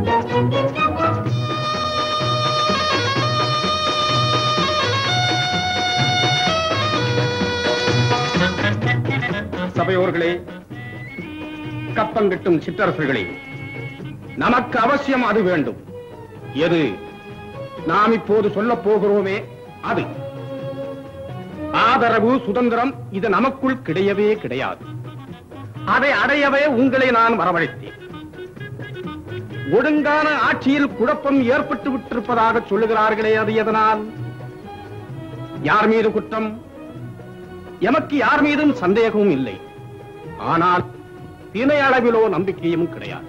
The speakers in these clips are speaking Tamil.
சபையோர்களே கப்பங்கட்டும் சிற்றரசர்களே நமக்கு அவசியம் அது வேண்டும் எது நாம் இப்போது சொல்லப் போகிறோமே அது ஆதரவு சுதந்திரம் இது நமக்குள் கிடையவே கிடையாது அதை அடையவே உங்களை நான் வரவழைத்தேன் ஒழுங்கான ஆட்சியில் குழப்பம் ஏற்பட்டு விட்டிருப்பதாக சொல்லுகிறார்களே அது எதனால் யார் மீது குற்றம் எமக்கு யார் மீதும் சந்தேகமும் இல்லை ஆனால் தினை அளவிலோ நம்பிக்கையும் கிடையாது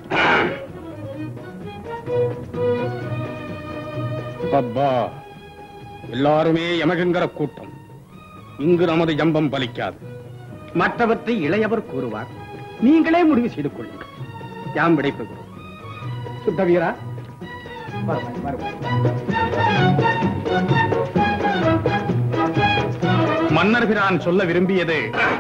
அப்பா எல்லாருமே எமகங்கிற கூட்டம் இங்கு நமது ஜம்பம் பலிக்காது மற்றவற்றை இளையவர் கூறுவார் நீங்களே முடிவு செய்து கொள்ளுங்கள் யாம் விடைபெறுகிறோம் சுத்தவீரா வருவாய், வருவாய். மன்னர் பிரான் சொல்ல விரும்பியது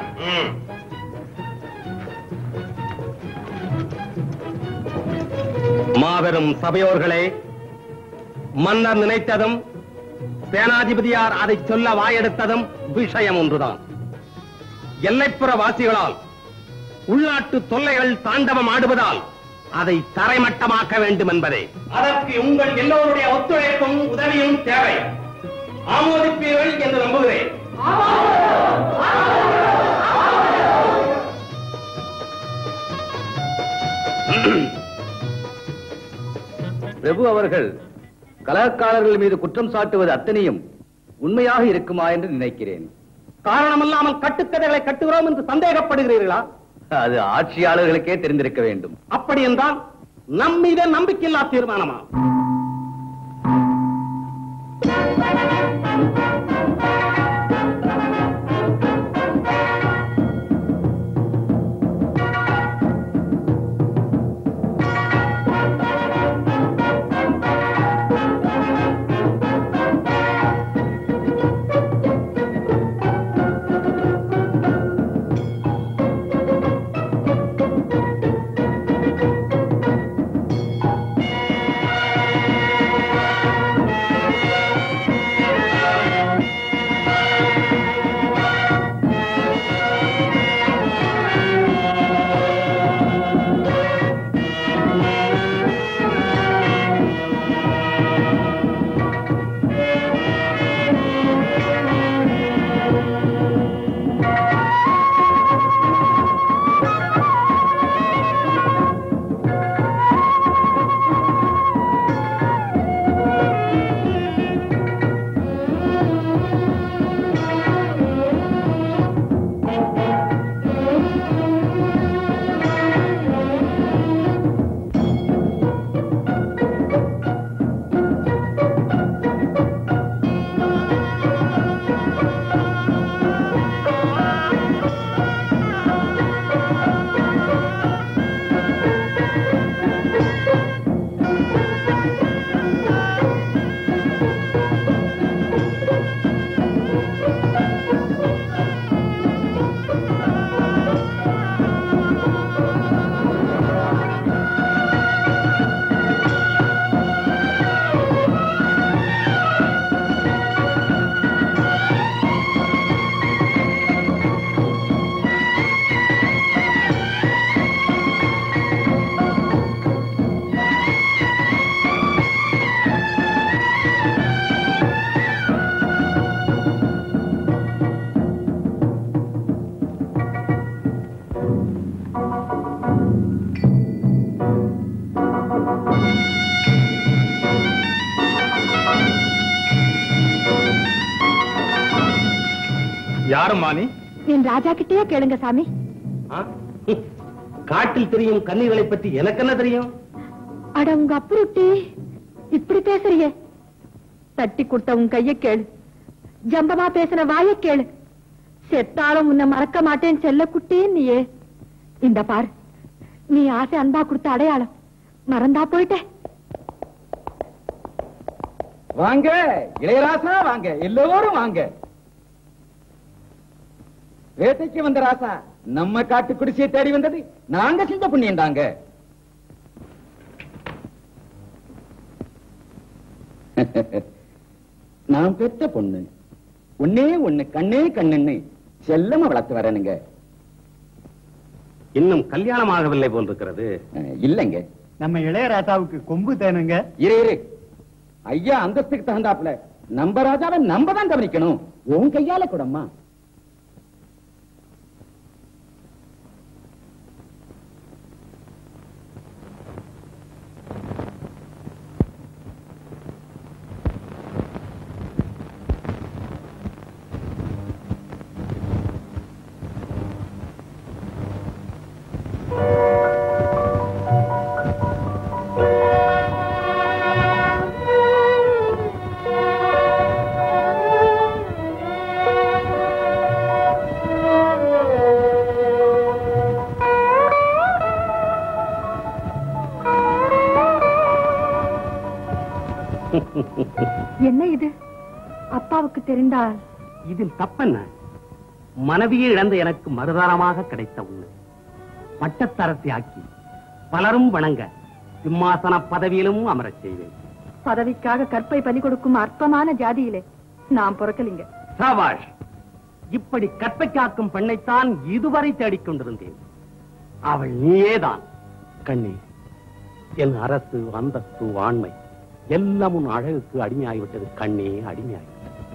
மாபெரும் சபையோர்களே மன்னர் நினைத்ததும் சேனாதிபதியார் அதை சொல்ல வாயெடுத்ததும் விஷயம் ஒன்றுதான் எல்லைப்புற வாசிகளால் உள்நாட்டு தொல்லைகள் தாண்டவம் ஆடுவதால் அதை தரைமட்டமாக்க வேண்டும் என்பதே அதற்கு உங்கள் எல்லோருடைய ஒத்துழைப்பும் உதவியும் தேவை ஆமோதிப்பீர்கள் என்று நம்புகிறேன் பிரபு அவர்கள் கலகக்காரர்கள் மீது குற்றம் சாட்டுவது அத்தனையும் உண்மையாக இருக்குமா என்று நினைக்கிறேன் காரணமில்லாமல் கட்டுக்கதைகளை கட்டுகிறோம் என்று சந்தேகப்படுகிறீர்களா அது ஆட்சியாளர்களுக்கே தெரிந்திருக்க வேண்டும் அப்படி என்றால் நம் மீது நம்பிக்கையில்லா தீர்மானமா யாரும் மாணி என் ராஜா கிட்டயே கேளுங்க சாமி காட்டில் தெரியும் கன்னிகளை பற்றி எனக்கு என்ன தெரியும் அட உங்க அப்புருட்டி இப்படி பேசுறியே தட்டி கொடுத்த உன் கைய கேளு ஜம்பமா பேசின வாய கேளு செத்தாலும் உன்னை மறக்க மாட்டேன் செல்ல குட்டி நீயே இந்த பாரு நீ ஆசை அன்பா கொடுத்த அடையாளம் மறந்தா போயிட்டே வாங்க இளையராசா வாங்க எல்லோரும் வாங்க வேட்டைக்கு வந்த ராசா நம்ம காட்டு குடிசையை தேடி வந்தது நாங்க செஞ்ச புண்ணியம் தாங்க நான் பெத்த பொண்ணு ஒன்னே ஒண்ணு கண்ணே கண்ணுன்னு செல்லமா வளர்த்து வரேனுங்க இன்னும் கல்யாணம் ஆகவில்லை போல் இருக்கிறது அஹ், இல்லைங்க நம்ம இளையராஜாவுக்கு கொம்பு தேனுங்க இரு இரு ஐயா அந்தஸ்துக்கு தகுந்தாப்புல நம்ம ராஜாவை நம்ம தான் கவனிக்கணும் உன் கையால கூடம்மா என்ன இது அப்பாவுக்கு தெரிந்தால் இதில் தப்பென்ன மனைவியை இழந்த எனக்கு மறுதாரமாக கிடைத்த உண்மை பட்டத்தரசி ஆக்கி பலரும் வணங்க சிம்மாசன பதவியிலும் அமரச் செய்வேன் பதவிக்காக கற்பை பலி கொடுக்கும் அற்பமான ஜாதியிலே நான் பிறக்கலிங்க சாபாஷ் இப்படி கற்பை காக்கும் பெண்ணைத்தான் இதுவரை தேடிக் கொண்டிருந்தேன் அவள் நீயேதான் கண்ணி என் அரசு அந்தஸ்து ஆண்மை எல்லாம் உன் அழகுக்கு அடிமையாகிவிட்டது கண்ணே அடிமையாகி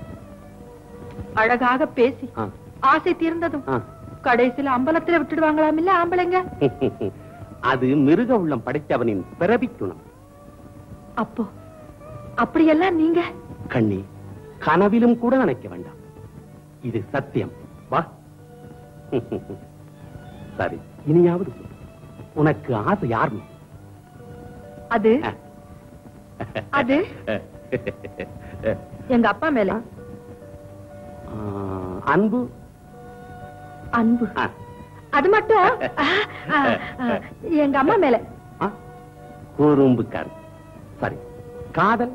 அழகாக பேசி ஆ. ஆசை தீர்ந்ததும் ஆ. கடைசியில அம்பலத்துல விட்டுடுவாங்களாம் இல்ல ஆம்பளைங்க அது மிருக உள்ளம் படைத்தவனின் பிறவி குணம் அப்போ அப்படியெல்லாம் நீங்க கண்ணி கனவிலும் கூட நினைக்க வேண்டாம் இது சத்தியம் வா சரி இனியாவது சொல்லு. உனக்கு ஆசை யார் மேல்? அது அது எங்க அப்பா மேல ஆ, அன்பு அன்பு ஆ, அது மட்டும் ஆ, ஆ, ஆ, எங்க அம்மா மேல ஆ, குறும்புக்காரன் சரி காதல்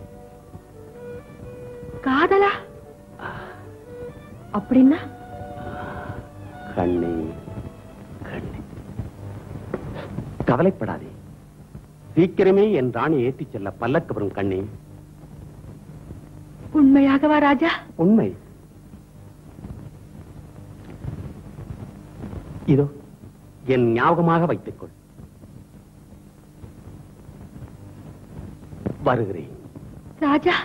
காதலா அப்படின்னா கண்ணே கண்ணே கவலைப்படாதே சீக்கிரமே என் ராணி ஏற்றிச் செல்ல பல்லக்கு வரும் கண்ணே உண்மையாகவா ராஜா உண்மை இதோ என் ஞாபகமாக வைத்துக் கொள் வருகிறேன் ராஜா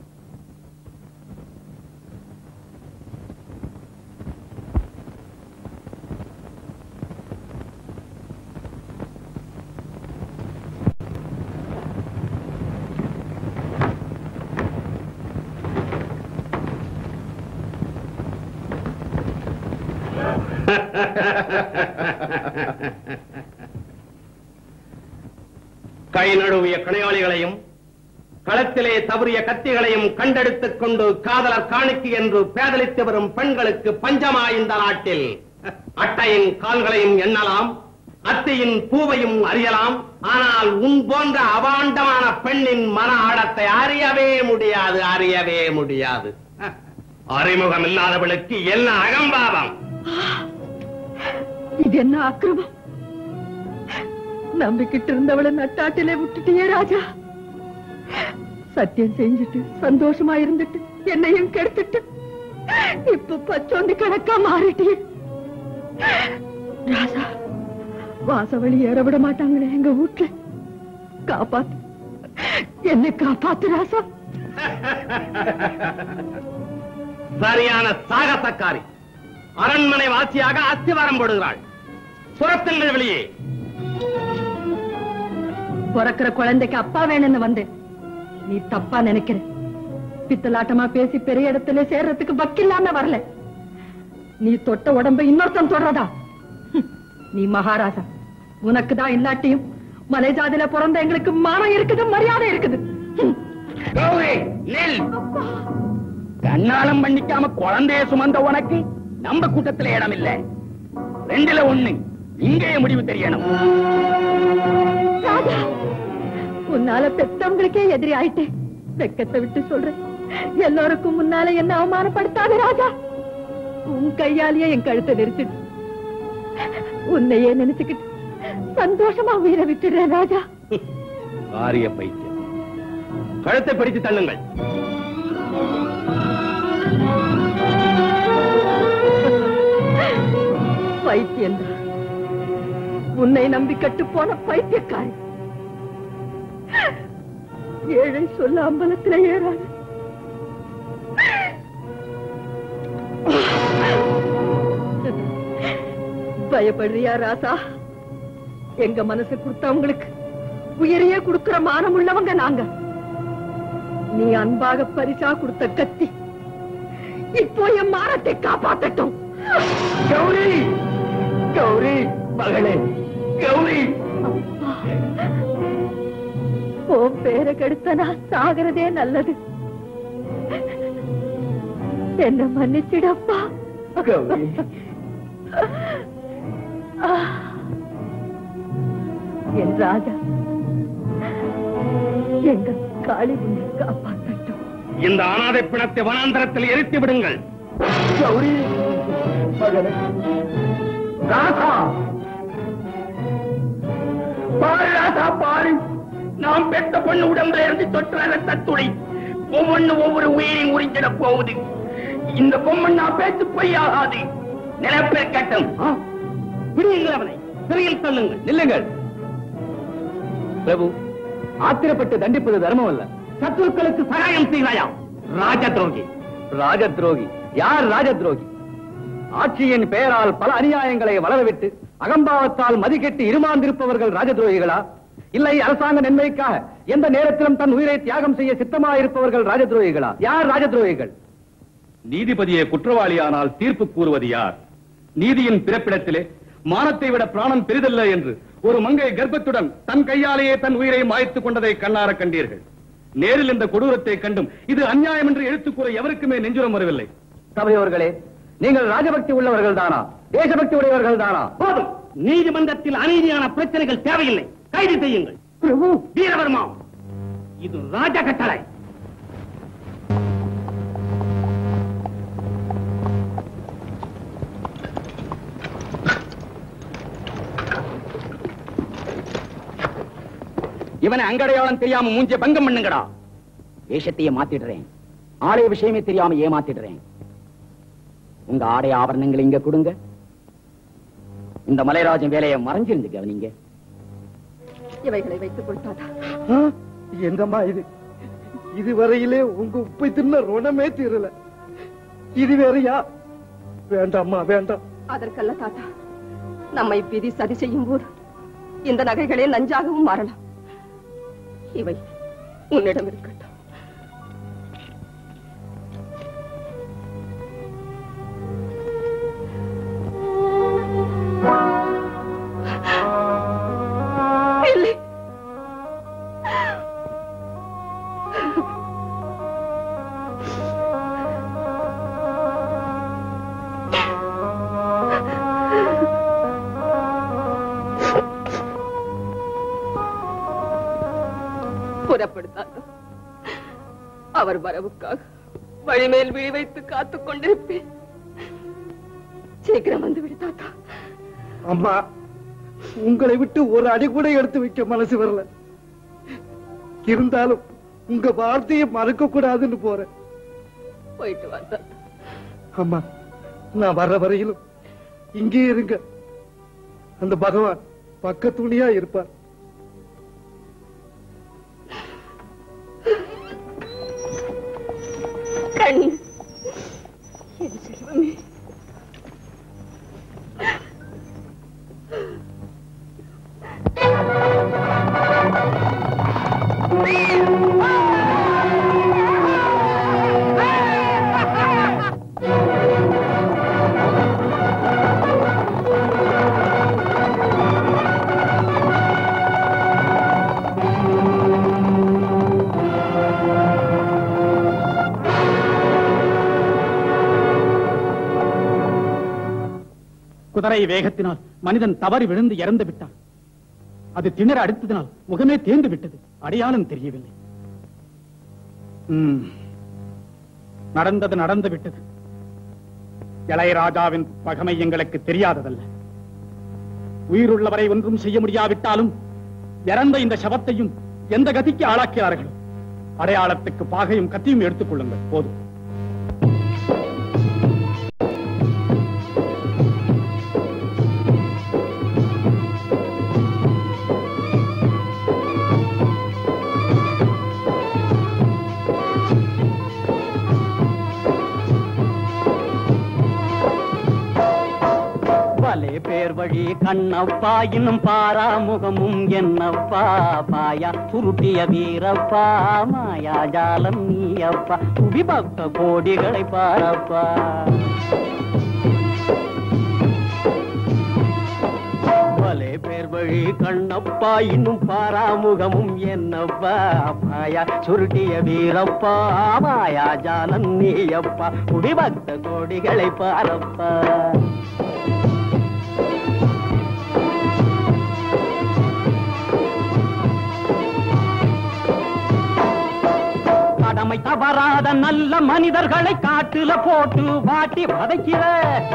கை நழுவிய கணையாளிகளையும் களத்திலே தவறிய கத்திகளையும் கண்டெடுத்துக் கொண்டு காதலர் காணிக்கு என்று பேதலித்து வரும் பெண்களுக்கு பஞ்சமா இந்த நாட்டில் அட்டையின் கால்களையும் எண்ணலாம் அத்தையின் பூவையும் அறியலாம் ஆனால் உன் போன்ற அவாண்டமான பெண்ணின் மன ஆழத்தை அறியவே முடியாது அறியவே முடியாது அறிமுகம் இல்லாதவளுக்கு என்ன அகம்பாவம் இது என்ன அக்கிரமம் நம்பிக்கிட்டு இருந்தவளை நட்டாட்டிலே விட்டுட்டியே ராஜா சத்தியம் செஞ்சுட்டு சந்தோஷமா இருந்துட்டு என்னையும் கெடுத்துட்டு இப்ப பச்சோந்தி கணக்கா மாறிட்டியே ராஜா வாசவழி ஏற விட மாட்டாங்களே எங்க வீட்டுல காப்பாத்து என்னை காப்பாத்து ராசா சரியான சாகசக்காரி அரண்மனை வாசியாக அஸ்திவாரம் போடுகிறாள் சுரத்தில் வெளியே பிறக்கிற குழந்தைக்கு அப்பா வேணும்னு வந்தேன் நீ தப்பா நினைக்கிற பித்தலாட்டமா பேசி பெரிய இடத்துல சேர்றதுக்கு வக்கில்லாம வரல நீ தொட்ட உடம்ப இன்னொருத்தன் தொடரதா ஹம், நீ மகாராஜா உனக்கு தான் இல்லாட்டியும் மலை ஜாதியில பிறந்த எங்களுக்கு மானம் இருக்குது மரியாதை இருக்குது ஹம். கௌரி நெல் கண்ணாலம் பண்ணிக்காம குழந்தைய சுமந்த உனக்கு நம்ம கூட்டத்துல இடம் இல்ல ரெண்டுல ஒண்ணு இங்கேயே முடிவு தெரியணும் ராஜா உன்னால பெத்தவங்களுக்கே எதிரி ஆயிட்டேன் வெக்கத்தை விட்டு சொல்றேன் எல்லோருக்கும் முன்னால என்ன அவமானப்படுத்தாத ராஜா உன் கையாலேயே என் கழுத்தை நெரிச்சிட்டு உன்னையே நினைச்சுக்கிட்டு சந்தோஷமா உயிரை விட்டுடுறேன் ராஜா காரிய பைத்தியம் கழுத்தை பிடித்து தள்ளுங்கள் பைத்தியம் உன்னை நம்பி கட்டு போன பைத்தியக்காரி ஏழை சொல்ல அம்பலத்துல ஏறாது பயப்படுறியா ராசா எங்க மனசு கொடுத்தவங்களுக்கு உயிரையே கொடுக்கிற மானம் உள்ளவங்க நாங்க நீ அன்பாக பரிசா கொடுத்த கத்தி இப்போ என் மானத்தை காப்பாத்தட்டும் கௌரி கௌரி மகளே கௌரி உன் பேரை கெடுத்த நான் சாகிறதே நல்லது என்ன மன்னிச்சிடப்பா கௌரி என் ராஜா எங்க காளி உன்னை காப்பாற்றட்டும் இந்த அனாதை பிணத்தை வனாந்தரத்தில் எரித்து விடுங்கள் கௌரி மகனே ராசா பாரு ராசா பாரு நாம் பெத்த பொண்ணு உடம்புல இருந்து தொற்ற ரத்தத்துளி ஒவ்வொன்னு ஒவ்வொரு உயிரையும் உறிஞ்சிட போகுது இந்த பொம்மன் நான் பேச்சு பொய்யாகாது நிலப்பேற்கட்டும் விடுங்கள் அவனை சிறையில் தள்ளுங்கள் நில்லுங்கள் பிரபு ஆத்திரப்பட்டு தண்டிப்பது தர்மம் அல்ல சத்துருக்களுக்கு சகாயம் செய்வாயா ராஜ துரோகி ராஜ துரோகி யார் ராஜ துரோகி ஆட்சியின் பெயரால் பல அநியாயங்களை வளரவிட்டு அகம்பாவத்தால் மதிக்கெட்டு இருமாந்திருப்பவர்கள் ராஜ துரோகிகளா இல்லை அரசாங்க நன்மைக்காக எந்த நேரத்திலும் தன் உயிரை தியாகம் செய்ய சித்தமாயிருப்பவர்கள் ராஜ துரோகிகளா யார் ராஜ துரோகிகள் நீதிபதியை குற்றவாளியானால் தீர்ப்பு கூறுவது யார் நீதியின் பிறப்பிடத்திலே மானத்தை விட பிராணம் பெரிதல்ல என்று ஒரு மங்கை கர்ப்பத்துடன் தன் கையாலேயே தன் உயிரை மாய்த்துக் கொண்டதை கண்ணார கண்டீர்கள் நேரில் இந்த கொடூரத்தை கண்டும் இது அநியாயம் என்று எடுத்துக் கூற எவருக்குமே நெஞ்சுரம் வரவில்லை சபையோர்களே நீங்கள் ராஜபக்தி உள்ளவர்கள் தானா தேசபக்தி உடையவர்கள் தானா போதும் நீதிமன்றத்தில் அநீதியான பிரச்சனைகள் தேவையில்லை கைது செய்யுங்கள் பிரபு வீரவர்மா இது ராஜ கட்டளை இவனை அங்கடையாளம் தெரியாம மூஞ்ச பங்கம் பண்ணுங்கடா வேஷத்தையே மாத்திடுறேன் ஆலய விஷயமே தெரியாம ஏமாத்திடுறேன் உங்க ஆடை ஆபரணங்களை இங்க கொடுங்க இந்த மலைராஜன் வேலையை மறைஞ்சிருந்து கவனிங்க இவைகளை வைத்துக் கொள்ளாதா என்னம்மா இது இதுவரையிலே உங்க உப்பை தின்ன ருணமே தீரல இது வேறயா வேண்டாம்மா வேண்டாம் அதற்கல்ல தாத்தா நம்மை விதி சதி செய்யும் போது இந்த நகைகளே நஞ்சாகவும் மாறலாம் இவை உன்னிடம் இருக்கட்டும் இல்லை புறப்படுத்தாங்க அவர் வரவுக்காக வழிமேல் விழி வைத்து காத்துக் கொண்டிருப்பேன் சீக்கிரம் வந்து விடு தாத்தா அம்மா உங்களை விட்டு ஒரு அடி கூட எடுத்து வைக்க மனசு வரல இருந்தாலும் உங்க வார்த்தையை மறக்க கூடாதுன்னு போறேன் போயிட்டு வா தாத்தா அம்மா நான் வர்ற வரையிலும் இங்கே இருங்க அந்த பகவான் பக்கத்துணியா இருப்பார் கண் என் செல்வமே குதிரை வேகத்தினால் மனிதன் தவறி விழுந்து இறந்து விட்டான் அது திணற அடித்ததினால் முகமே தேர்ந்து விட்டது அடையாளம் தெரியவில்லை ம். நடந்தது நடந்து விட்டது இளையராஜாவின் பகமை எங்களுக்கு தெரியாததல்ல உயிருள்ளவரை ஒன்றும் செய்ய முடியாவிட்டாலும் இறந்த இந்த சவத்தையும் எந்த கதிக்கு ஆளாக்கிறார்களோ அடையாளத்துக்கு பாகையும் கத்தியும் எடுத்துக் கொள்ளுங்கள் போதும் வலே பேர் வழி கண்ணப்பா இன்னும் பாராமுகமும் என்னப்பா பாயா சுருட்டிய வீரப்பா மாயா ஜாலம் நீயப்பா விபக்த கோடிகளை பாரப்பா வலே பேர் வழி கண்ணப்பா இன்னும் பாராமுகமும் என்னப்பா மாயா சுருட்டிய வீரப்பா மாயா ஜாலம் நீயப்பா விபக்த கோடிகளை பாரப்பா கடமை தவறாத நல்ல மனிதர்களை காட்டுல போட்டு வாட்டி வதைக்கிற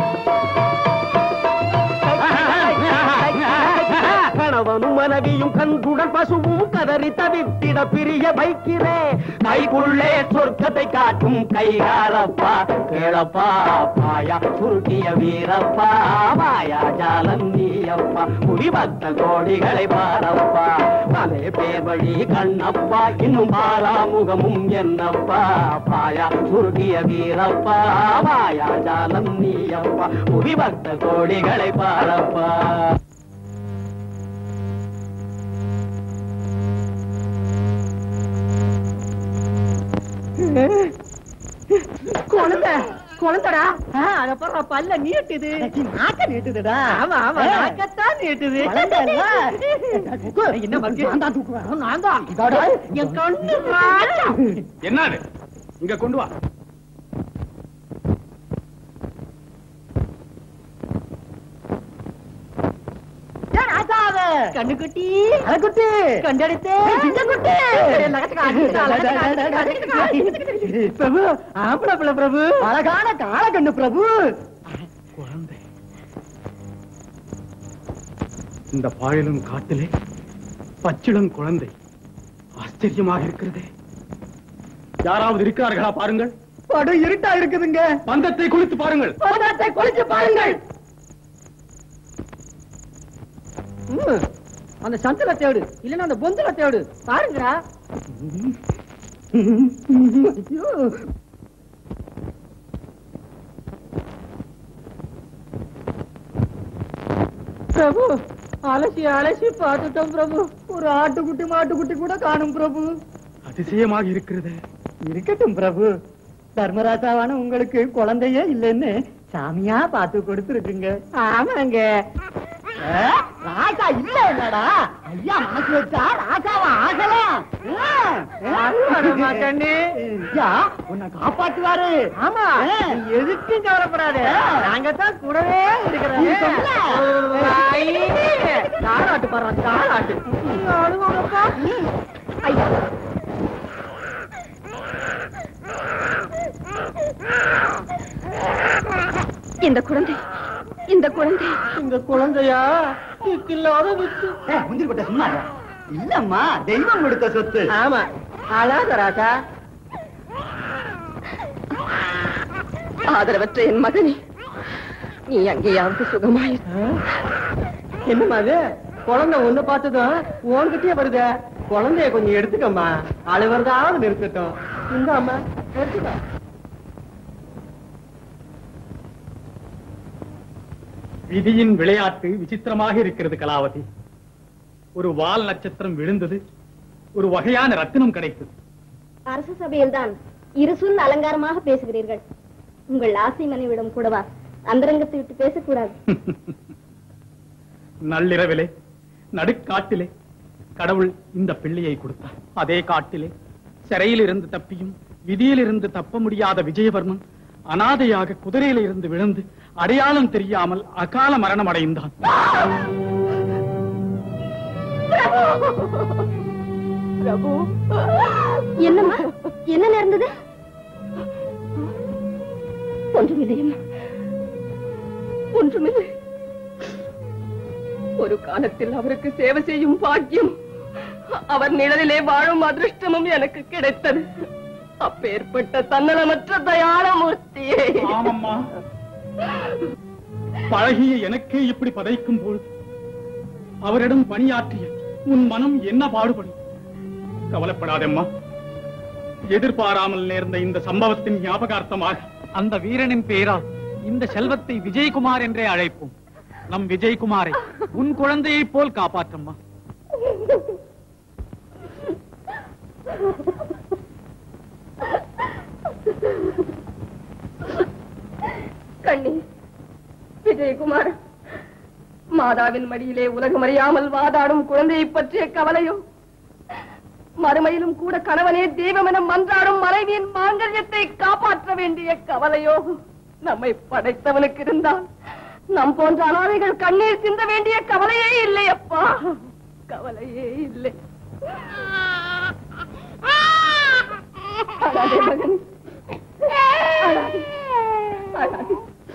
கணவனும் மனைவியும் கண்குடன் பசுவும் கதறி தவித்திட பிரிய வைக்கிறே கைக்குள்ளே சொர்க்கத்தை காட்டும் கைகாலப்பா கேளப்பா பாயா சுருட்டிய வீரப்பா மாயா ஜாலம் நீயப்பா முடிபத்த கோடிகளை பாரப்பா மலை பேர் வழி கண்ணப்பா இன்னும் பாராமுகமும் என்னப்பா பாயா சுருட்டிய வீரப்பா மாயா ஜாலம் நீயப்பா முடிபத்த கோடிகளை பாரப்பா குழந்தை குழந்தைடா அப்புறம் பல்ல நீட்டுது நாக்க நீட்டுதுடா ஆமா ஆமா நாக்கத்தான் நீட்டுது என்ன மறுபடியும் நான் தான் தூக்குவேன் நான் தான் என் கண்ணு ராஜா என்னது இங்க கொண்டு வா கண்ணுக்குட்டி கண்ணுக்குட்டி கண்டெடுத்தே சிங்கக்குட்டி பிரபு ஆம்பளை பிள்ளை பிரபு அழகான காலக்கண்ணு பிரபு குழந்தை இந்த பாழலும் காட்டிலே பச்சிளம் குழந்தை ஆச்சரியமாக இருக்கிறதே யாராவது இருக்கிறார்களா பாருங்கள் படு இருட்டா இருக்குதுங்க பந்தத்தை குளித்து பாருங்கள் பதார்த்தை குளிச்சு பாருங்கள் அந்த சந்தில தேடு இல்லன்னா அந்த பொந்துல தேடு பாருங்கடா பிரபு அலசி அலசி பார்த்துட்டோம் பிரபு ஒரு ஆட்டுக்குட்டி மாட்டுக்குட்டி கூட காணும் பிரபு அதிசயமாக இருக்கிறது இருக்கட்டும் பிரபு தர்மராஜாவான உங்களுக்கு குழந்தையே இல்லைன்னு சாமியா பார்த்து கொடுத்துருக்குங்க ஆமாங்க ராஜா இல்ல இல்லடா ஐயா மனசு வச்சா ராஜாவா ஆகலாம் அருவாருமா கண்ணு. ஐயா உன்னை காப்பாத்துவாரு ஆமா ஆ. நீ எதுக்கும் கவலைப்படாத நாங்க தான் கூடவே நீ சொல்லல. இருக்கிறோம் தாராட்டு பாரு தாராட்டு அழுவாங்கப்பா ஐயா இந்த குழந்தை இந்த குழந்தை இந்த குழந்தையா இல்லாத வித்து முந்திரி கொட்ட சும்மா இரு. இல்லம்மா தெய்வம் கொடுத்த சொத்து ஆமா அழாத ராஜா ஆதரவற்ற என் மகனே நீ அங்கேயாவது சுகமாயிரு என்னம்மா அது குழந்தை ஒண்ணு பார்த்ததும் உன்கிட்டயே வருதே குழந்தைய கொஞ்சம் எடுத்துக்கம்மா அழுவறதாவது நிறுத்தட்டும் இந்த அம்மா எடுத்துக்கோ விதியின் விளையாட்டு விசித்திரமாக இருக்கிறது கலாவதி ஒரு வால் நட்சத்திரம் விழுந்தது ஒரு வகையான ரத்தினம் கிடைத்தது அரச சபையில்தான் இரு சொல் அலங்காரமாக பேசுகிறீர்கள் உங்கள் ஆசை மனைவிடம் கூடவா அந்தரங்கத்தை விட்டு பேசக்கூடாது நள்ளிரவிலே நடுக்காட்டிலே கடவுள் இந்த பிள்ளையை கொடுத்தார் அதே காட்டிலே சிறையில் இருந்து தப்பியும் விதியில் இருந்து தப்ப முடியாத விஜயவர்மன் அனாதையாக குதிரையில இருந்து விழுந்து அடையாளம் தெரியாமல் அகால மரணம் அடைந்தான் பிரபு என்னம்மா என்ன நேர்ந்தது ஒன்றுமில்லையம்மா ஒன்றுமில்லை ஒரு காலத்தில் அவருக்கு சேவை செய்யும் பாக்கியம் அவர் நிழலிலே வாழும் அதிர்ஷ்டமும் எனக்கு கிடைத்தது அப்பேற்பட்ட தன்னலமற்ற தயாளமூர்த்தியே ஆமம்மா பழகிய எனக்கே இப்படி பதைக்கும் பொழுது அவரிடம் பணியாற்றிய உன் மனம் என்ன பாடுபடும் கவலைப்படாதம்மா எதிர்பாராமல் நேர்ந்த இந்த சம்பவத்தின் ஞாபகார்த்தமாக அந்த வீரனின் பெயரால் இந்த செல்வத்தை விஜயகுமார் என்றே அழைப்போம் நம் விஜயகுமாரை உன் குழந்தையைப் போல் காப்பாற்றம்மா கண்ணி விஜயகுமார் மாதாவின் மடியிலே உலகம் அறியாமல் வாதாடும் குழந்தையை பற்றிய கவலையோ மறுமையிலும் கூட கணவனே தெய்வம் என மன்றாடும் மனைவியின் மாங்கல்யத்தை காப்பாற்ற வேண்டிய கவலையோ நம்மை படைத்தவனுக்கு இருந்தால் நம் போன்ற அனாதைகள் கண்ணீர் சிந்த வேண்டிய கவலையே இல்லை அப்பா கவலையே இல்லை அழாதே மகன் அழாதே. அழாதே.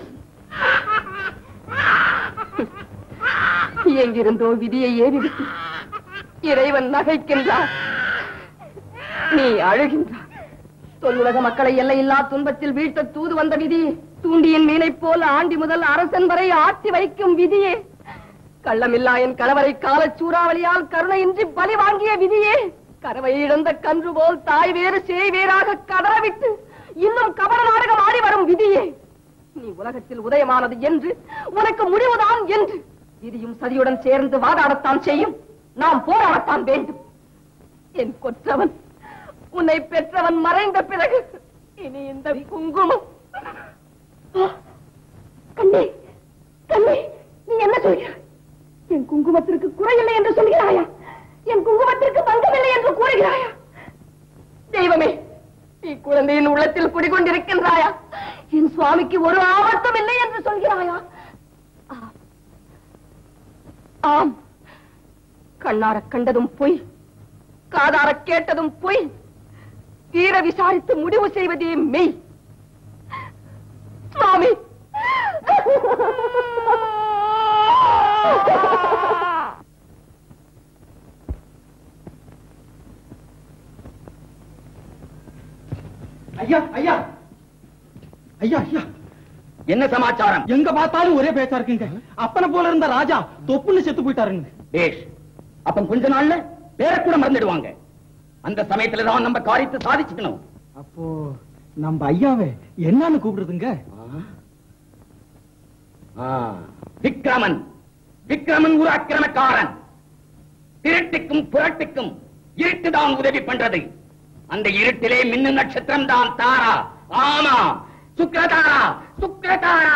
எங்கிருந்தோ விதியை ஏறிவிட்டு இறைவன் நகைக்கின்றார் நீ அழுகின்றார் தொல்லுலக மக்களை எல்லையில்லா துன்பத்தில் வீழ்த்த தூது வந்த விதியே தூண்டியின் மீனைப் போல ஆண்டி முதல் அரசன் வரை ஆட்டி வைக்கும் விதியே கள்ளமில்லா என் கணவரை காலச் சூறாவளியால் கருணையின்றி பலி வாங்கிய விதியே கறவை இழந்த கன்று போல் தாய் வேறு சேய் வேறாக கதறவிட்டு இன்னும் கபட நாடகம் ஆடி வரும் விதியே நீ உலகத்தில் உதயமானது என்று உனக்கு முடிவுதான் என்று விதியும் சதியுடன் சேர்ந்து வாதாடத்தான் செய்யும் நாம் போராடத்தான் வேண்டும் என் கொற்றவன் உன்னை பெற்றவன் மறைந்த பிறகு இனி இந்த குங்குமம் கண்ணே கண்ணே நீ என்ன சொல்கிறாய் என் குங்குமத்திற்கு குறையில்லை என்று சொல்கிறாயா என் குங்குமத்திற்கு பங்கமில்லை என்று கூறுகிறாயா தெய்வமே நீ குழந்தையின் உள்ளத்தில் குடிகொண்டிருக்கின்றாயா என் சுவாமிக்கு ஒரு ஆபத்தும் இல்லை என்று சொல்கிறாயா ஆம். ஆம் கண்ணார கண்டதும் பொய் காதார கேட்டதும் பொய் தீர விசாரித்து முடிவு செய்வதே மெய் சுவாமி ஐயா ஐயா ஐயா ஐயா என்ன சமாச்சாரம் எங்க பார்த்தாலும் ஒரே பேச்சா இருக்குங்க அப்பனை போல இருந்த ராஜா தொப்புன்னு செத்து போயிட்டாருங்க பேஷ் அப்ப கொஞ்ச நாள்ல பேர கூட மறந்துடுவாங்க அந்த சமயத்துல தான் நம்ம காரியத்தை சாதிச்சுக்கணும் அப்போ நம்ம ஐயாவை என்னன்னு கூப்பிடுதுங்க ஆ, விக்ரமன் விக்ரமன் ஒரு அக்கிரமக்காரன் திருட்டுக்கும் புரட்டுக்கும் இருட்டுதான் உதவி பண்றது அந்த இருட்டிலே மின்னும் நட்சத்திரம் தான் தாரா ஆமா சுக்ரதாரா சுக்ரதாரா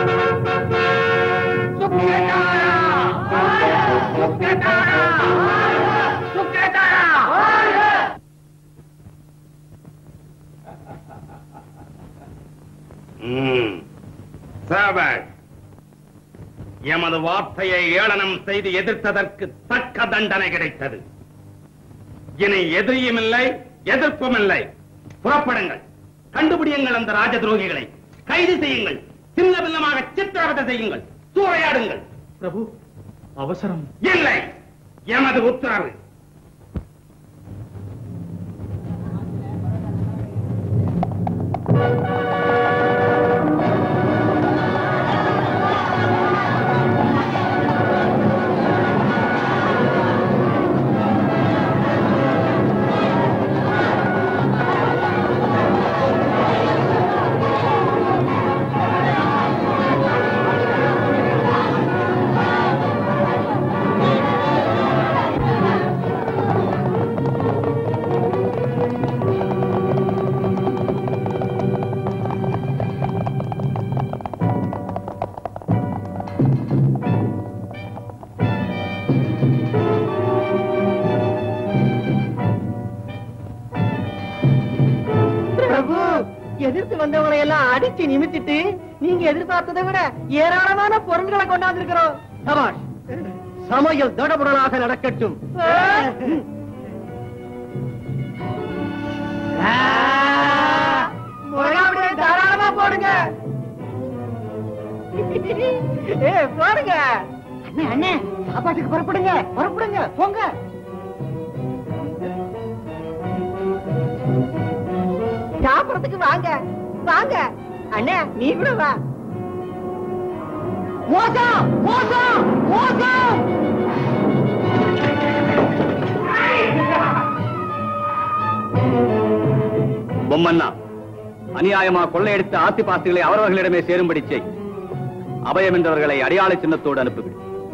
சுக்ரதாரா சுக்ரதாரா சுக்ரதாரா ம் சாபாஷ் எமது வார்த்தையை ஏளனம் செய்து எதிர்த்ததற்கு தக்க தண்டனை கிடைத்தது இனி எதிரியும் இல்லை எதிர்ப்பும் இல்லை புறப்படுங்கள் கண்டுபிடியுங்கள் அந்த ராஜ துரோகிகளை கைது செய்யுங்கள் சின்ன பின்னமாக சித்திரவதை செய்யுங்கள் சூறையாடுங்கள் பிரபு அவசரம் இல்லை எமது உத்தரவு பிரபு எதிர்த்து வந்தவங்களை எல்லாம் அடிச்சு நிமித்திட்டு நீங்க எதிர்பார்த்ததை விட ஏராளமான பொருள்களை கொண்டாந்துருக்கிறோம் சபாஷ் சமையல் தடபுடலாக நடக்கட்டும் முழங்காப்படியை தாராளமா போடுங்க ஏ போடுங்க அண்ணே அண்ணே சாப்பாட்டுக்கு புறப்படுங்க புறப்படுங்க போங்க தூரத்துக்கு வாங்க வாங்க அண்ணே நீ கூட வா மோசம் மோசம் மோசம் பொம்மண்ணா அநியாயமா கொள்ளையடித்த ஆஸ்தி பாஸ்திகளை அவரவர்களிடமே சேரும்படி செய் அபயம் என்றவர்களை அடையாள சின்னத்தோடு அனுப்பிவிடு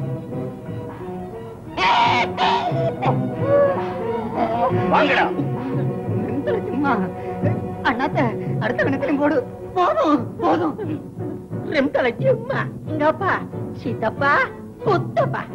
வாங்கடா நிறுத்தல சும்மா அண்ணாத்த அடுத்த கணக்கிலும் போடு போதும் போதும் ரெம்தல சும்மா இங்க அப்பா சீத்தப்பா புத்தப்பா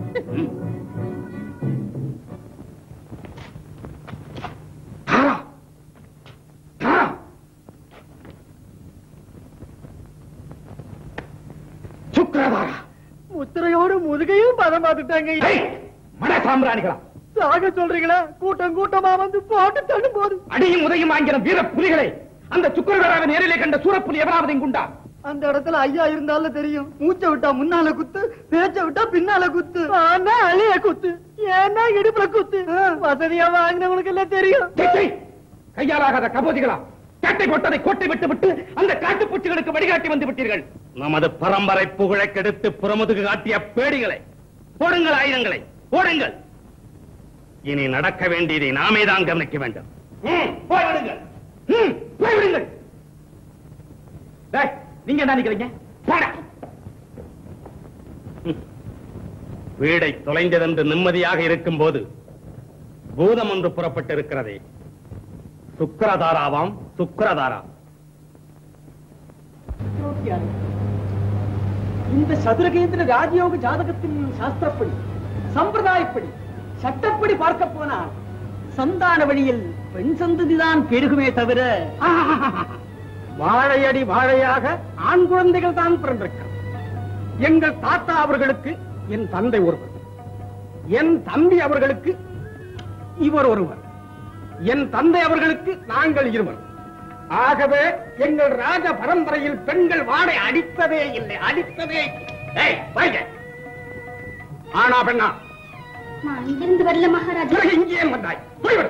சுக்கரதாரா முத்திரையோடு முதுகையும் பதம் பார்த்துட்டாங்க மட சாம்பிராணிகளா சாக சொல்றீங்களா கூட்டம் கூட்டமா வந்து போட்டு தள்ளும் போது அடியும் உதையும் வாங்கின வீர புலிகளே அந்த சுக்கரதாராவை நேரிலே கண்ட சூரப்புலி எவனாவது இங்குண்டா அந்த இடத்துல ஐயா இருந்தாலும் தெரியும் மூச்சை விட்டா முன்னால குத்து பேச்ச விட்டா பின்னால குத்து ஆனா அழிய குத்து ஏன்னா இடுப்புல குத்து வசதியா வாங்கினவங்களுக்கு எல்லாம் தெரியும் சீ, சீ. கையாலாகாத கபோதிகளா காட்டை போட்டதை கோட்டை விட்டு விட்டு அந்த காட்டுப்பூச்சிகளுக்கு வழிகாட்டி வந்து விட்டீர்கள் நமது பரம்பரை புகழை கெடுத்து புறமுதுகு காட்டிய பேடிகளை போடுங்கள் ஆயுதங்களை போடுங்கள் இனி நடக்க வேண்டியதை நாமே தான் கவனிக்க வேண்டும் ம், போய்விடுங்கள் ம், போய்விடுங்கள் டேய், நீங்க என்ன நினைக்கிறீங்க போடா. ம். வீடை தொலைந்ததென்று நிம்மதியாக இருக்கும் போது பூதம் ஒன்று புறப்பட்டிருக்கிறதே சுக்கரதாராவாம் சுக்கரதாரா இந்த சதுரகேந்திர ராஜயோக ஜாதகத்தின் சாஸ்திரப்படி சம்பிரதாயப்படி சட்டப்படி பார்க்க போனால் சந்தான வழியில் பெண் சந்ததிதான் பெருகுமே தவிர வாழையடி வாழையாக ஆண் குழந்தைகள் தான் பிறந்திருக்கிறது எங்கள் தாத்தா அவர்களுக்கு என் தந்தை ஒருவர் என் தம்பி அவர்களுக்கு இவர் ஒருவர் என் தந்தை அவர்களுக்கு நாங்கள் இருவர் ஆகவே எங்கள் ராஜ பரம்பரையில் பெண்கள் வாடை அடித்ததே இல்லை அடித்ததே இல்லை. ஏய், வைங்க. ஆனா பெண்ணா நான் இங்கிருந்து வரல மகாராஜா பிறகு இங்கே ஏன் வந்தாய் போய்விடு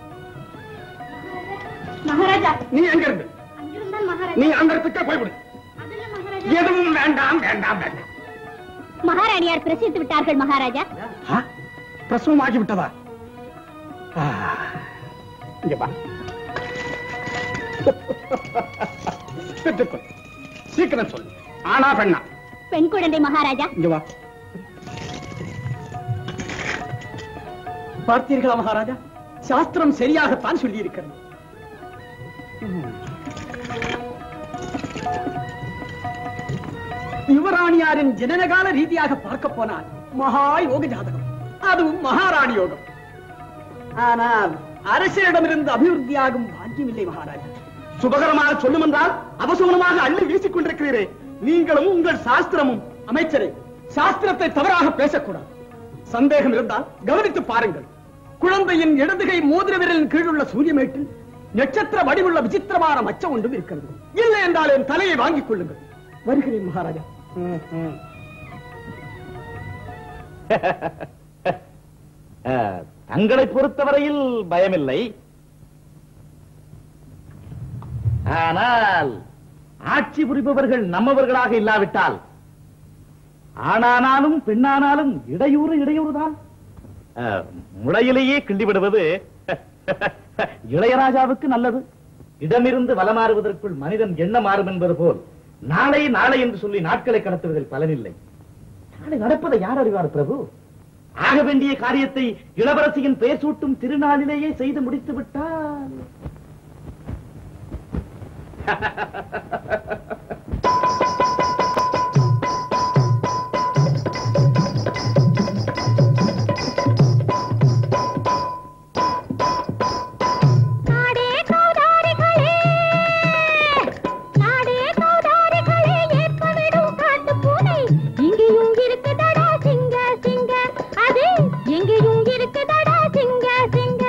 மகாராஜா நீ எங்க இருந்து அங்கிருந்தான் மகாராஜா நீ அந்த இடத்துக்கே போய்விடு அதெல்லாம் மகாராஜா எதுவும் வேண்டாம் வேண்டாம் வேண்டாம் மகாராணியார் பிரசித்து விட்டார்கள் மகாராஜா ஆ? பிரசவமாகி விட்டதா ஆ, இங்க வா பெற்றுக்கொள் சீக்கிரம் சொல்லு ஆனா பெண்ணா பெண் குழந்தை மகாராஜா இங்க வா பார்த்தீர்களா மகாராஜா சாஸ்திரம் சரியாகத்தான் சொல்லி இருக்கிறது யுவராணியாரின் ஜனனகால ரீதியாக பார்க்க போனால் மகா யோக ஜாதகம் அதுவும் மகாராணி யோகம் ஆனால் அரசரிடமிருந்து அபிவிருத்தியாகும் பாக்கியமில்லை மகாராஜா சுபகரமாக சொல்லும் என்றால் அவசகுணமாக அள்ளி வீசிக் கொண்டிருக்கிறீரே நீங்களும் உங்கள் சாஸ்திரமும் அமைச்சரே சாஸ்திரத்தை தவறாக பேசக்கூடாது சந்தேகம் இருந்தால் கவனித்து பாருங்கள் குழந்தையின் இடதுகை மோதிர விரலின் கீழுள்ள சூரியமேட்டில் நட்சத்திர வடிவுள்ள விசித்திரமான மச்சம் ஒன்றும் இருக்கிறது இல்லை என்றால் என் தலையை வாங்கிக் கொள்ளுங்கள் வருகிறேன் மகாராஜா தங்களை பொறுத்தவரையில் பயமில்லை ஆனால் ஆட்சி புரிபவர்கள் நம்மவர்களாக இல்லாவிட்டால் ஆணானாலும் பெண்ணானாலும் இடையூறு இடையூறுதான் அஹ், முளையிலேயே கிள்ளி விடுவது இளையராஜாவுக்கு நல்லது இடமிருந்து வலமாறுவதற்குள் மனிதன் எண்ண மாறும் என்பது போல் நாளை நாளை என்று சொல்லி நாட்களை கடத்துவதில் பலனில்லை நாளை நடப்பதை யார் அறிவார் பிரபு ஆக வேண்டிய காரியத்தை இளவரசியின் பெயர் சூட்டும் திருநாளிலேயே செய்து முடித்து விட்டால் நாடே கௌதாரிகளே நாடே கௌதாரிகளே ஏற்பவிடும் காட்டு பூனை இங்கேயும் இருக்குதடா சிங்க சிங்க அது எங்கேயும் இருக்குதடா சிங்க சிங்க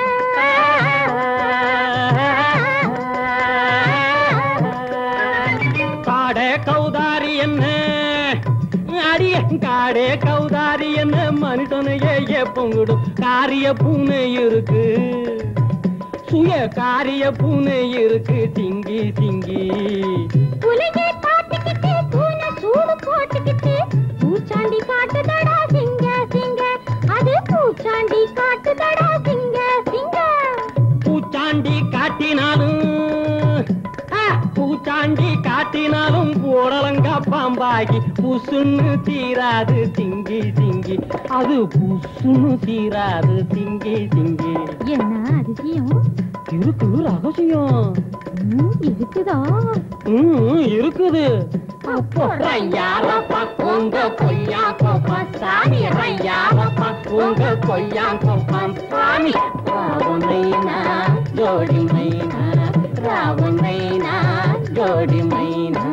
காடே கௌதாரி என்ன அடிய காடே கௌதாரி என்ன மனுஷனையே எப்பங்கிடும் காரிய பூனை இருக்கு சுய காரிய பூனை இருக்கு திங்கி திங்கி புலியை காட்டுக்கிட்டு பூனை சூடு போட்டுக்கிட்டு பூச்சாண்டி காட்டுதடா சிங்க சிங்க அது பூச்சாண்டி காட்டுதடா சிங்க சிங்க பூச்சாண்டி காட்டினாலும் ஆ, பூச்சாண்டி காட்டினாலும் போடலங்க பாம்பாகி புசுன்னு தீராது திங்கி திங்கி அது புசுன்னு தீராது திங்கி திங்கி என்ன அதிசயம் இருக்கு ரகசியம் ம், இருக்குதா ம், இருக்குது அப்போ ரையாரப்பா உங்க கொய்யா கோப்பம் சாமி ரையாரப்பா உங்க கொய்யா கோப்பம் சாமி ராவணைனா ஜோடி மைனா ராவணைனா ஜோடி மைனா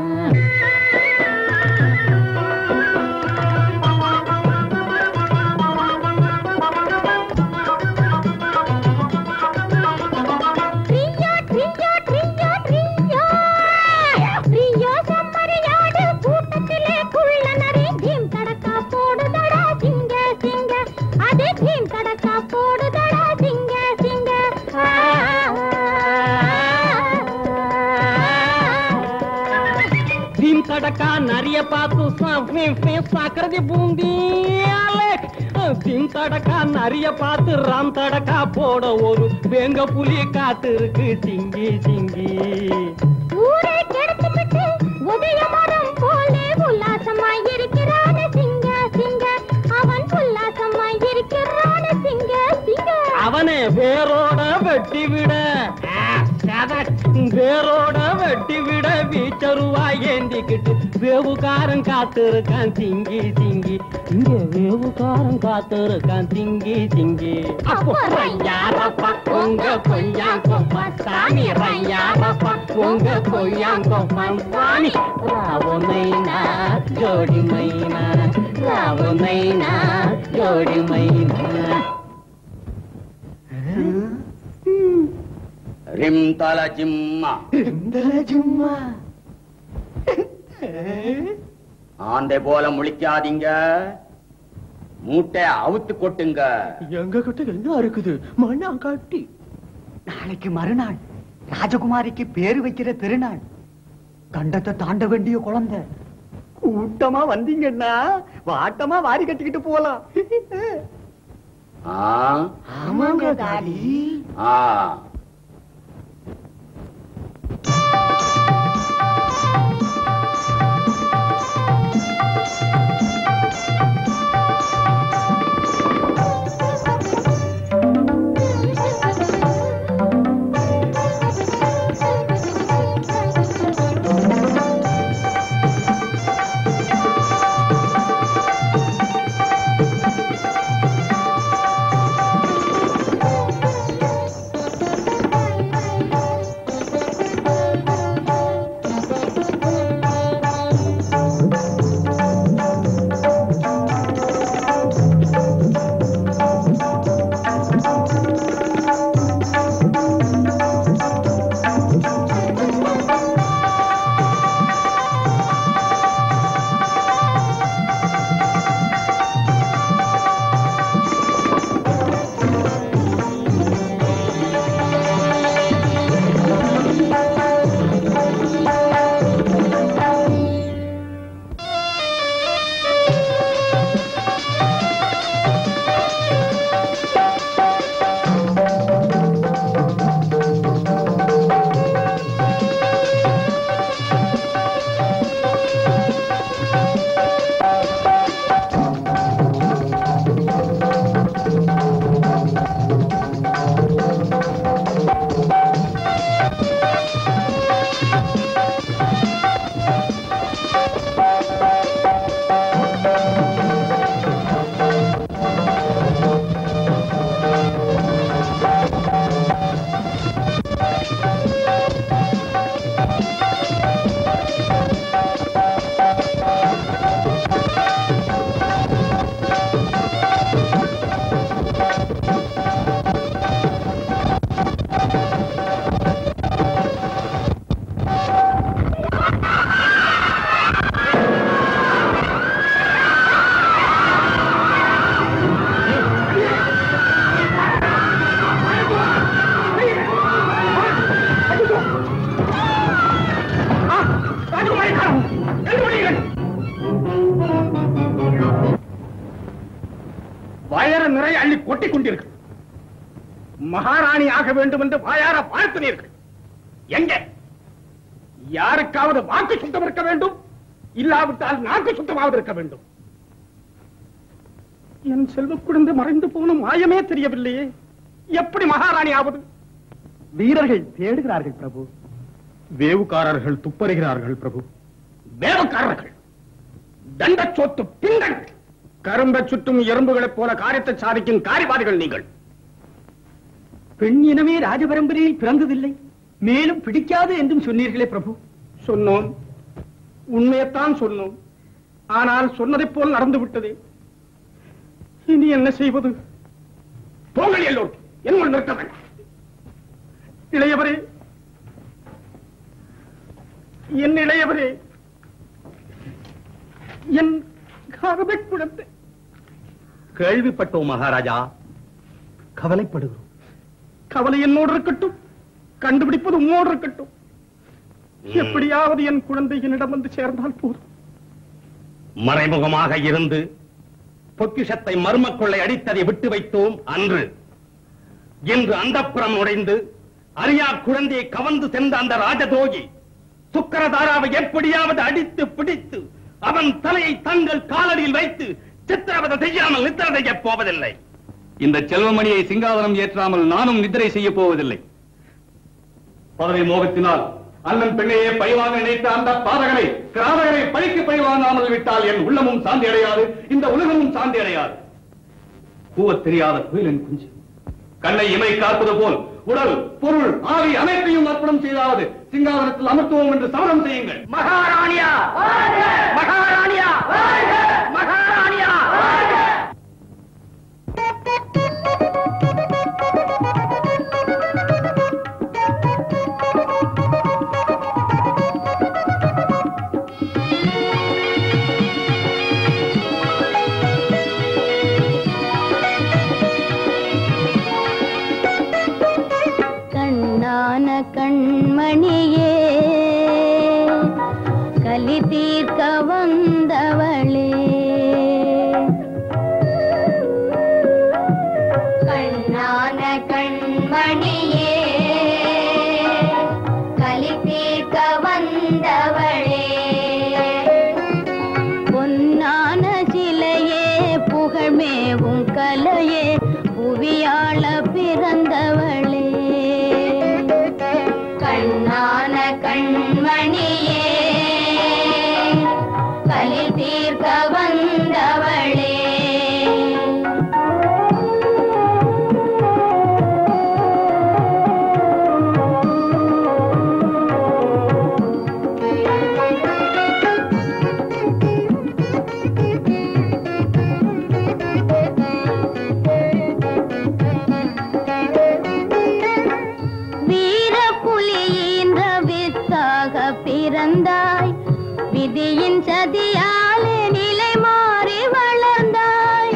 ட்ரியா ட்ரியா ட்ரியா ட்ரியா ட்ரியா செம்மறியாடு கூட்டத்திலே குள்ள நரி தீம் தடக்கா போடுதடா சிங்க சிங்க அது தீம் தடக்கா போடுதடா சிங்க சிங்க தீம் தடக்கா நிறைய பார்த்து சாக்கிறதி பூந்தி அலெக். தீம் தடக்கா நிறைய பார்த்து ராம் தடக்கா போட ஒரு வேங்க புலி காத்து இருக்கு சிங்கி சிங்கி ஊரை கெடுத்துவிட்டு உதய மரம் போலே உல்லாசமாய் இருக்கிறான சிங்க சிங்க அவன் உல்லாசமாய் இருக்கிறான சிங்க சிங்க அவனை வேரோட வெட்டி விட ஆ, சதக். வேரோட வெட்டி விட வீச்சருவா ஏந்திக்கிட்டு வேவுகாரன் காத்திருக்கான் திங்கி திங்கி இங்க வேவுகாரன் காத்திருக்கான் திங்கி திங்கி அப்போ ரையாரப்பா உங்க கொய்யா கொப்பா சாமி ரையாரப்பா உங்க கொய்யா கொப்பா சாமி ராவணைனா ஜோடி மைனா ராவணைனா ஜோடி மைனா ரிம் தல ஜிம்மா ஆந்தை போல முழிக்காதீங்க மூட்டை அவுத்து கொட்டுங்க எங்க கிட்ட என்ன இருக்குது மண்ணா காட்டி நாளைக்கு மறுநாள் ராஜகுமாரிக்கு பேரு வைக்கிற திருநாள் கண்டத்தை தாண்ட வேண்டிய குழந்தை கூட்டமா வந்தீங்கன்னா வாட்டமா வாரி கட்டிக்கிட்டு போலாம் ஆ ஆமாங்க தாடி ஆ மகாராணி ஆக வேண்டும் என்று வாயார வாழ்த்தினீர்கள் எங்க யாருக்காவது வாக்கு சுத்தம் இருக்க வேண்டும் இல்லாவிட்டால் நாக்கு சுத்தமாவது இருக்க வேண்டும் என் செல்வ குழந்தை மறைந்து போன மாயமே தெரியவில்லையே எப்படி மகாராணி ஆவது வீரர்கள் தேடுகிறார்கள் பிரபு வேவுக்காரர்கள் துப்பறுகிறார்கள் பிரபு வேவுக்காரர்கள் தண்ட சொத்து பிண்டங்கள் கரும்பை சுற்றும் எறும்புகளைப் போல காரியத்தை சாதிக்கும் காரிவாதிகள் நீங்கள் பெண் இனமே ராஜபரம்பரையில் பிறந்ததில்லை மேலும் பிடிக்காது என்றும் சொன்னீர்களே பிரபு சொன்னோம் உண்மையைத்தான் சொன்னோம் ஆனால் சொன்னதைப் போல் நடந்து விட்டதே இனி என்ன செய்வது போங்கள் எல்லோரும் என்னுள் நிற்க வேண்டாம் இளையவரே என் இளையவரே என் கருமை குழந்தை கேள்விப்பட்டோம் மகாராஜா கவலைப்படுகிறோம் கவலை என்னோடு இருக்கட்டும் கண்டுபிடிப்பது உம்மோடு இருக்கட்டும் எப்படியாவது என் குழந்தை என்னிடம் வந்து சேர்ந்தால் போதும் மறைமுகமாக இருந்து பொக்கிஷத்தை மர்ம கொள்ளை அடித்ததை விட்டு வைத்தோம் அன்று இன்று அந்தப்புறம் நுழைந்து அரியா குழந்தையை கவர்ந்து சென்ற அந்த ராஜதோகி சுக்கரதாராவை எப்படியாவது அடித்து பிடித்து அவன் தலையை தங்கள் காலடியில் வைத்து சித்திரவதை செய்யாமல் நித்திர செய்யப் போவதில்லை இந்த செல்வமணியை சிங்காதனம் ஏற்றாமல் நானும் நித்திரை செய்ய போவதில்லை பதவி மோகத்தினால் அண்ணன் பெண்ணையே பழிவாங்க நினைத்த அந்த பாதகனை கிராதகனை பழிக்கு பழிவாங்காமல் விட்டால் என் உள்ளமும் சாந்தி அடையாது இந்த உலகமும் சாந்தி அடையாது கூவத் தெரியாத குயிலின் குஞ்சு கண்ணை இமை காப்பது போல் உடல் பொருள் ஆவி அனைத்தையும் அர்ப்பணம் செய்தாவது சிங்காதனத்தில் அமர்த்துவோம் என்று சமரம் செய்யுங்கள் மகாராணியா மகாராணியா மகாராணியா கண்ணான கண்மணியே கலி தீர்க்க வந்தவளே கண்ணான கண்மணியே கலி தீர்க்க வந்தவளே பொன்னான சிலையே புகழ்மேவும் கலையே புவியாள பிறந்தவளே கண்ணான கண்மணியே கலி தீர்க்க வந்தவளே வீர புலியின்ற வித்தாக பிறந்தாய் விதியின் சதியாலே நிலை மாறி வளர்ந்தாய்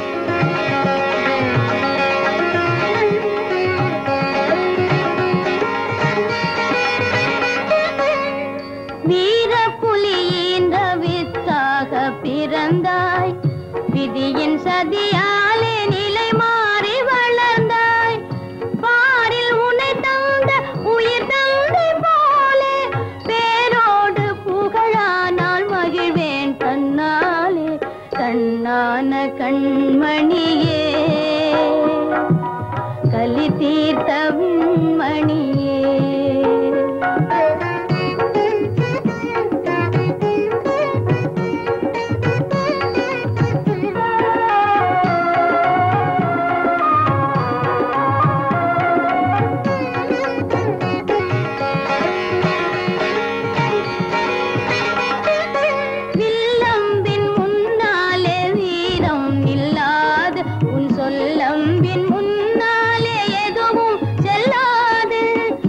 வீர புலியின்ற வித்தாக பிறந்தாய் விதியின் சதியாலே நிலை மாறி வளர்ந்தாய் பாரில் உன்னை தந்த உயிர் தந்தை போலே பேரோடு புகழானால் மகிழ்வேன் தன்னாலே கண்ணான கண்மணியே கலி தீர்த்த மணியே வில்லம்பின் முன்னாலே வீரம் இல்லாது உன் சொல்லம்பின் முன்னாலே எதுவும் செல்லாது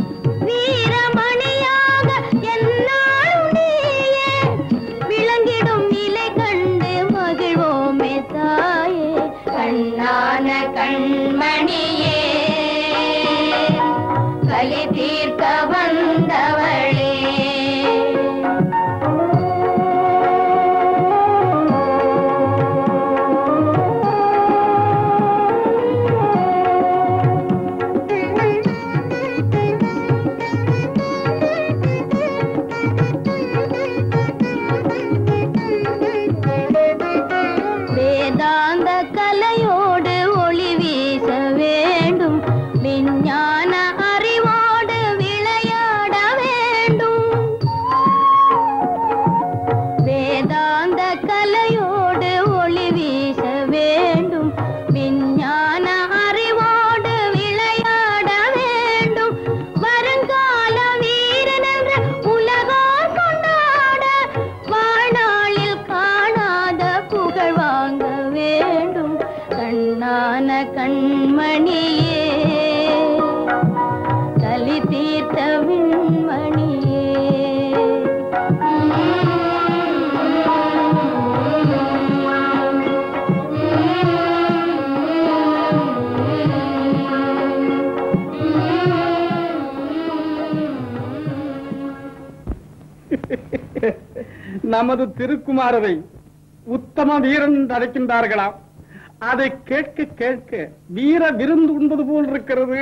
நமது திருக்குமாரரை உத்தம வீரன் என்று அழைக்கின்றார்களாம் அதை கேட்க கேட்க வீர விருந்து உண்பது போல் இருக்கிறது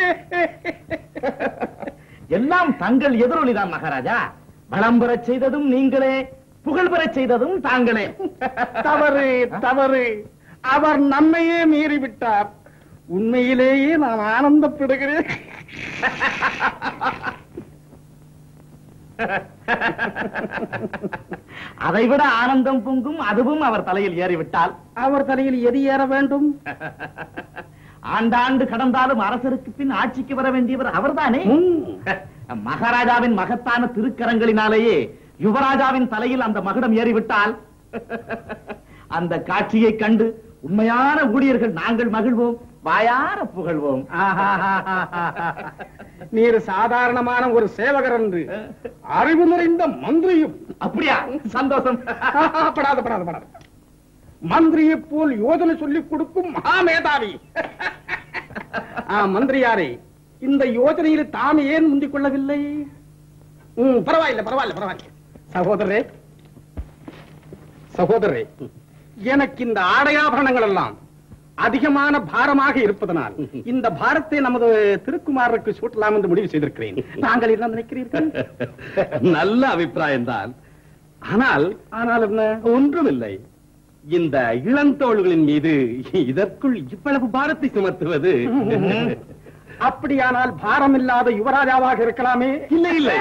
எல்லாம் தங்கள் எதிரொலிதான் மகாராஜா வளம் பெறச் செய்ததும் நீங்களே புகழ் பெறச் செய்ததும் தாங்களே தவறு தவறு அவர் நம்மையே மீறிவிட்டார் உண்மையிலேயே நான் ஆனந்தப்படுகிறேன் அதைவிட ஆனந்தம் பொங்கும் அதுவும் அவர் தலையில் ஏறிவிட்டால் அவர் தலையில் எது ஏற வேண்டும் ஆண்டாண்டு கடந்தாலும் அரசருக்கு பின் ஆட்சிக்கு வர வேண்டியவர் அவர்தானே மகாராஜாவின் மகத்தான திருக்கரங்களினாலேயே யுவராஜாவின் தலையில் அந்த மகுடம் ஏறிவிட்டால் அந்த காட்சியை கண்டு உண்மையான ஊழியர்கள் நாங்கள் மகிழ்வோம் வாயார புகழ்வோம் நீர் சாதாரணமான ஒரு சேவகர் என்று அறிவு நிறைந்த மந்திரியும் அப்படியா சந்தோஷம் படாத படாத படாத மந்திரியை போல் யோஜனை சொல்லிக் கொடுக்கும் மகாமேதாவி ஆ, மந்திரியாரே இந்த யோஜனையில் தாம் ஏன் முந்திக் கொள்ளவில்லை ம், பரவாயில்லை பரவாயில்லை பரவாயில்லை சகோதரரே சகோதரரே எனக்கு இந்த ஆடையாபரணங்கள் எல்லாம் அதிகமான பாரமாக இருப்பதனால் இந்த பாரத்தை நமது திருக்குமாரருக்கு சூட்டலாம் என்று முடிவு செய்திருக்கிறேன் தாங்கள் என்ன நினைக்கிறீர்கள் நல்ல அபிப்பிராயம் தான் ஆனால் ஆனால் என்ன ஒன்றுமில்லை இந்த இளந்தோள்களின் மீது இதற்குள் இவ்வளவு பாரத்தை சுமத்துவது அப்படியானால் பாரம் இல்லாத யுவராஜாவாக இருக்கலாமே இல்லை இல்லை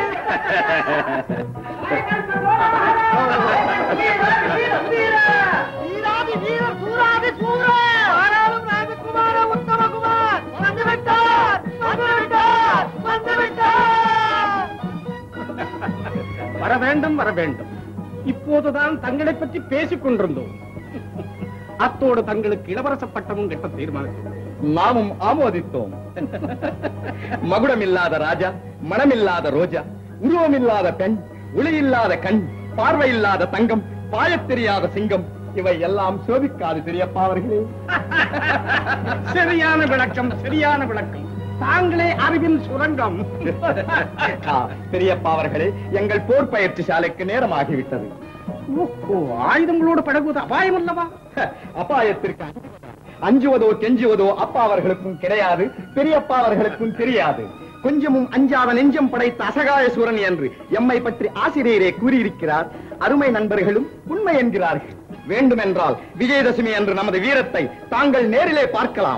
வர வேண்டும் வர வேண்டும் இப்போதுதான் தங்களை பற்றி பேசிக் கொண்டிருந்தோம் அத்தோடு தங்களுக்கு இளவரச பட்டமும் கட்ட தீர்மானித்தோம் நாமும் ஆமோதித்தோம் மகுடமில்லாத ராஜா மனமில்லாத ரோஜா உருவமில்லாத பெண் ஒளியில்லாத கண் பார்வையில்லாத தங்கம் பாயத் தெரியாத சிங்கம் இவை எல்லாம் சோபிக்காது பெரியப்பா அவர்களே சரியான விளக்கம் சரியான விளக்கம் தாங்களே அறிவின் சுரங்கம் ஆ, பெரியப்பா அவர்களே எங்கள் போர் பயிற்சி சாலைக்கு நேரமாகிவிட்டது ஓஹோ, ஆயுதங்களோடு பழகுவது அபாயம் அல்லவா அபாயத்திற்கு அஞ்சுவதோ கெஞ்சுவதோ அப்பா அவர்களுக்கும் கிடையாது பெரியப்பா அவர்களுக்கும் தெரியாது கொஞ்சமும் அஞ்சாத நெஞ்சம் படைத்த அசகாய சூரன் என்று எம்மை பற்றி ஆசிரியரே கூறியிருக்கிறார் அருமை நண்பர்களும் உண்மை என்கிறார்கள் வேண்டுமென்றால் விஜயதசமி அன்று நமது வீரத்தை தாங்கள் நேரிலே பார்க்கலாம்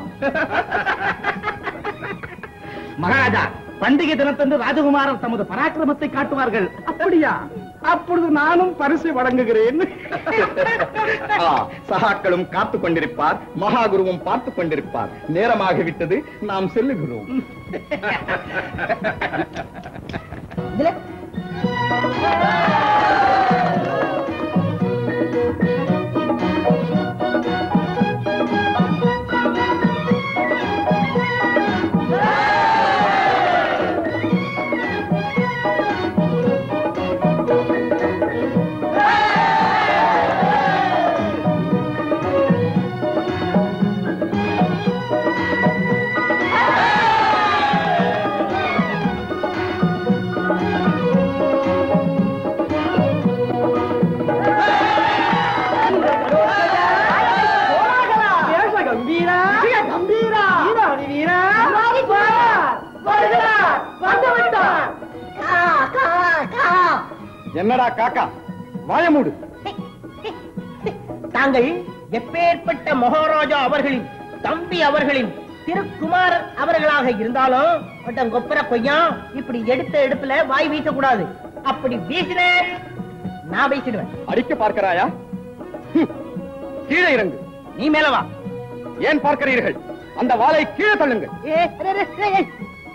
மகாராஜா பண்டிகை தினத்தன்று ராஜகுமாரர் தமது பராக்கிரமத்தை காட்டுவார்கள் அப்படியா அப்பொழுது நானும் பரிசு வழங்குகிறேன் ஆ, சகாக்களும் காத்துக் கொண்டிருப்பார் மகாகுருவும் பார்த்துக் கொண்டிருப்பார் நேரமாகிவிட்டது நாம் செல்லுகிறோம் என்னடா காக்கா வாயமூடு தாங்கள் எப்பேற்பட்ட மகாராஜா அவர்களின் தம்பி அவர்களின் திருக்குமாரர் அவர்களாக இருந்தாலும் ஒருத்தன் கொப்பர கொய்யா இப்படி எடுத்த எடுப்புல வாய் வீசக்கூடாது அப்படி வீசின நான் வீசிடுவேன் அடிக்க பார்க்கிறாயா ஹம். கீழே இறங்கு நீ மேல வா ஏன் பார்க்கிறீர்கள் அந்த வாளை கீழே தள்ளுங்கள் ஏ, அரே, அரே, அரே, ஏய்.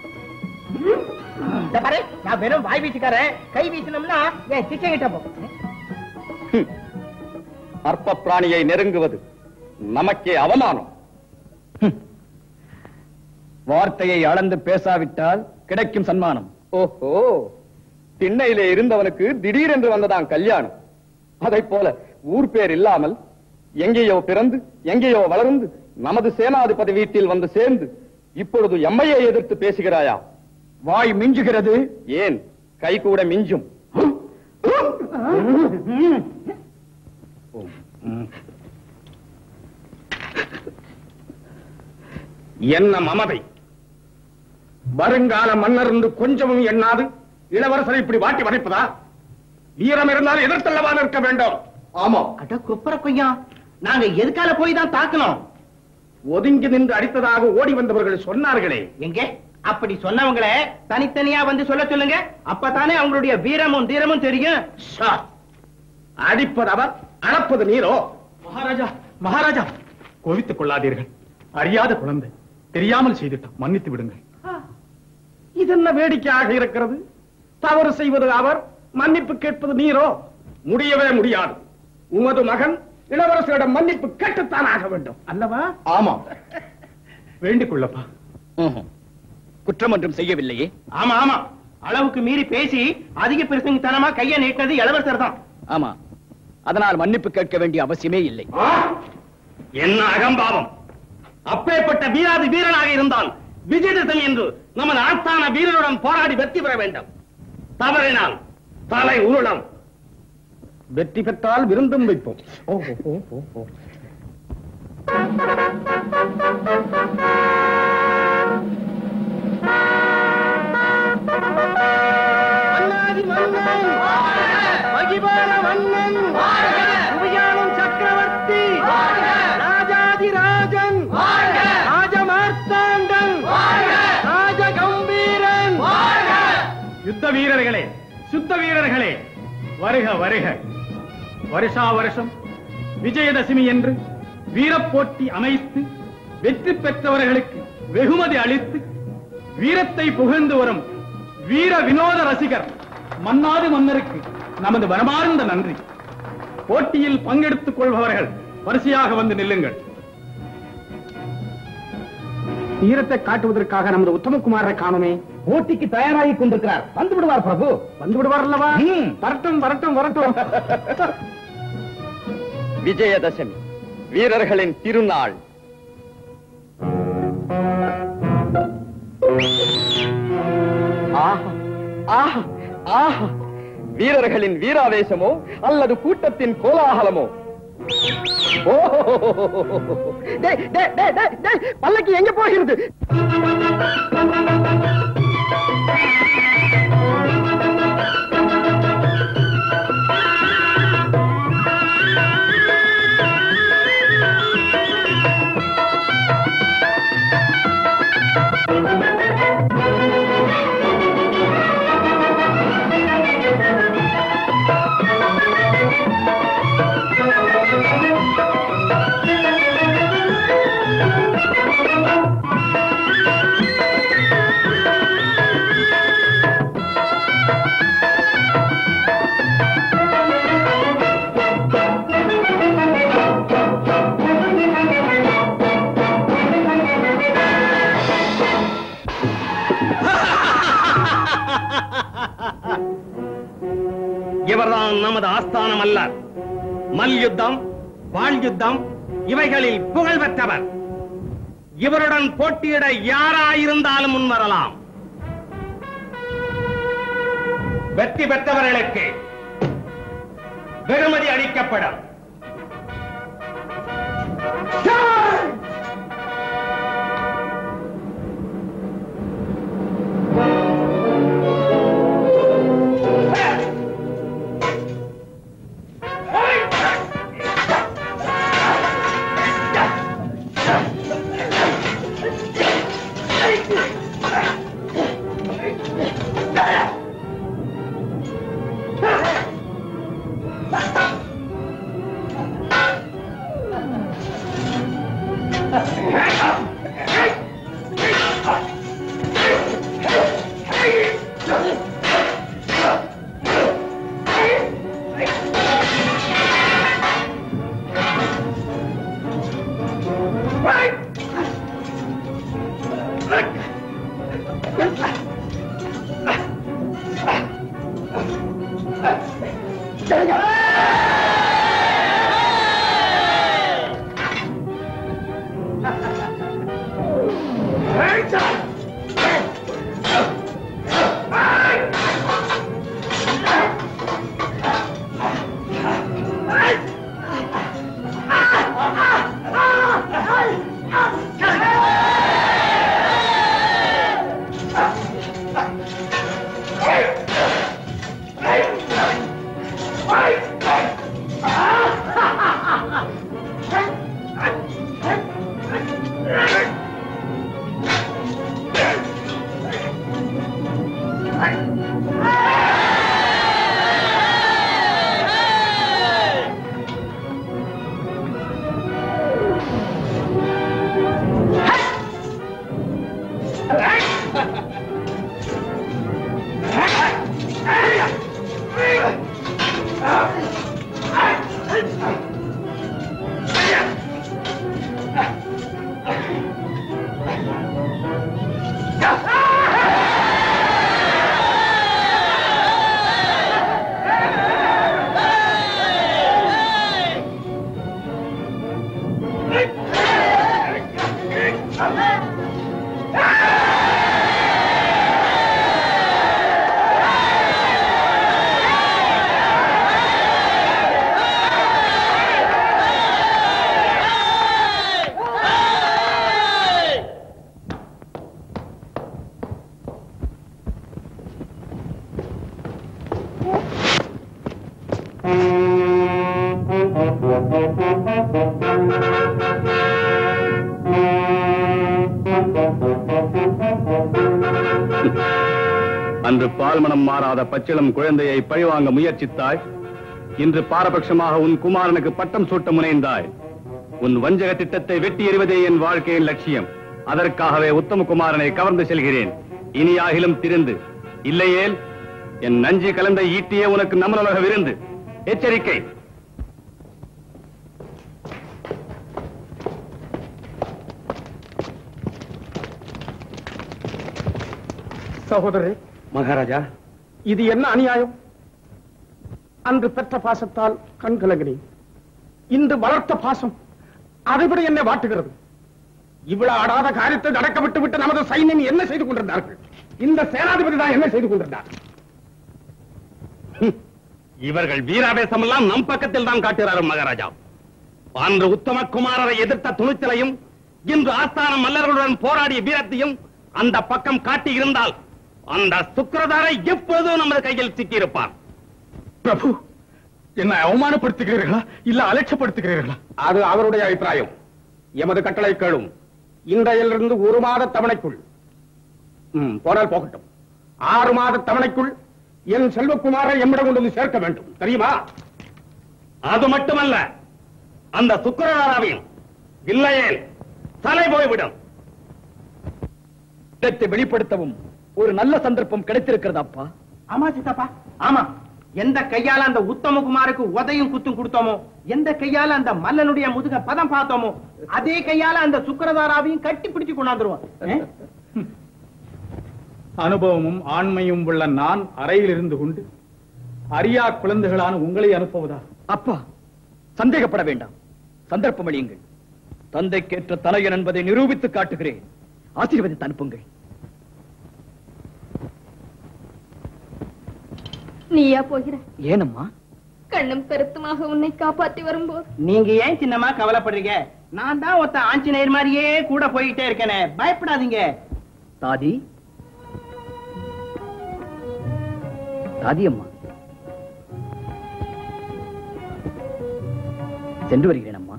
இந்த பாரு நான் வெறும் வாய் வீசிக்காரன் கை வீசினோம்னா என் சிச்சை கிட்ட போ ஹம். அற்ப பிராணியை நெருங்குவது நமக்கே அவமானம் ஹம். வார்த்தையை அளந்து பேசாவிட்டால் கிடைக்கும் சன்மானம் ஓஹோ திண்ணையிலே இருந்தவனுக்கு திடீரென்று வந்ததாம் கல்யாணம் அதைப் போல ஊர் பேர் இல்லாமல் எங்கேயோ பிறந்து எங்கேயோ வளர்ந்து நமது சேனாதிபதி வீட்டில் வந்து சேர்ந்து இப்பொழுது எம்மையை எதிர்த்து பேசுகிறாயா வாய் மிஞ்சுகிறது ஏன் கை கூட மிஞ்சும் என்ன மமதை வருங்கால மன்னர் என்று கொஞ்சமும் எண்ணாது இளவரசரை இப்படி வாட்டி வதைப்பதா வீரம் இருந்தால் எதிர்த்தல்லவா நிற்க வேண்டும் ஆமா அட குப்பர கொய்யா நாங்க எதுக்கால போய் தான் தாக்கணும் ஒதுங்கி நின்று அடித்ததாக ஓடி வந்தவர்கள் சொன்னார்களே எங்க அப்படி சொன்னவங்களே தனித்தனியா வந்து சொல்ல சொல்லுங்க அப்பதானே அவங்களுடைய வீரமும் தீரமும் தெரியும் ஷா. அடிப்பது அவர் அளப்பது நீரோ மகாராஜா மகாராஜா கோவித்துக் கொள்ளாதீர்கள் அறியாத குழந்தை தெரியாமல் செய்துட்டான் மன்னித்து விடுங்கள் இது என்ன வேடிக்கையாக இருக்கிறது தவறு செய்வது அவர் மன்னிப்பு கேட்பது நீரோ முடியவே முடியாது உமது மகன் இளவரசரிடம் மன்னிப்பு கேட்டுத்தான் ஆக வேண்டும் அல்லவா ஆமா வேண்டிக் கொள்ளப்பா குற்றம் ஒன்றும் செய்யவில்லையே ஆமா ஆமா அளவுக்கு மீறி பேசி அதிக பிரசங்கத்தனமா கைய நீட்டினது இளவரசர் தான் ஆமா அதனால் மன்னிப்பு கேட்க வேண்டிய அவசியமே இல்லை என்ன அகம்பாவம் அப்பேற்பட்ட வீராதி வீரனாக இருந்தால் விஜயதசமி என்று நமது ஆஸ்தான வீரருடன் போராடி வெற்றி பெற வேண்டும் தவறினால் தலை உருளம் வெற்றி பெற்றால் விருந்தும் வைப்போம் மன்னாதி மன்னன் மகிபால மன்னன் சுவியானம் சக்கரவர்த்தி ராஜாதி ராஜன் ராஜமார்த்தாண்டன் ராஜகம்பீரன் யுத்த வீரர்களே சுத்த வீரர்களே வருக வருக வருஷா வருஷம் விஜயதசமி என்று வீரப்போட்டி அமைத்து வெற்றி பெற்றவர்களுக்கு வெகுமதி அளித்து வீரத்தை புகழ்ந்து வரும் வீர வினோத ரசிகர் மன்னாது மன்னருக்கு நமது மனமார்ந்த நன்றி போட்டியில் பங்கெடுத்துக் கொள்பவர்கள் வரிசையாக வந்து நில்லுங்கள் வீரத்தை காட்டுவதற்காக நமது உத்தமகுமாரை காணுமே போட்டிக்கு தயாராகி கொண்டிருக்கிறார் வந்து விடுவார் பிரபு வந்து விடுவார் அல்லவா வரட்டும் வரட்டும் வரட்டும் விஜயதசமி வீரர்களின் திருநாள் ஆஹா ஆஹா ஆஹா வீரர்களின் வீராவேசமோ அல்லது கூட்டத்தின் கோலாகலமோ ஓ டேய், டேய், டேய், டேய், டேய், பல்லக்கு எங்க போகிறது இவர்தான் நமது ஆஸ்தானம் அல்ல மல்யுத்தம் வாழ்யுத்தம் இவைகளில் புகழ் பெற்றவர் இவருடன் போட்டியிட யாராயிருந்தாலும் முன்வரலாம் வெற்றி பெற்றவர்களுக்கு வெகுமதி அளிக்கப்படும் அன்று பால்மனம் மாறாத பச்சிளம் குழந்தையை பழிவாங்க முயற்சித்தாய் இன்று பாரபட்சமாக உன் குமாரனுக்கு பட்டம் சூட்ட முனைந்தாய் உன் வஞ்சக திட்டத்தை வெட்டி எறிவதே என் வாழ்க்கையின் லட்சியம் அதற்காகவே உத்தமகுமாரனை கவர்ந்து செல்கிறேன் இனியாகிலும் திருந்து இல்லையேல் என் நஞ்சு கலந்த ஈட்டியே உனக்கு நமனுலக விருந்து எச்சரிக்கை சகோதரரே மகாராஜா இது என்ன அநியாயம் அன்று பெற்ற பாசத்தால் கண் கலங்கினேன் இன்று வளர்த்த பாசம் அதைவிட என்னை வாட்டுகிறது இவ்வளவு ஆடாத காரியத்தை நடக்க விட்டு விட்டு நமது சைன்யம் என்ன செய்து கொண்டிருந்தார்கள் இந்த சேனாதிபதி தான் என்ன செய்து கொண்டிருந்தார் ஹம். இவர்கள் வீராவேசம் எல்லாம் நம் பக்கத்தில் தான் காட்டுகிறார்கள் மகாராஜா அன்று உத்தமகுமாரரை எதிர்த்த துணிச்சலையும் இன்று ஆஸ்தான மல்லர்களுடன் போராடிய வீரத்தையும் அந்த பக்கம் காட்டி இருந்தால் அந்த சுக்கிரதாரை எப்பொழுதும் நமது கையில் சிக்கியிருப்பார் பிரபு என்ன அவமானப்படுத்துகிறீர்களா இல்ல அலட்சப்படுத்துகிறீர்களா அது அவருடைய அபிப்பிராயம் எமது கட்டளை கேளும் இன்றையிலிருந்து ஒரு மாத தவணைக்குள் ம், போனால் போகட்டும் ஆறு மாத தவணைக்குள் என் செல்வகுமாரை எம்மிடம் கொண்டு வந்து சேர்க்க வேண்டும் தெரியுமா அது மட்டுமல்ல அந்த சுக்கிரதாராவையும் இல்லையேல் தலை போய்விடும் இடத்தை வெளிப்படுத்தவும் ஒரு நல்ல சந்தர்ப்பம் கிடைத்திருக்கிறது அப்பா ஆமா சித்தப்பா ஆமா எந்த கையால அந்த உத்தமகுமாருக்கு உதையும் குத்தும் கொடுத்தோமோ எந்த கையால அந்த மல்லனுடைய முதுக பதம் பார்த்தோமோ அதே கையால அந்த சுக்கரதாராவையும் கட்டி பிடிச்சு கொண்டாந்துருவோம் அஹ்? அனுபவமும் ஆண்மையும் உள்ள நான் அறையில் இருந்து கொண்டு அரியா குழந்தைகளான உங்களை அனுப்புவதா அப்பா சந்தேகப்பட வேண்டாம் சந்தர்ப்பம் அளியுங்கள் தந்தைக்கேற்ற தலையன் என்பதை நிரூபித்து காட்டுகிறேன் ஆசீர்வதித்து அனுப்புங்கள் நீயா போகிற ஏனம்மா கண்ணும் கருத்துமாக உன்னை காப்பாற்றி வரும்போது நீங்க ஏன் சின்னமா கவலைப்படுறீங்க நான் தான் ஒத்த ஆஞ்சநேயர் மாதிரியே கூட போயிட்டே இருக்கேனே பயப்படாதீங்க தாதி தாதி அம்மா சென்று வருகிறேன் அம்மா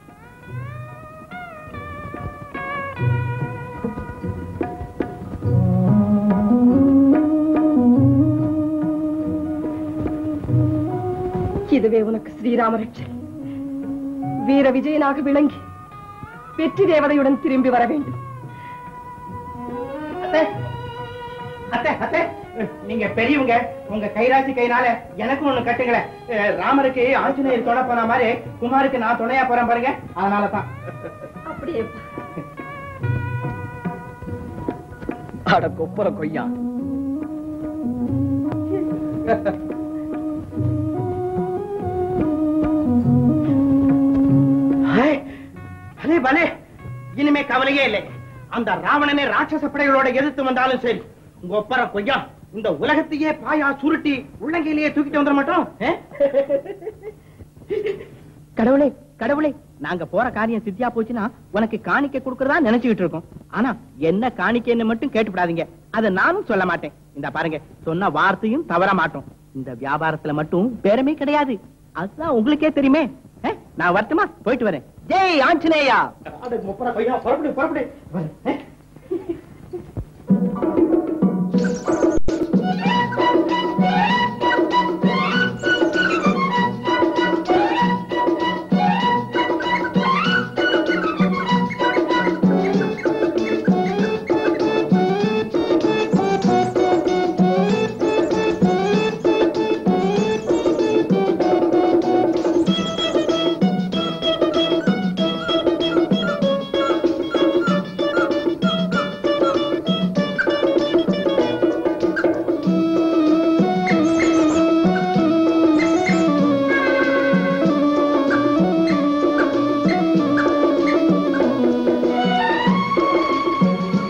இதுவே உனக்கு ஸ்ரீராம ரட்சை வீர விஜயனாக விளங்கி வெற்றி தேவதையுடன் திரும்பி வர வேண்டும் அத்தை, அத்தை அத்தை நீங்க பெரியவங்க உங்க கைராசி கைனால எனக்கும் ஒண்ணு கட்டுங்களேன் அஹ், ராமருக்கு ஆஞ்சநேயர் துணை போன மாதிரி குமாருக்கு நான் துணையா போறேன் பாருங்க அதனால தான் அப்படியே அட கொப்பர கொய்யா அலே பலே இனிமே கவலையே இல்லை அந்த ராவணனை ராட்சச படைகளோட எதிர்த்து வந்தாலும் சரி உங்க ஒப்பர கொய்யா இந்த உலகத்தையே பாயா சுருட்டி உள்ளங்கையிலேயே தூக்கிட்டு வந்துட மாட்டோம் அஹ்? கடவுளே கடவுளே நாங்க போற காரியம் சித்தியா போச்சுன்னா உனக்கு காணிக்கை கொடுக்கறதா நினைச்சுக்கிட்டு இருக்கோம் ஆனா என்ன காணிக்கைன்னு மட்டும் கேட்டுப்படாதீங்க அதை நானும் சொல்ல மாட்டேன் இந்த பாருங்க சொன்ன வார்த்தையும் தவற மாட்டோம் இந்த வியாபாரத்துல மட்டும் பேரமே கிடையாது அதுதான் உங்களுக்கே தெரியுமே அஹ், நான் வரட்டுமா போயிட்டு வரேன் ஜெய் ஆஞ்சநேயா புறப்படு புறப்படு ஆ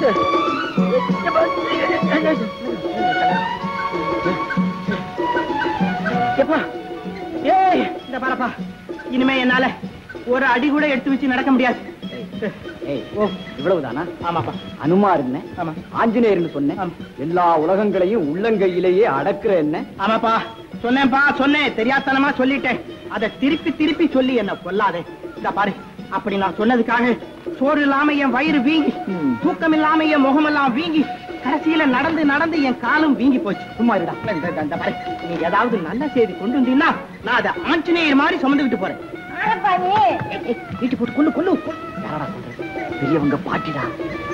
எப்பா ஏய் இந்த பாரப்பா இனிமே என்னால ஒரு அடி கூட எடுத்து வச்சு நடக்க முடியாது ஏய் ஓ இவ்வளவுதானா ஆமாப்பா அனுமார் என்ன ஆமா ஆஞ்சநேயர்னு சொன்னேன் எல்லா உலகங்களையும் உள்ளங்கையிலேயே அடக்குற என்ன ஆமாப்பா சொன்னேன்ப்பா சொன்னேன் தெரியாதனமா சொல்லிட்டேன் அதை திருப்பி திருப்பி சொல்லி என்ன கொல்லாதே இந்த பாரு அப்படி நான் சொன்னதுக்காக சோறு இல்லாம என் வயிறு வீங்கி தூக்கம் இல்லாம என் முகமெல்லாம் வீங்கி கடைசியில நடந்து நடந்து என் காலும் வீங்கி போச்சு சும்மா இருடா இந்த- இந்த- இந்த பாரு நீ ஏதாவது நல்ல செய்தி கொண்டு வந்தீங்கன்னா நான் அதை ஆஞ்சநேயர் மாதிரி சுமந்துகிட்டு போறேன் வீட்டு போட்டு கொள்ளு கொள்ளு கொள்ளு. யாரடா சொல்றது பெரியவங்க பாட்டிடா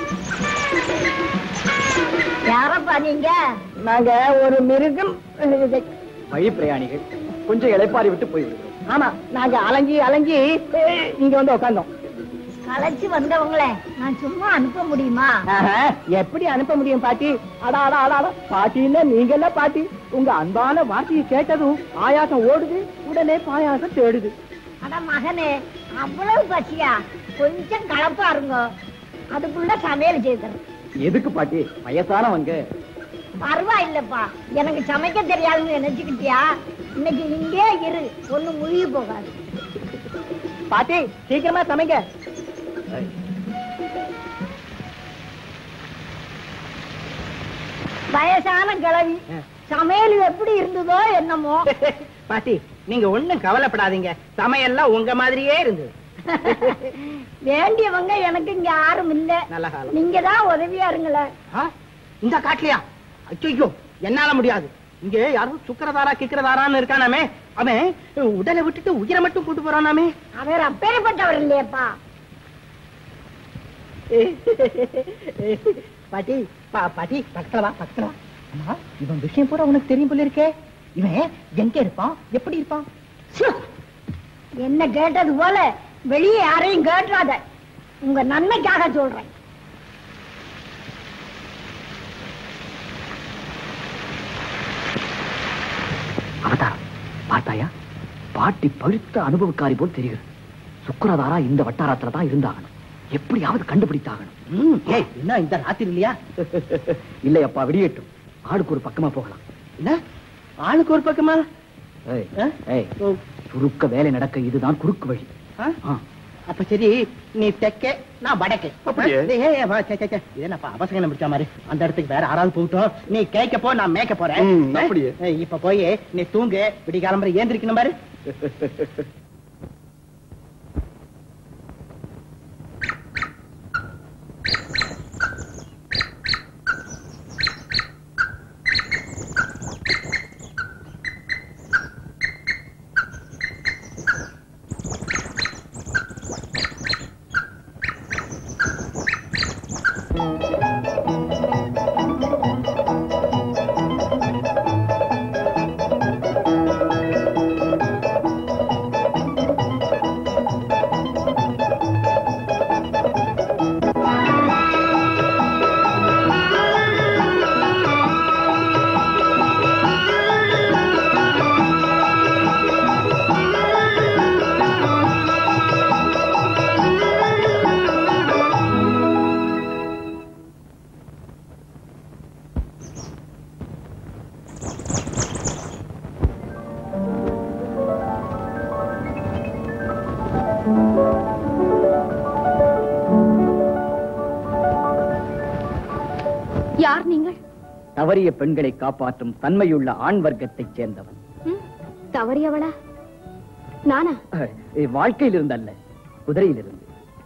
யாரப்பா நீங்க நாங்க ஒரு மிருகம் வழி பிரயாணிகள் கொஞ்சம் இளைப்பாரி விட்டு போய்விடுகிறோம் ஆமா நாங்க அலைஞ்சி அலைஞ்சி அஹ், இங்க வந்து உட்காந்தோம் களைச்சு வந்தவங்களே நான் சும்மா அனுப்ப முடியுமா ஆஹா, எப்படி அனுப்ப முடியும் பாட்டி அடா அடா அடா அடா. பாட்டி இல்ல நீங்க எல்லாம் பாட்டி உங்க அன்பான வார்த்தையை கேட்டதும் ஆயாசம் ஓடுது உடனே பாயாசம் தேடுது அட மகனே அவ்வளவு பசியா கொஞ்சம் கலப்பா இருங்க அதுக்குள்ள சமையல் செய்தேன் எதுக்கு பாட்டி வயசானவங்க பரவாயில்லப்பா எனக்கு சமைக்க தெரியாதுன்னு நினைச்சுக்கிட்டியா இன்னைக்கு இங்கே இரு ஒண்ணு முழுகி போகாது பாட்டி சீக்கிரமா சமைங்க வயசான கிழவி சமையல் எப்படி இருந்ததோ என்னமோ பாட்டி நீங்க ஒண்ணும் கவலைப்படாதீங்க சமையல்லாம் உங்க மாதிரியே இருந்தது வேண்டியவங்க எனக்கு இங்க யாரும் இல்ல நல்ல காலம் நீங்க தான் உதவியா இருங்களேன் ஆ? இந்த காட்டுலயா ஐயோ என்னால முடியாது இங்க யாரும் சுக்கரதாரா கிக்கரதாரான்னு இருக்கானாமே அவன் உடலை விட்டுட்டு உயிரை மட்டும் கூட்டு போறானாமே அவர் அப்பேற்பட்டவர் இல்லையப்பா பாட்டி பா பாட்டி பக்கத்துல வா பக்கத்துல வா அம்மா இவன் விஷயம் பூரா உனக்கு தெரியும் போல இருக்கே இவன் எங்க இருப்பான் எப்படி இருப்பான் ச்சே! என்ன கேட்டது போல வெளியே யாரையும் கேட்டுறாத உங்க நன்மைக்காக சொல்றேன் அவதாரம் பார்த்தாயா பாட்டி பழுத்த அனுபவக்காரி போல் தெரிகிறது சுக்கரதாரா இந்த வட்டாரத்துல தான் இருந்தாகணும் எப்படியாவது கண்டுபிடித்தாகணும் ம், ஏய் என்ன இந்த ராத்திரி இல்லையா இல்லையப்பா விடியட்டும் ஆளுக்கு ஒரு பக்கமா போகலாம் என்ன ஆளுக்கு ஒரு பக்கமா ஏய், ஆ? ஏய், சுருக்க வேலை நடக்க இதுதான் குறுக்கு வழி ஆ? ஆ. அப்ப சரி நீ தெக்க நான் வடக்கு அப்படியே? ஏய், ஏய், வா, சே, சே, சே. இது என்னப்பா அவசரம் பிடிச்ச மாதிரி அந்த இடத்துக்கு வேற யாராவது போகட்டும் நீ கேட்க போ நான் மேய்க்க போறேன் ம், அப்படியே. ஏய், இப்ப போய் நீ தூங்கு விடி காலம்பரை ஏந்திரிக்கணும் பாரு யார் நீங்கள் தவறிய பெண்களை காப்பாற்றும் தன்மையுள்ள ஆண் வர்க்கத்தைச் சேர்ந்தவன் ம், தவறியவளா நானா அஹ், வாழ்க்கையில் இருந்து அல்ல குதிரையில் இருந்து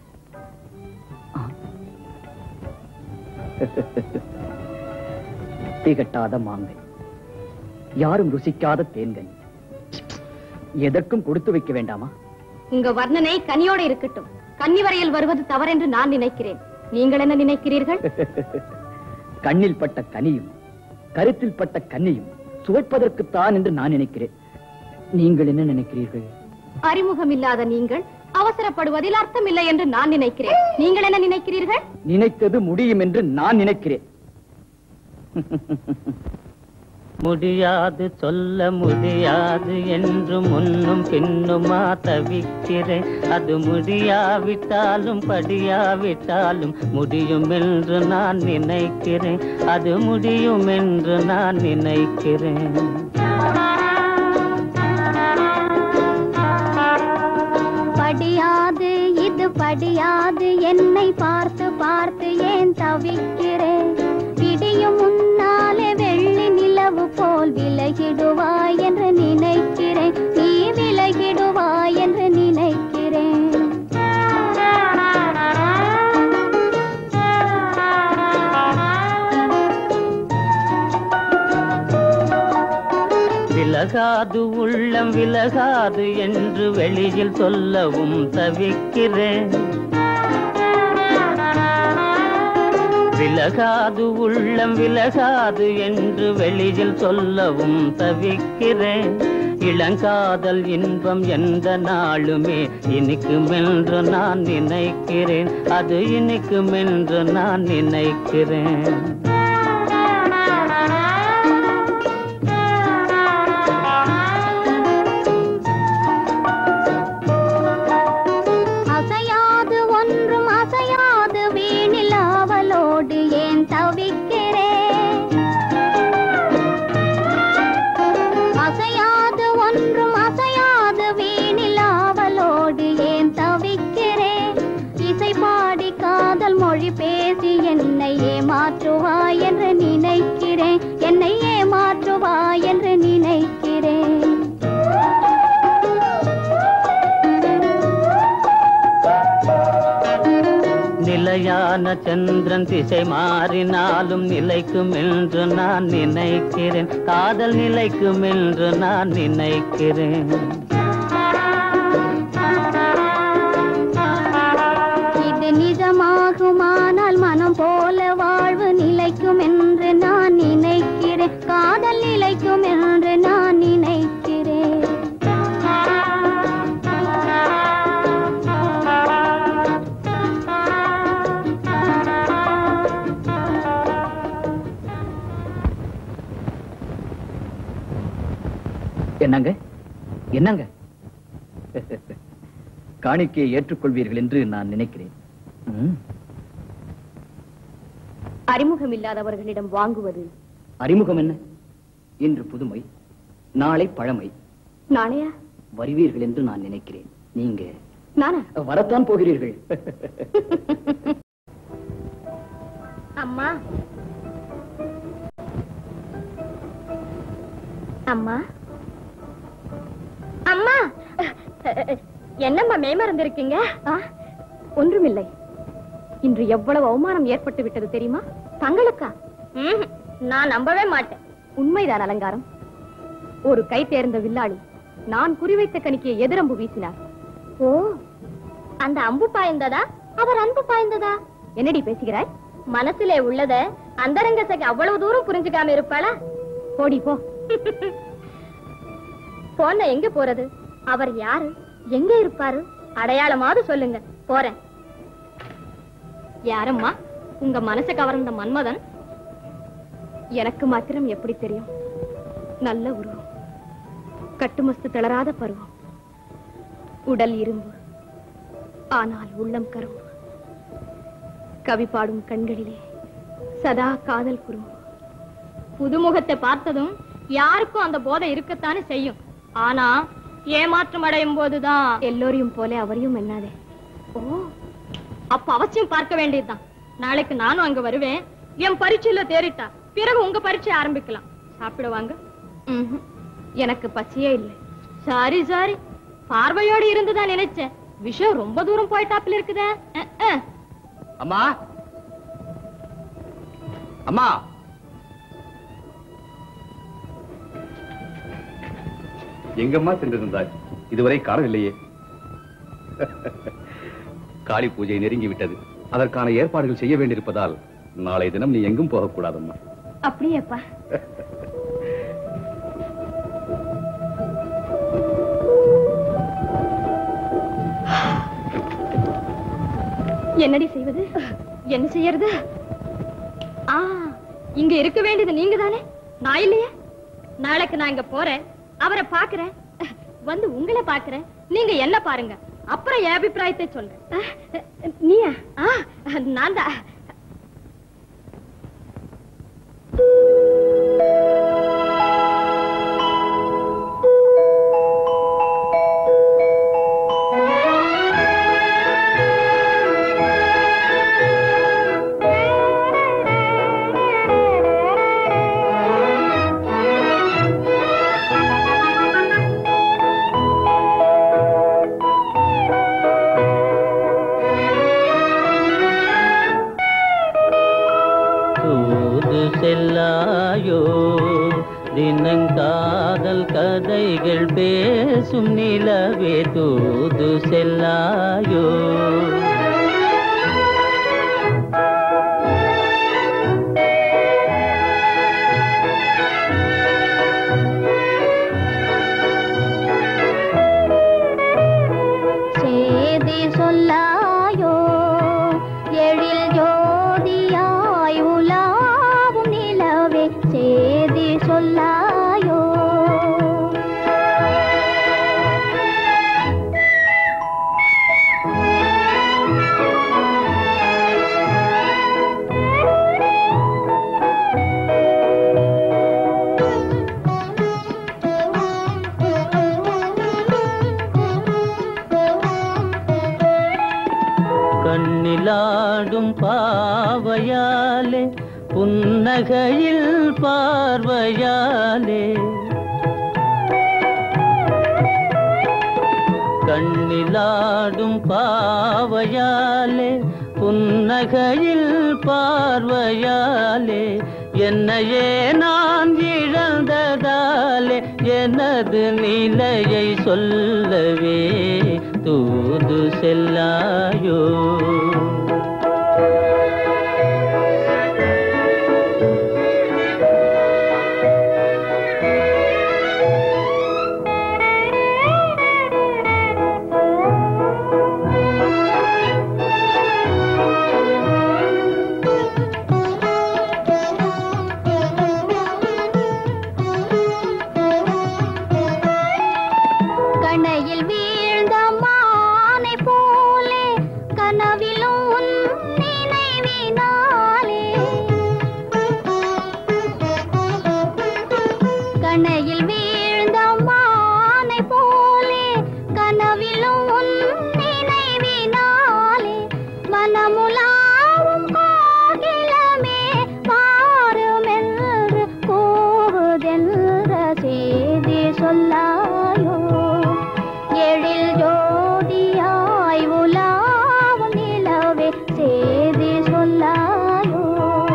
திகட்டாத மாங்கை யாரும் ருசிக்காத தேன்கனி எதற்கும் கொடுத்து வைக்க வேண்டாமா உங்க வர்ணனை கனியோட இருக்கட்டும் கன்னி வரையில் வருவது தவறென்று நான் நினைக்கிறேன் நீங்கள் என்ன நினைக்கிறீர்கள் கண்ணில் பட்ட கனியும் கருத்தில் பட்ட கன்னியும் சுவைப்பதற்குத்தான் என்று நான் நினைக்கிறேன் நீங்கள் என்ன நினைக்கிறீர்கள் அறிமுகம் இல்லாத நீங்கள் அவசரப்படுவதில் அர்த்தமில்லை என்று நான் நினைக்கிறேன் நீங்கள் என்ன நினைக்கிறீர்கள் நினைத்தது முடியும் என்று நான் நினைக்கிறேன் முடியாது சொல்ல முடியாது என்று முன்னும் பின்னுமா தவிக்கிறேன் அது முடியாவிட்டாலும் படியாவிட்டாலும் முடியும் என்று நான் நினைக்கிறேன் அது முடியும் என்று நான் நினைக்கிறேன் படியாது இது படியாது என்னை பார்த்து பார்த்து ஏன் தவிக்கிறேன் விடியும் முன்னாலே வெள்ளி நிலவு போல் விலகிடுவாய் என்று நினைக்கிறேன் நீ விலகிடுவாய் என்று நினைக்கிறேன் விலகாது உள்ளம் விலகாது என்று வெளியில் சொல்லவும் தவிக்கிறேன் விலகாது உள்ளம் விலகாது என்று வெளியில் சொல்லவும் தவிக்கிறேன் இளங்காதல் இன்பம் எந்த நாளுமே இனிக்குமென்று நான் நினைக்கிறேன் அது இனிக்குமென்று நான் நினைக்கிறேன் அசையாது ஒன்றும் அசையாது வீணில் அவளோடு ஏன் தவிக்கிறேன் அசையாது ஒன்றும் அசையாது வீணில் அவளோடு ஏன் தவிக்கிறேன் இசை பாடி காதல் மொழி பேசி என்னை ஏமாற்றுவாய் என்று நினைக்கிறேன் என்னை ஏமாற்றுவாய் என்று நினைக்கிறேன் நிலையான சந்திரன் திசை மாறினாலும் நிலைக்கும் என்று நான் நினைக்கிறேன் காதல் நிலைக்கும் என்று நான் நினைக்கிறேன் இது நிஜமாகுமானால் மனம் போல வாழ்வு நிலைக்கும் என்று நான் நினைக்கிறேன் காதல் நிலைக்கும் என்று நான் நினைக்கிறேன் என்னங்க என்னங்க காணிக்கையை ஏற்றுக்கொள்வீர்கள் என்று நான் நினைக்கிறேன் ம், அறிமுகம் இல்லாதவர்களிடம் வாங்குவது அறிமுகம் என்ன இன்று புதுமை நாளை பழமை நாளையா வருவீர்கள் என்று நான் நினைக்கிறேன் நீங்க நானா வரத்தான் போகிறீர்கள் அம்மா அம்மா அம்மா என்னம்மா மேமறந்திருக்கீங்க ஒன்றுமில்லை இன்று எவ்வளவு அவமானம் ஏற்பட்டு விட்டது தெரியுமா தங்களுக்கா ம்ஹும். நான் நம்பவே மாட்டேன் உண்மைதான் அலங்காரம் ஒரு கை தேர்ந்த வில்லாளி நான் குறிவைத்த கணிக்கையை எதிரம்பு வீசினார் ஓ அந்த அம்பு பாய்ந்ததா அவர் அன்பு பாய்ந்ததா என்னடி பேசுகிறாய் மனசிலே உள்ளத அந்தரங்க சகி அவ்வளவு தூரம் புரிஞ்சுக்காம இருப்பாளா போடி போ போன எங்க போறது அவர் யாரு எங்க இருப்பாரு அடையாளமாவது சொல்லுங்க போறேன் யாரம்மா உங்க மனச கவர்ந்த மன்மதன் எனக்கு மாத்திரம் எப்படி தெரியும் நல்ல உருவம் கட்டுமஸ்து திளராத பருவம் உடல் இரும்பு ஆனால் உள்ளம் கரும்பு கவி பாடும் கண்களிலே சதா காதல் குறும்பு புதுமுகத்தை பார்த்ததும் யாருக்கும் அந்த போதை இருக்கத்தானே செய்யும் ஆனா ஏமாற்றம் அடையும் போதுதான் எல்லோரையும் போல அவரையும் எண்ணாதே ஓ அப்ப அவசியம் பார்க்க வேண்டியதுதான் நாளைக்கு நானும் அங்க வருவேன் என் பரீட்சையில தேறிட்டா பிறகு உங்க பரீட்சை ஆரம்பிக்கலாம் சாப்பிட வாங்க ம்ஹும். எனக்கு பசியே இல்லை சாரி சாரி பார்வையோடு இருந்துதான் நினைச்சேன் விஷயம் ரொம்ப தூரம் போயிட்டாப்புல இருக்குதே அஹ், அஹ். அம்மா அம்மா எங்கம்மா சென்றிருந்தாய் இதுவரை காணவில்லையே காளி பூஜை நெருங்கி விட்டது அதற்கான ஏற்பாடுகள் செய்ய வேண்டியிருப்பதால் நாளை தினம் நீ எங்கும் போகக்கூடாதம்மா அப்படியேப்பா என்னடி செய்வது என்ன செய்யறது ஆ இங்க இருக்க வேண்டியது நீங்க தானே நான் இல்லையே நாளைக்கு நான் இங்க போறேன் அவரை பாக்குறேன் வந்து உங்களை பாக்குறேன் நீங்க என்ன பாருங்க அப்புறம் என் அபிப்பிராயத்தை சொல்றேன் நீயா நான் தான் தூது செல்லாயோ தினங்காதல் கதைகள் பேசும் நிலவே தூது செல்லாயோ சேதி சொல்லாயோ எழில் ஜோதியாய் உலாவும் நிலவே சேதி சொல்லாயோ கண்ணிலாடும் பாவையாலே புன்னகையில் பார்வையாலே கண்ணிலாடும் பாவையாலே புன்னகையில் பார்வையாலே என்னையே நான் இழந்ததாலே எனது நிலையை சொல்லவே தூது செல்லாயோ கணையில் வீழ்ந்த மானை போலே கனவிலும் உன் நினைவினாலே கணையில் வீழ்ந்த மானை போலே கனவிலும் உன் நினைவினாலே மனமுலாவும் கோகிலமே பாருமென்று கூவுதென்ற செய்தி சொல்லாயோ எழில் ஜோதியாய் உலாவும் நிலவே செய்தி சொல்லாயோ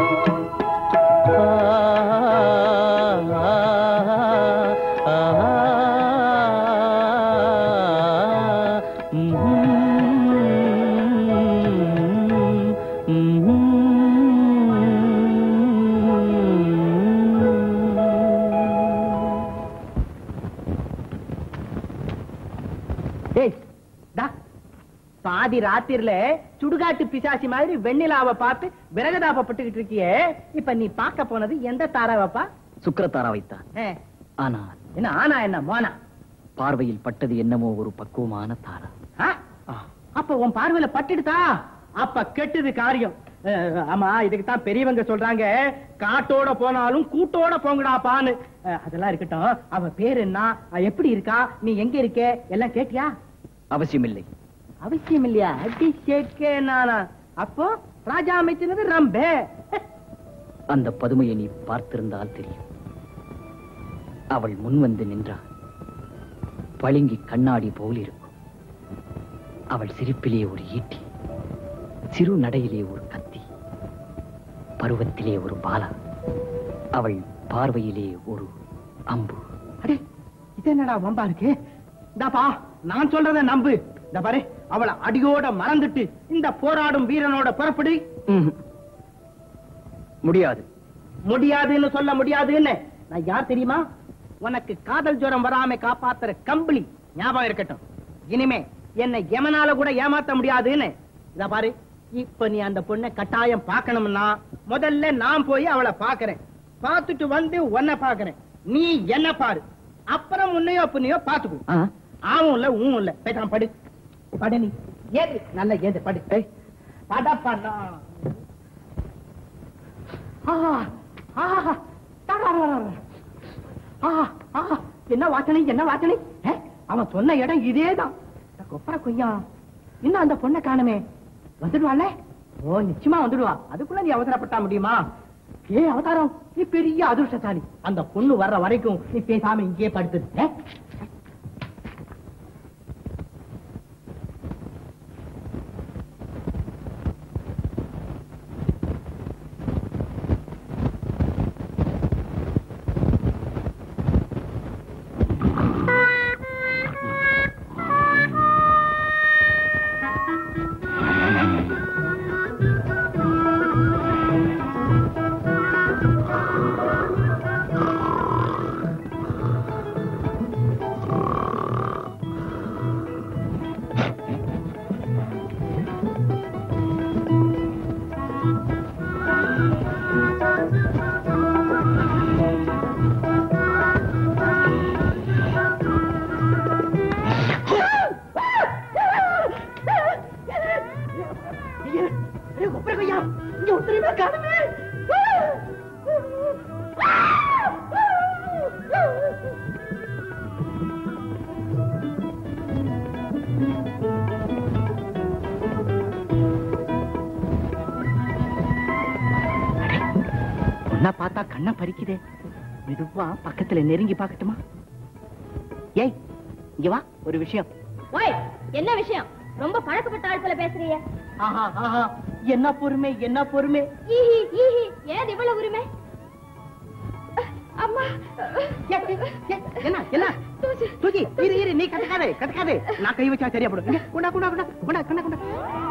டேய், டா. பாதி ராத்திரில சுடுகாட்டு பிசாசி மாதிரி வெண்ணிலாவை பார்த்து விரகதாபப்பட்டுக்கிட்டு இருக்கியே இப்ப நீ பார்க்க போனது எந்த தாராவப்பா சுக்கரத்தாரா வைத்தான் ஏ, ஆனால் என்ன ஆனா என்ன மோனா பார்வையில் பட்டது என்னமோ ஒரு பக்குவமான தாரா ஆ? அப்ப உன் பார்வையில பட்டுடுதா அப்ப கெட்டுது காரியம் அஹ், ஆமா இதுக்கு தான் பெரியவங்க சொல்றாங்க காட்டோட போனாலும் கூட்டோட போங்கடாப்பான்னு அஹ், அதெல்லாம் இருக்கட்டும் அவ பேரு என்ன அவ எப்படி இருக்கா நீ எங்க இருக்க எல்லாம் கேட்டியா அவசியமில்லை அவசியம் இல்லையா அடி கேட்க நானா அப்போ ராஜா அமைச்சனது ரம்பே அந்த பதுமையை நீ பார்த்திருந்தால் தெரியும் அவள் முன் வந்து நின்றாள் பளிங்கி கண்ணாடி போல் இருக்கும் அவள் சிரிப்பிலே ஒரு ஈட்டி சிறு நடையிலே ஒரு கத்தி பருவத்திலே ஒரு பாலா அவள் பார்வையிலே ஒரு அம்பு அடே இது என்னடா வம்பா இருக்கு இந்தாப்பா நான் சொல்றத நம்பு இந்த பாரு அவளை அடியோட மறந்துட்டு இந்த போராடும் வீரனோட புறப்படு ம்ஹும். முடியாது முடியாதுன்னு சொல்ல முடியாதுன்னு நான் யார் தெரியுமா உனக்கு காதல் ஜுரம் வராம காப்பாத்துற கம்பளி ஞாபகம் இருக்கட்டும் இனிமே என்னை எமனால கூட ஏமாத்த முடியாதுன்னு இத பாரு இப்ப நீ அந்த பொண்ணை கட்டாயம் பார்க்கணும்னா முதல்ல நான் போய் அவளை பாக்குறேன் பார்த்துட்டு வந்து உன்னை பாக்குறேன் நீ என்ன பாரு அப்புறம் உன்னையோ புண்ணையோ பாத்துக்கோ ஆவும் இல்ல ஊவும் இல்ல பேசாம படு படு நீ ஏது நல்ல ஏது படு படா படா ஆஹா, ஆஹா, டடடடடட. ஆஹா, ஆஹா, என்ன வாசனை என்ன வாசனை ஏ, அவன் சொன்ன இடம் இதேதான் இந்த கொப்பர கொய்யா இன்னும் அந்த பொண்ணை காணுமே வந்துடுவாள ஓ நிச்சயமா வந்துடுவா அதுக்குள்ள நீ அவசரப்பட்டா முடியுமா ஏ அவதாரம் நீ பெரிய அதிர்ஷ்டசாலி அந்த பொண்ணு வர்ற வரைக்கும் நீ பேசாம இங்கேயே படுத்து ஏ? ஐயா, ஐயா, கொப்பர கொய்யா இங்க ஒருத்தரையுமே காணுமே பொண்ணா பார்த்தா கண்ணை பறிக்குதே மெதுவா பக்கத்துல நெருங்கி பார்க்கட்டுமா ஏய் இங்க வா ஒரு விஷயம் ஓய் என்ன விஷயம் ரொம்ப பழக்கப்பட்ட ஆட்கள பேசுறீங்க ஆஹா ஆஹா என்ன பொறுமை என்ன பொறுமை ஈஹி ஈஹி ஏது இவ்வளவு உரிமை அம்மா என்ன என்ன தூக்கி இரு இரு நீ கத்துக்காதே கத்துக்காதே நான் கை வச்சா சரியா போடும் இங்க, கொண்டா கொண்டா கொண்டா கொண்டா கொண்டா கொண்டா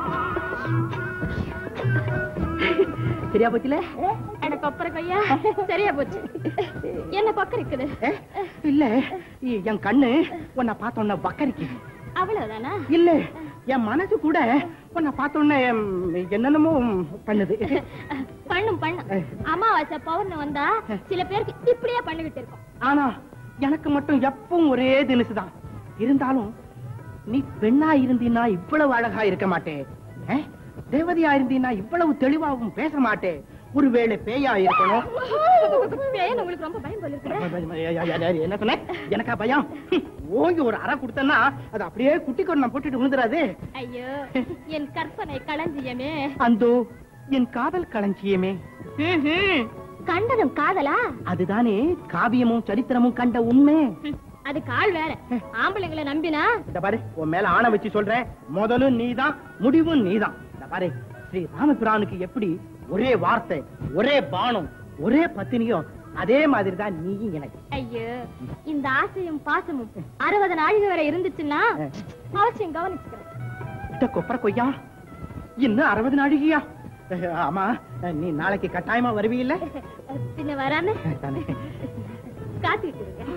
சரியா போச்சுல அட கொப்பர கொய்யா சரியா போச்சு என்ன பக்கம் இருக்குது இல்ல இ- என் கண்ணு உன்னை பார்த்தோன்ன வக்கரிக்கு அவ்வளவுதானா இல்ல என் மனசு கூட உன்னை பார்த்தோன்ன என்னென்னமோ பண்ணுது பண்ணும் பண்ணும் அமாவாசை பௌர்ணம் வந்தா சில பேருக்கு இப்படியே பண்ணிக்கிட்டு இருக்கோம் ஆனா எனக்கு மட்டும் எப்பவும் ஒரே தினுசுதான் இருந்தாலும் நீ பெண்ணா இருந்தீன்னா இவ்வளவு அழகா இருக்க மாட்டே ஆ? தேவதையா இருந்தீன்னா இவ்வளவு தெளிவாகவும் பேச மாட்டே ஒருவேளை பேயா இருக்கணும் பேயன் உங்களுக்கு ரொம்ப பயம் போல இருக்குது என்ன சொன்ன எனக்கா பயம் ஓங்கி ஒரு அறை கொடுத்தேன்னா அது அப்படியே குட்டி கொண்டு போட்டுட்டு விழுந்துறாது ஐயோ என் கற்பனை களஞ்சியமே அந்தோ என் காதல் களஞ்சியமே கண்டதும் காதலா அதுதானே காவியமும் சரித்திரமும் கண்ட உண்மை அது கால் வேற ஆம்பளைங்களை நம்பினா இந்த பாரு உன் மேல ஆணை வச்சு சொல்றேன் முதலும் நீதான் முடிவும் நீதான் இந்த பாரு ஸ்ரீ ராமபிரானுக்கு எப்படி ஒரே வார்த்தை ஒரே பானம் ஒரே பத்தினியும் அதே மாதிரி தான் நீயும் எனக்கு ஐயோ இந்த ஆசையும் பாசமும் அறுபது நாழிகை வரை இருந்துச்சுன்னா அவசியம் கவனிச்சுக்கிறேன் இத கொப்பர கொய்யா இன்னும் அறுபது நாழிகையா அஹ், ஆமா நீ நாளைக்கு கட்டாயமா வருவீல்ல பின்ன வராம தானே காத்துக்கிட்டு இருக்கேன்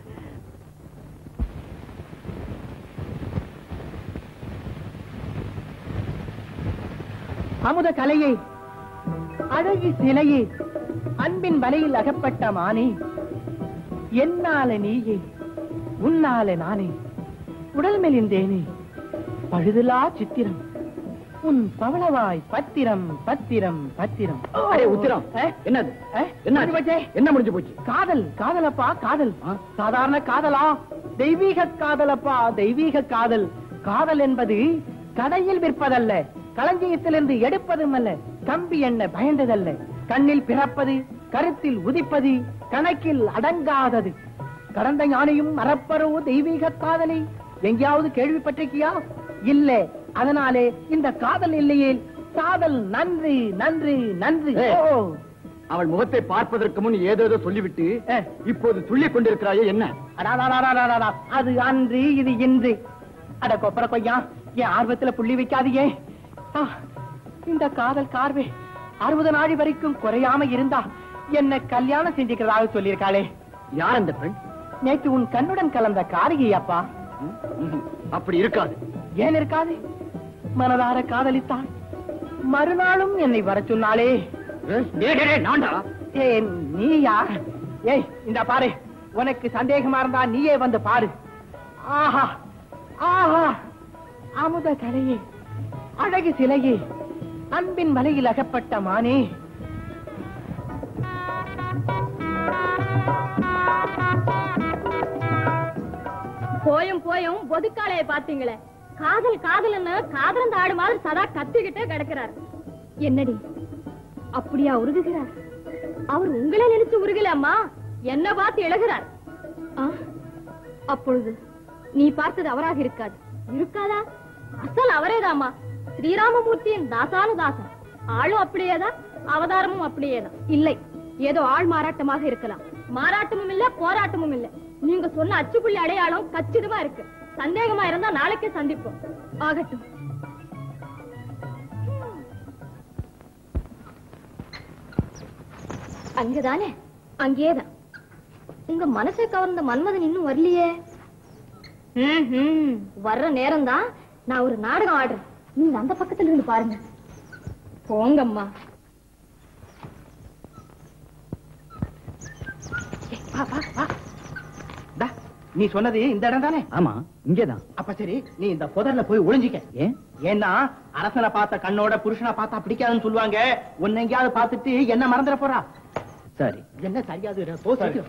அமுத கலையை அழகி சிலையே அன்பின் வலையில் அகப்பட்ட மானே என்னால நீயே உன்னால நானே உடல் மெலிந்தேனே பழுதுலா சித்திரம் உன் பவளவாய் பத்திரம் பத்திரம் பத்திரம் அரே, உத்திரம். என்னது என்ன முடிஞ்சு போச்சே? என்ன முடிஞ்சு போச்சு காதல் காதலப்பா காதல் சாதாரண காதலா தெய்வீக காதலப்பா தெய்வீக காதல் காதல் என்பது கடையில் விற்பதல்ல களஞ்சியத்திலிருந்து எடுப்பதும் அல்ல கம்பி என்ன பயந்ததல்ல கண்ணில் பிறப்பது கருத்தில் உதிப்பது கணக்கில் அடங்காதது கடந்த ஞானியும் மறப்பரோ தெய்வீக காதலை எங்கேயாவது கேள்விப்பட்டிருக்கியா இல்ல அதனாலே இந்த காதல் இல்லையே காதல் நன்று நன்று நன்று ஏய். ஓ அவள் முகத்தை பார்ப்பதற்கு முன் ஏதேதோ சொல்லிவிட்டு இப்போது துள்ளிக் கொண்டிருக்கிறாயே என்ன அடாடாடாடாடாடா. அது அன்று இது இன்று அட கொப்பர கொய்யா என் ஆர்வத்துல புள்ளி வைக்காதீங்க ஆ, இந்த காதல் கார்வே அறுபது நாள் வரைக்கும் குறையாம இருந்தா என்ன கல்யாணம் செஞ்சுக்கிறதாக சொல்லியிருக்காளே யார் அந்த பெண் நேற்று உன் கண்ணுடன் கலந்த காரிகை அப்பா ம்ஹும். அப்படி இருக்காது ஏன் இருக்காது மனதார காதலித்தான் மறுநாளும் என்னை வர சொன்னாளே ஏய், டேய், டேய், டேய், நான்டா ஏய் நீயா ஏய் இந்த பாரு உனக்கு சந்தேகமா இருந்தா நீயே வந்து பாரு ஆஹா ஆஹா அமுத கலையே அழகு சிலையே அன்பின் மலையில் அகப்பட்ட மானே போயும் போயும் பொதுக்காளைய பாத்தீங்களே காதல் காதல்னு காதலந்த ஆடு மாதிரி சதா கத்திக்கிட்டே கிடக்கிறார் என்னடி அப்படியா உருகுகிறார் அவர் உங்களை நினைச்சு உருகல அம்மா என்ன பார்த்து எழுகிறார் ஆ, அப்பொழுது நீ பார்த்தது அவராக இருக்காது இருக்காதா அசல் அவரேதாம்மா ஸ்ரீராமமூர்த்தியின் தாசானு தாசன் ஆளும் அப்படியேதான் அவதாரமும் அப்படியேதான் இல்லை ஏதோ ஆள் மாறாட்டமாக இருக்கலாம் மாறாட்டமும் இல்ல போராட்டமும் இல்ல நீங்க சொன்ன அச்சுப்புள்ளி அடையாளம் கச்சிதமா இருக்கு சந்தேகமா இருந்தா நாளைக்கே சந்திப்போம் ஆகட்டும் அங்கதானே அங்கேதான் உங்க மனசை கவர்ந்த மன்மதன் இன்னும் வரலையே ம்ஹும். வர்ற நேரம் தான் நான் ஒரு நாடகம் ஆடுறேன் நீங்க அந்த பக்கத்துல இருந்து பாருங்க போங்கம்மா வா, வா, வா. டா, நீ சொன்னது இந்த இடம் தானே ஆமா இங்கேதான் அப்ப சரி நீ இந்த புதர்ல போய் ஒளிஞ்சிக்க ஏன் ஏன்னா அரசனை பார்த்த கண்ணோட புருஷனை பார்த்தா பிடிக்காதுன்னு சொல்லுவாங்க உன்னை எங்கேயாவது பார்த்துட்டு என்ன மறந்துட போறா சரி என்ன சரியாது போ சீக்கிரம்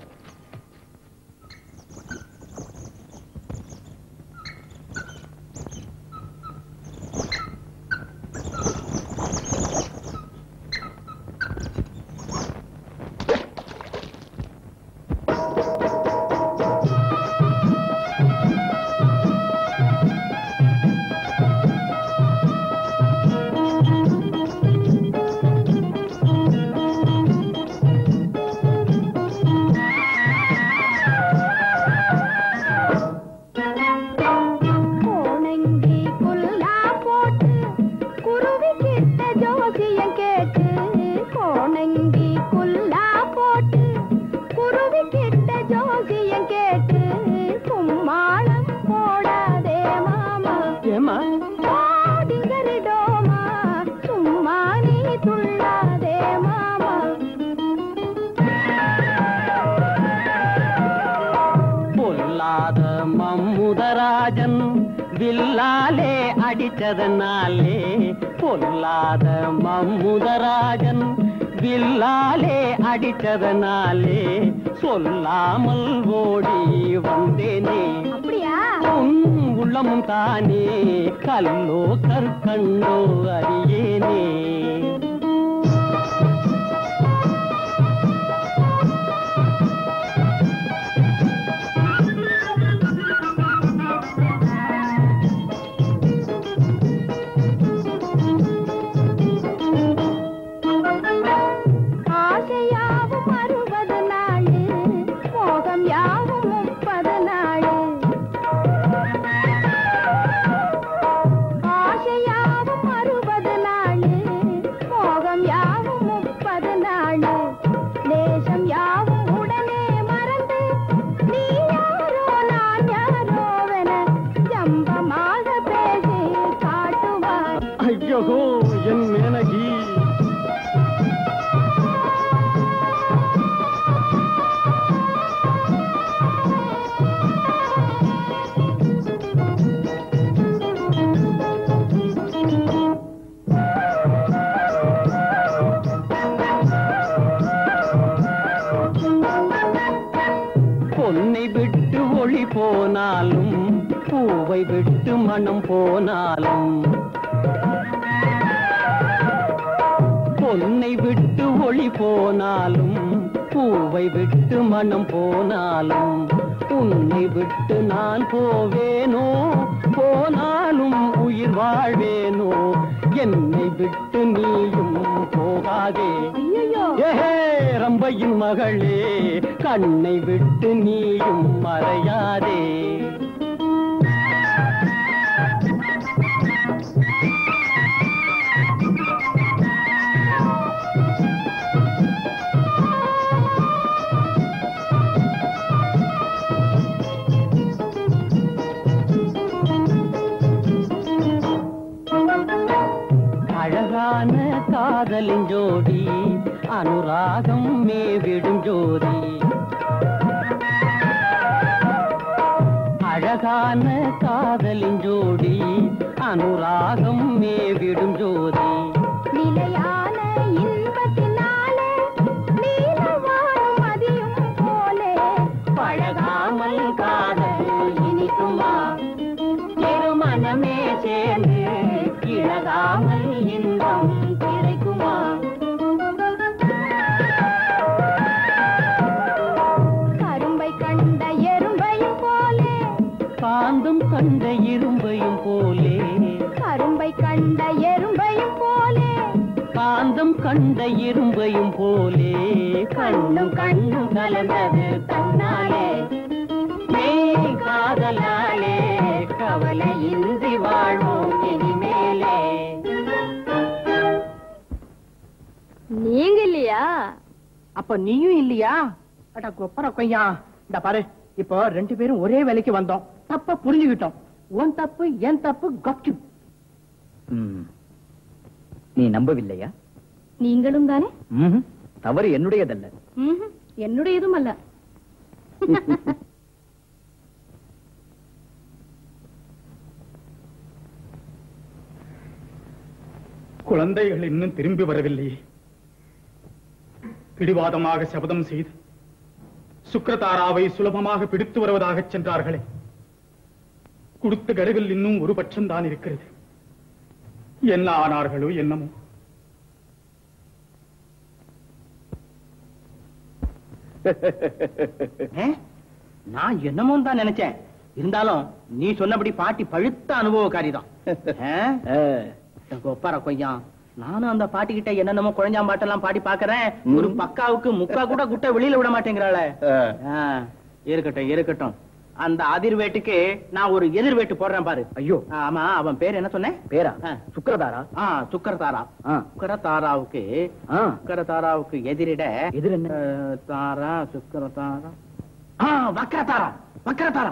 கோணங்கி குல்லா போட்டு குருவி கிட்ட ஜோசியம் கேட்டு கோணங்கி குல்லா போட்டு குருவி கிட்ட ஜோசியம் கேட்டு கும்மாளம் போடாதே மாமா ஏமா ஓடிங்கரிடோமா சும்மா நீ துள்ளாதே மாமா பொல்லாத மம்முதராஜன் வில்லாலே அடிச்சதனாலே பொல்லாத மம்முதராஜன் வில்லாலே அடிச்சதனாலே சொல்லாமல் ஓடி வந்தேனே அப்படியா உன் உள்ளமும் தானே கல்லோ கற்கண்டோ அறியேனே ஆசையாவும் அறுபது நாளு மோகம் யாவும் முப்பது நாளு ஆசையாவும் அறுபது நாளு மோகம் யாவும் முப்பது நாளு தேசம் யாவும் உடனே மறந்து நீ யாரோ நான் யாரோவென ஜம்பமாக பேசி காட்டுவார் ஐயோ என் மேனகி பொன்னை விட்டு ஒளி போனாலும் பூவை விட்டு மனம் போனாலும் பொன்னை விட்டு ஒளி போனாலும் பூவை விட்டு மனம் போனாலும் உன்னை விட்டு நான் போவேனோ போனாலும் உயிர் வாழ்வேனோ என்னை விட்டு நீயும் போகாதே ஏஹே ரம்பையின் மகளே கண்ணை விட்டு நீயும் மறையாதே அழகான காதலின் ஜோடி அனுராகம் மேவிடும் ஜோதி நிலையான காதலின் ஜோடி அனுராகம் மேவிடும் ஜோதி நிலையான இன்பத்தினாலே நீலவானும் மதியும் போலே பழகாமல் காதல் இனிக்குமா திருமணமே சேர்ந்து இழகாமல் இன்பம் கிடைக்குமா கரும்பை கண்ட எறும்பையும் போலே காந்தம் கண்ட இரும்பையும் போலே கரும்பை கண்ட எறும்பையும் போலே காந்தம் கண்ட இரும்பையும் போலே கண்ணும் கண்ணும் கலந்தது தன்னாலே மெய் காதலாலே கவலை இன்றி வாழ்வோம் இனிமேலே நீங்க இல்லையா அப்ப நீயும் இல்லையா அட கொப்பர கொய்யா இந்த பாரு இப்போ ரெண்டு பேரும் ஒரே வேலைக்கு வந்தோம் தப்ப புரிஞ்சுக்கிட்டோம் உன் தப்பு என் தப்பு கப்டு ம். நீ நம்பவில்லையா நீங்களும் தானே ம்ஹும். தவறு என்னுடையதல்ல ம்ஹும். என்னுடையதும் அல்ல குழந்தைகள் இன்னும் திரும்பி வரவில்லையே பிடிவாதமாக சபதம் செய்து சுக்ரதாராவை சுலபமாக பிடித்து வருவதாக சென்றார்களே கொடுத்த கருவில் இன்னும் ஒரு பட்சம்தான் இருக்கிறது என்ன ஆனார்களோ என்னமோ நான் என்னமோ தான் நினைச்சேன் இருந்தாலும் நீ சொன்னபடி பாட்டி பழுத்த அனுபவக்காரி தான் கொப்பார கொய்யா நானும் அந்த பாட்டி கிட்ட என்னென்னமோ குழஞ்சாம்பாட்டெல்லாம் பாடி பாக்குறேன் ஒரு பக்காவுக்கு முக்கா கூட குட்டை வெளியில விட மாட்டேங்கிறாளே ஆ, இருக்கட்டும் இருக்கட்டும் அந்த அதிர்வேட்டுக்கு நான் ஒரு எதிர்வேட்டு போடுறேன் பாரு ஐயோ ஆமா அவன் பேர் என்ன சொன்னேன் பேரா ஆ. சுக்ரதாரா ஆ சுக்கரதாரா ஆ. சுக்கரதாராவுக்கு ஆ. சுக்கரதாராவுக்கு எதிரிட எதிர் என்ன? அஹ், தாரா சுக்கரதாரா ஆ வக்கரதாரா வக்கரதாரா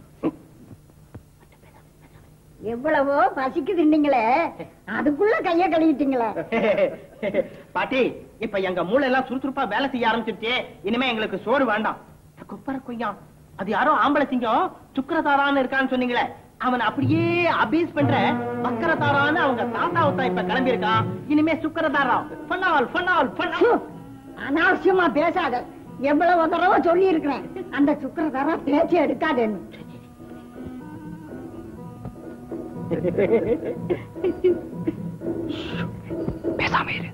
எவ்வளவோ பசிக்குதுன்னீங்களே அதுக்குள்ள கைய கழுவிட்டீங்களே பாட்டி இப்ப எங்க மூளை எல்லாம் சுறுசுறுப்பா வேலை செய்ய ஆரம்பிச்சிருச்சே இனிமே எங்களுக்கு சோறு வேண்டாம் குப்பர கொய்யா அது யாரோ ஆம்பளை சிங்கம் சுக்கரதாரான்னு இருக்கான்னு சொன்னீங்களே அவன் அப்படியே அபீஸ் பண்ற வக்கரதாரான்னு அவங்க தாத்தாவை தான் இப்ப கிளம்பி இருக்கான் இனிமே சுக்கரதாரா ஃபனால் ஃபனால் ஃபனால் அனாவசியமா பேசாத எவ்வளவு தடவை சொல்லி இருக்கிறேன் அந்த சுக்கரதாரா பேச்சு எடுக்காதேன்னு பேசாம இரு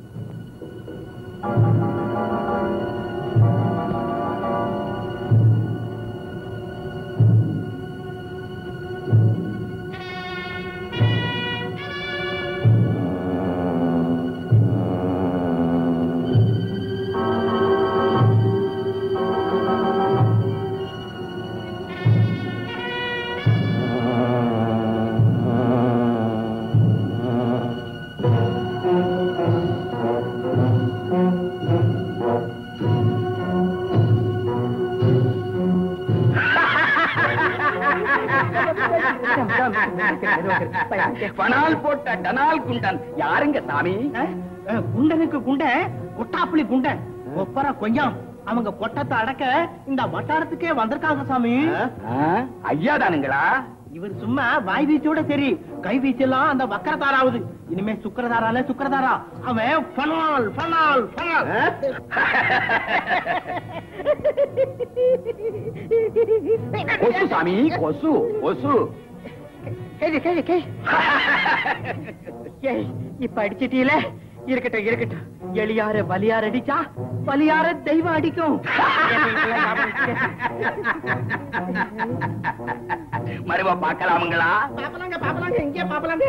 பனால் போட்ட டனால் குண்டன் யாருங்க சாமி அஹ், குண்டனுக்கு குண்டன் கொட்டாப்புளி குண்டன் ஒப்பர கொய்யா அவங்க கொட்டத்தை அடக்க இந்த வட்டாரத்துக்கே வந்திருக்காங்க சாமி ஐயா தானுங்களா இவர் சும்மா வாய் வீச்சோட சரி கை வீச்செல்லாம் அந்த வக்கரதாராவுது இனிமே சுக்கரதாரால சுக்கரதாரா அவன் ஃபனால் ஃபனால் ஃபனால் கொசு சாமி கொசு கொசு கேளு கேளு கேளு ஏய் இப்ப அடிச்சிட்டீல இருக்கட்டும் இருக்கட்டும் எளியார வலியார அடிச்சா வலியார தெய்வம் அடிக்கும் மறுவ பார்க்கலாமுங்களா பாப்பலாங்க பாப்பலாங்க எங்கே பாப்பலாங்க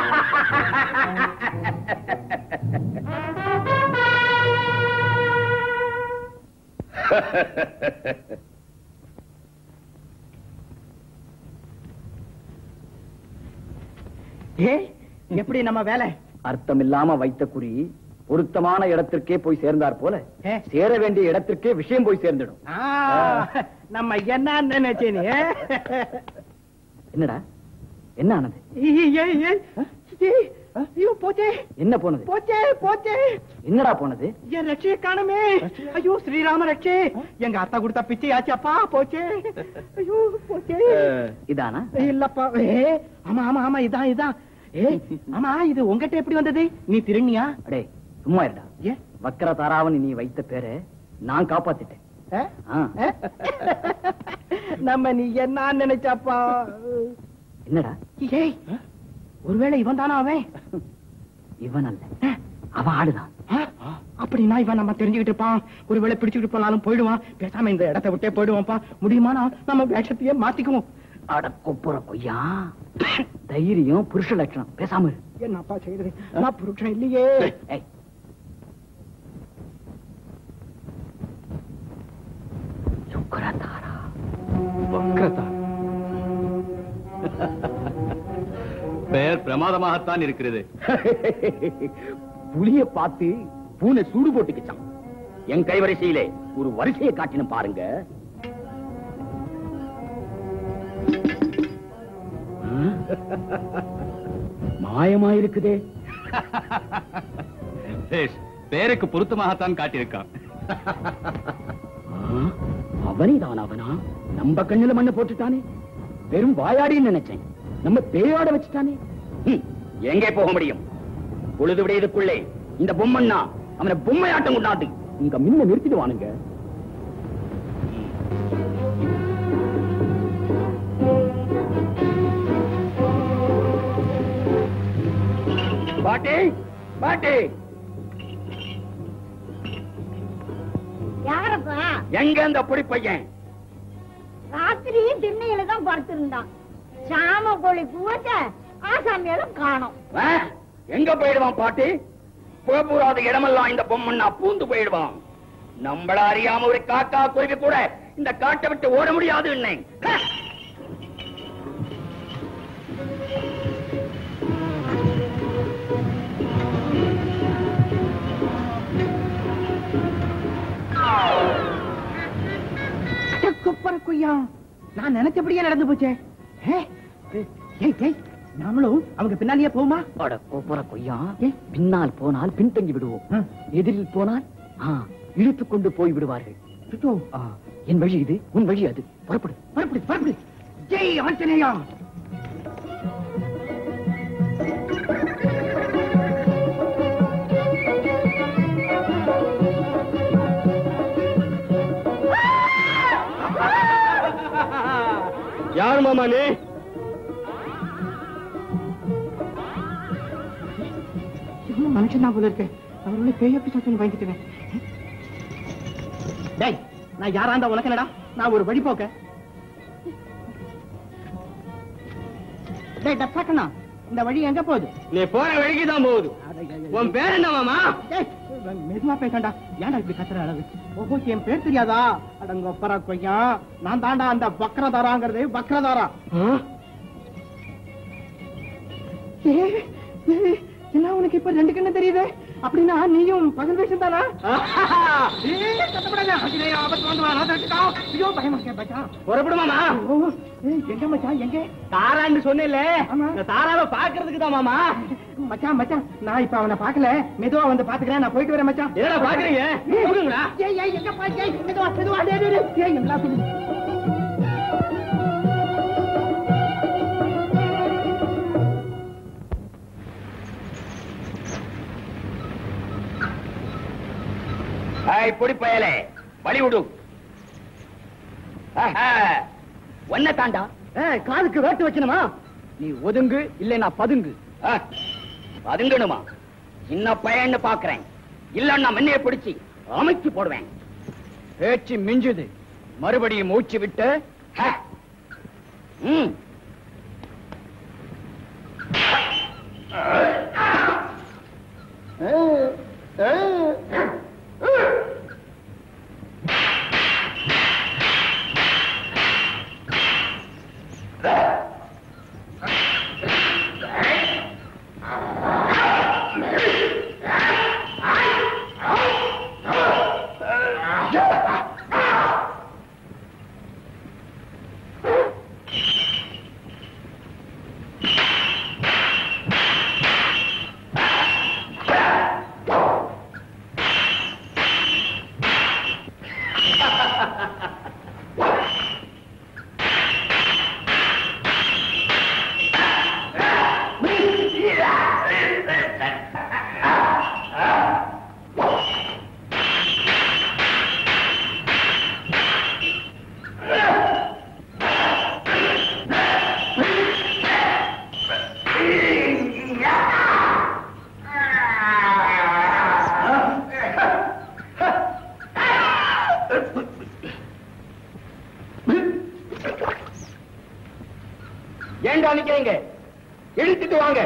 ஏ எப்படி நம்ம வேலை அர்த்தமில்லாம வைத்த குறி பொருத்தமான இடத்திற்கே போய் சேர்ந்தார் போல ஏ. சேர வேண்டிய இடத்திற்கே விஷயம் போய் சேர்ந்துடும் ஆ, நம்ம என்ன நினைச்சேனே என்னடா என்ன ஆனது ஏய், ஏய், ஏய். ஏய், ஐயோ போச்சே என்ன போனது போச்சே போச்சே என்னடா போனது என் ரட்சியை காணுமே ஐயோ ஸ்ரீராம ரட்சே எங்க அத்தா கொடுத்த பிச்சை ஆச்சப்பா போச்சே ஐயோ போச்சே இதானா இல்லப்பா ஏ ஆமா ஆமா ஆமா இதான் இதான் ஏ ஆமா இது உங்ககிட்ட எப்படி வந்தது நீ திருண்ணியா அடே சும்மா இருடா வக்கர தாராவன் நீ வைத்த பேரை நான் காப்பாத்திட்டேன் ஆ. நம்ம நீ என்ன நினைச்சாப்பா என்னடா ஏய் ஒருவேளை இவன் தானா அவன் இவன் அல்ல அவன் ஆடுதான் அப்படின்னா இவன் நம்ம தெரிஞ்சுக்கிட்டு இருப்பான் ஒருவேளை பிடிச்சுக்கிட்டு போனாலும் போயிடுவான் பேசாம இந்த இடத்தை விட்டே போயிடுவான்ப்பா முடியுமானா நம்ம வேஷத்தையே மாத்திக்குவோம் அட கொப்புற கொய்யா தைரியம் புருஷ லட்சணம் பேசாம இரு என்னப்பா செய்யுது நான் புருஷன் இல்லையே ஏய். சுக்கரதாரா வக்ரதாரா பெயர் பிரமாதமாகத்தான் இருக்கிறது புலிய பார்த்து பூனை சூடு போட்டுக்கிச்சான் என் கைவரிசையிலே ஒரு வரிசையை காட்டின பாருங்க மாயமா இருக்குதே பேஷ், பெயருக்கு பொருத்தமாகத்தான் காட்டியிருக்கான் அவனிதான் அவனா நம்ம கண்ணுல மண்ணை போட்டுட்டானே வெறும் வாயாடின்னு நினைச்சேன் நம்ம பேயாட வச்சுட்டானே ஹம், எங்கே போக முடியும் பொழுது விடையதுக்குள்ளே இந்த பொம்மண்ணா அவனை பொம்மையாட்டம் கொண்டாந்து இங்க மின்ன நிறுத்திடுவானுங்க பாட்டி பாட்டி யாரப்பா எங்க அந்த பொடி பையன் ராத்திரியும் திண்ணையில தான் படுத்திருந்தான் சாம கோழி பூவத்த ஆசாமியாலும் காணோம் ஆ? எங்க போயிடுவான் பாட்டி புகப்பூராத இடமெல்லாம் இந்த பொம்மண்ணா பூந்து போயிடுவான் நம்மள அறியாம ஒரு காக்கா குருவி கூட இந்த காட்டை விட்டு ஓட முடியாது குப்பர குய்யா நான் நினைச்சபடியே நடந்து போச்சே ஏ, ஏய் ஏய் நாமளும் அவங்க பின்னாலேயே போமா அட கொப்புற கொய்யா பின்னால் போனால் பின்தங்கி விடுவோம் எதிரில் போனால் ஆ, இழுத்துக் கொண்டு போய் விடுவார்கள் ஆ, என் வழி இது உன் வழி அது புறப்படு பரப்படி பரப்படி ஜெய் ஆஞ்சநேயா யார் மாமா நீ இவனும் மனுஷன் தான் போல இருக்கு அவரோட பேய பிசாசுன்னு பயந்துட்டேன் டேய் நான் யாரா இருந்தா உனக்கு என்னடா நான் ஒரு வழி போக்க டேய் டப்பாக்கண்ணா இந்த வழி எங்க போகுது நீ போற வழிக்கு தான் போகுது உன் பேர் என்ன மாமா டேய், மெதுவா பேசண்டா ஏன்டா இப்படி கத்துற அளவு ஓஹோ என் பேர் தெரியாதா அடங்க ஒப்பரா கொய்யா நான் தாண்டா அந்த வக்ரதாராங்கிறது வக்ரதாரா ஏ, ஏ, என்ன உனக்கு இப்ப ரெண்டு கண்ணு தெரியுது அப்படின்னா நீயும் பகல் வேஷம் தானா ஏய், கத்தப்படாத. அகிலேயா, ஆபத்து வந்து வா, நான் தடுத்துட்டா. ஐயோ, பயமா இருக்கே, மச்சான். புறப்படு மாமா ஓ, ஏய், எங்க மச்சான் எங்க தாரான்னு சொன்னேன்ல ஆமா. இந்த தாராவை பாக்குறதுக்கு தான் மாமா மச்சான் மச்சான் நான் இப்ப அவனை பாக்கல மெதுவா வந்து பாத்துக்கிறேன் நான் போயிட்டு வரேன் மச்சான் என்னடா பாக்குறீங்க போகுங்களா ஏய் ஏய் எங்க பா ஏய் மெதுவா மெதுவா டேய் டேய் டேய். ஏய் எல்லாம் சொல்லு ஹாய் பொடி பயலே வழி விடு ஆஹா, ஒன்ன தாண்டா ஏய் காதுக்கு வேட்டு வச்சணுமா நீ ஒதுங்கு இல்லை நான் பதுங்கு ஆ, பதுங்கணுமா சின்ன பையன்னு பாக்குறேன் இல்லன்னா மண்ணைய பிடிச்சி அமைச்சு போடுவேன் பேச்சு மிஞ்சுது மறுபடியும் மூச்சு விட்டு ஹ. ம். ஏன்டா நிக்கிறீங்க இழுத்துட்டு வாங்க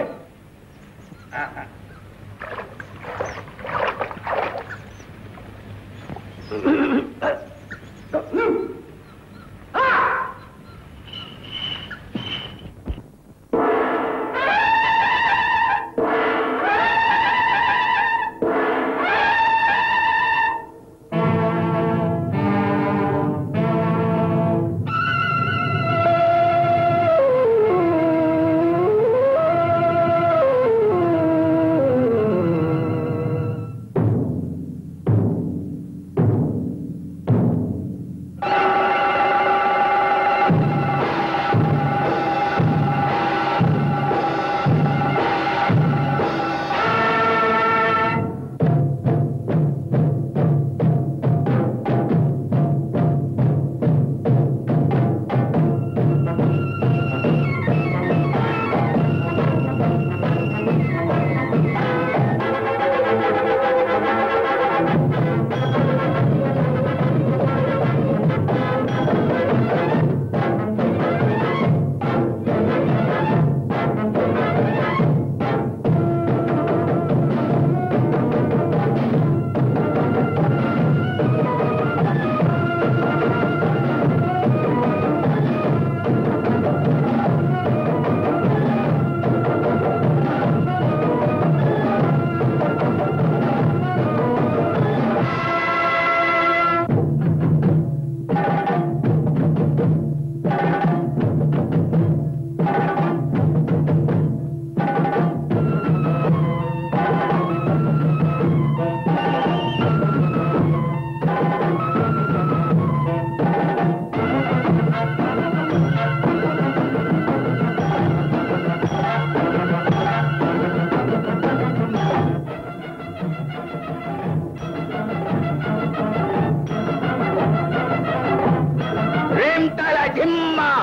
ரேம் தல ஜிம்மா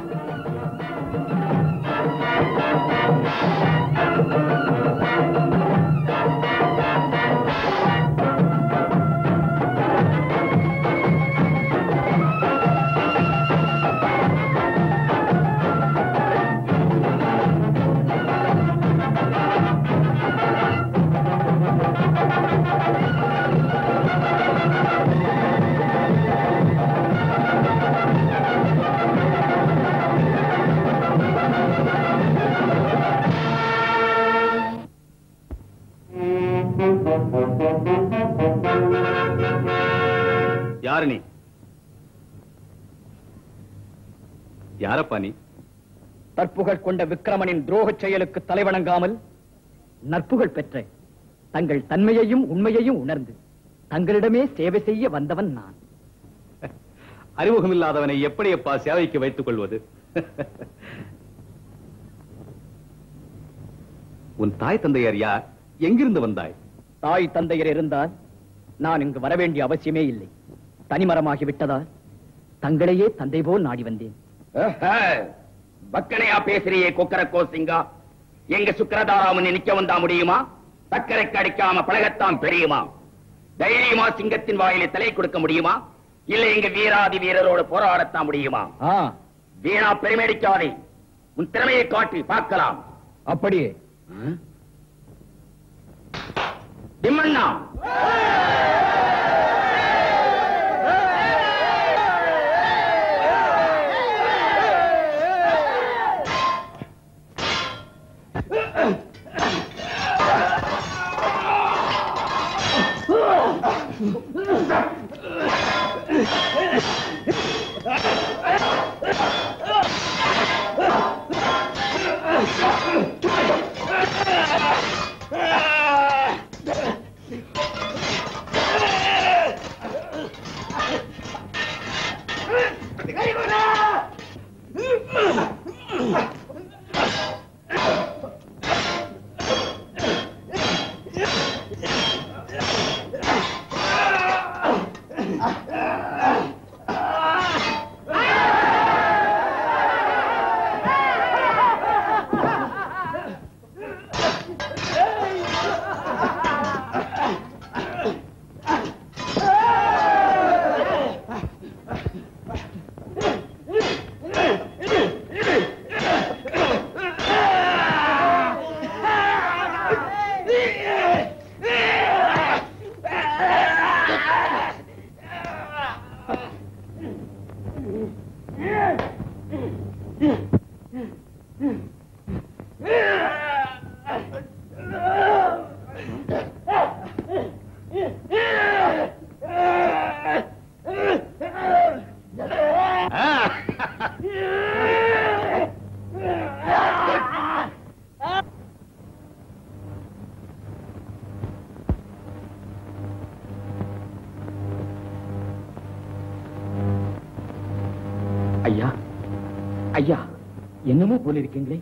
யாரு நீ யாரப்பா நீ தற்புகழ் கொண்ட விக்கிரமனின் துரோகச் செயலுக்கு தலைவணங்காமல் நற்புகழ் பெற்ற தங்கள் தன்மையையும் உண்மையையும் உணர்ந்து தங்களிடமே சேவை செய்ய வந்தவன் நான் அறிமுகம் இல்லாதவனை எப்படி அப்பா சேவைக்கு வைத்துக் கொள்வது உன் தாய் தந்தையர் யார் எங்கிருந்து வந்தாய் தாய் தந்தையர் இருந்தால் நான் இங்கு வரவேண்டிய அவசியமே இல்லை தனிமரமாகி விட்டதால் தங்களையே தந்தை போல் நாடி வந்தேன் பக்கனையா பேசுறியே கொக்கர கோசிங்கா எங்க சுக்கரதாராமன் நிக்க வந்தா முடியுமா சக்கரைக்கு அடிக்காம பழகத்தான் பெரியுமா தைரியமா சிங்கத்தின் வாயில தலை கொடுக்க முடியுமா இல்ல எங்க வீராதி வீரரோடு போராடத்தான் முடியுமா வீணா பெருமையடிக்காதே உன் திறமையை காட்டி பார்க்கலாம் அப்படியே திம்மண்ணா Ah! ஐயா ஐயா என்னமோ போல இருக்கீங்களே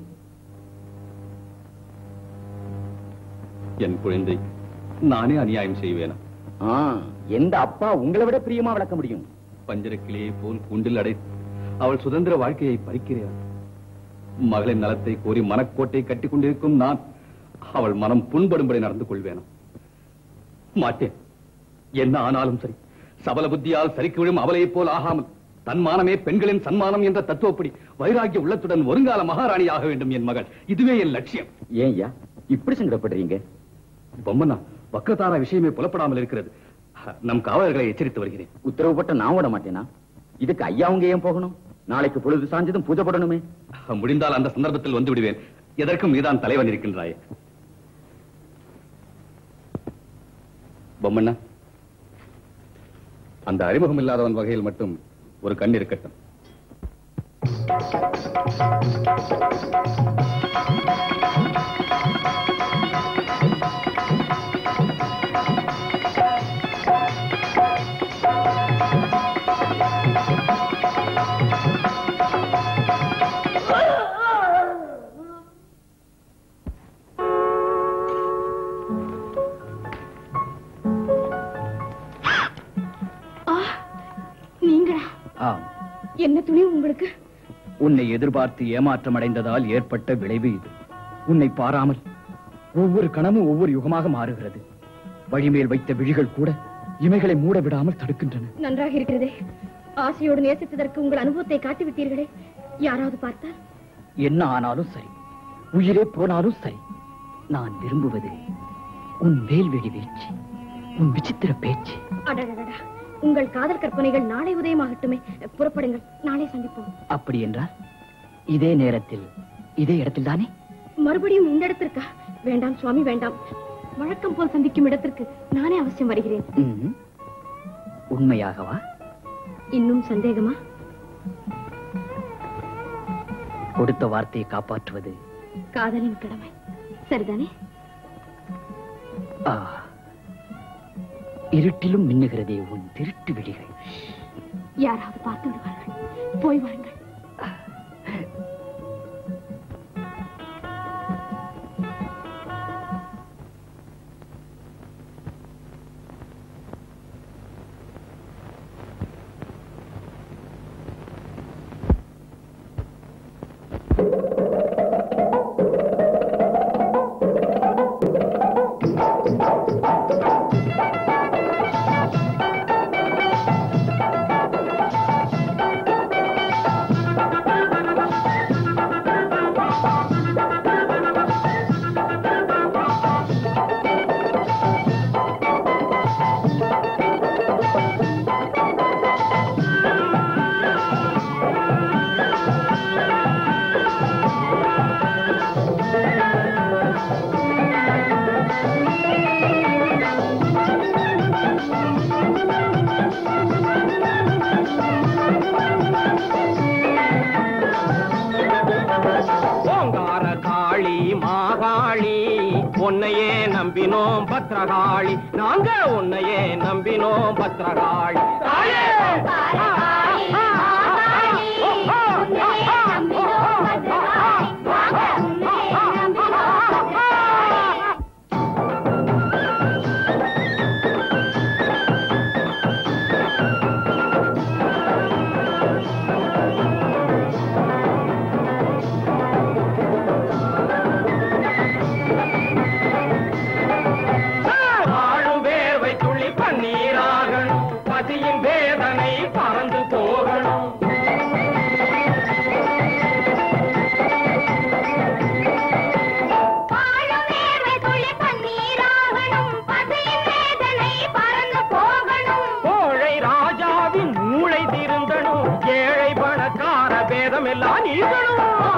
என் குழந்தை நானே அநியாயம் செய்வேனா ஆ, எந்த அப்பா உங்களை விட பிரியமா வளர்க்க முடியும் பஞ்சரக்கிளியை போல் கூண்டில் அடைத்து அவள் சுதந்திர வாழ்க்கையை பறிக்கிறாள் மகளின் நலத்தை கோரி மனக்கோட்டை கட்டிக் கொண்டிருக்கும் நான் அவள் மனம் புண்படும்படி நடந்து கொள்வேனா மாட்டேன் என்ன ஆனாலும் சரி சபல புத்தியால் சரிக்கு விழும் அவளையைப் போல் ஆகாமல் தன்மானமே பெண்களின் சன்மானம் என்ற தத்துவப்படி வைராகிய உள்ளத்துடன் வருங்கால மகாராணி ஆக வேண்டும் என் மகள் இதுவே என் லட்சியம் ஏன் ஐயா இப்படி சங்கடப்படுறீங்க பொம்மனா வக்கத்தாரா விஷயமே புலப்படாமல் இருக்கிறது நம் காவலர்களை எச்சரித்து வருகிறேன் உத்தரவு போட்ட நான் விட மாட்டேனா இதுக்கு ஐயா அவங்க ஏன் போகணும் நாளைக்கு பொழுது சாஞ்சதும் பூஜை போடணுமே முடிந்தால் அந்த சந்தர்ப்பத்தில் வந்து விடுவேன் எதற்கும் நீதான் தலைவன் இருக்கின்றாயே பொம்மண்ணா அந்த அறிமுகம் இல்லாதவன் வகையில் மட்டும் ஒரு கண் இருக்கட்டும் ஆ, நீங்களா ஆம் என்ன துணி உங்களுக்கு உன்னை எதிர்பார்த்து ஏமாற்றம் அடைந்ததால் ஏற்பட்ட விளைவு இது உன்னை பாராமல் ஒவ்வொரு கணமும் ஒவ்வொரு யுகமாக மாறுகிறது வழிமேல் வைத்த விழிகள் கூட இமைகளை மூட விடாமல் தடுக்கின்றன நன்றாக இருக்கிறதே ஆசையோடு நேசித்ததற்கு உங்கள் அனுபவத்தை காட்டிவிட்டீர்களே யாராவது பார்த்தால் என்ன ஆனாலும் சரி உயிரே போனாலும் சரி நான் விரும்புவது உன் வேல்வெளி வீச்சு உன் விசித்திர பேச்சு அடடடடா உங்கள் காதல் கற்பனைகள் நாளை உதயமாகட்டுமே புறப்படுங்கள் நாளை சந்திப்போம் அப்படி என்றால் இதே நேரத்தில் இதே இடத்தில் தானே மறுபடியும் இந்த இடத்திற்கா வேண்டாம் சுவாமி வேண்டாம் வழக்கம் போல் சந்திக்கும் இடத்திற்கு நானே அவசியம் வருகிறேன் ம்ம். உண்மையாகவா இன்னும் சந்தேகமா கொடுத்த வார்த்தையை காப்பாற்றுவது காதலின் கடமை சரிதானே ஆ இருட்டிலும் மின்னுகிறதே உன் திருட்டு விழிகள் யாராவது பார்த்து விடுவார்கள் போய் வாருங்கள் ஓங்கார காளி மாகாளி உன்னையே நம்பினோம் பத்ரகாளி நாங்க உன்னையே நம்பினோம் பத்ரகாளி வாழும் வேர்வை துளி பன்னீராகணும் பசியின் வேதனை பறந்து போகணும் கோழை ராஜாவின் மூளை திருந்தணும் ஏழை பணக்கார பேதம் எல்லாம் நீங்கணும்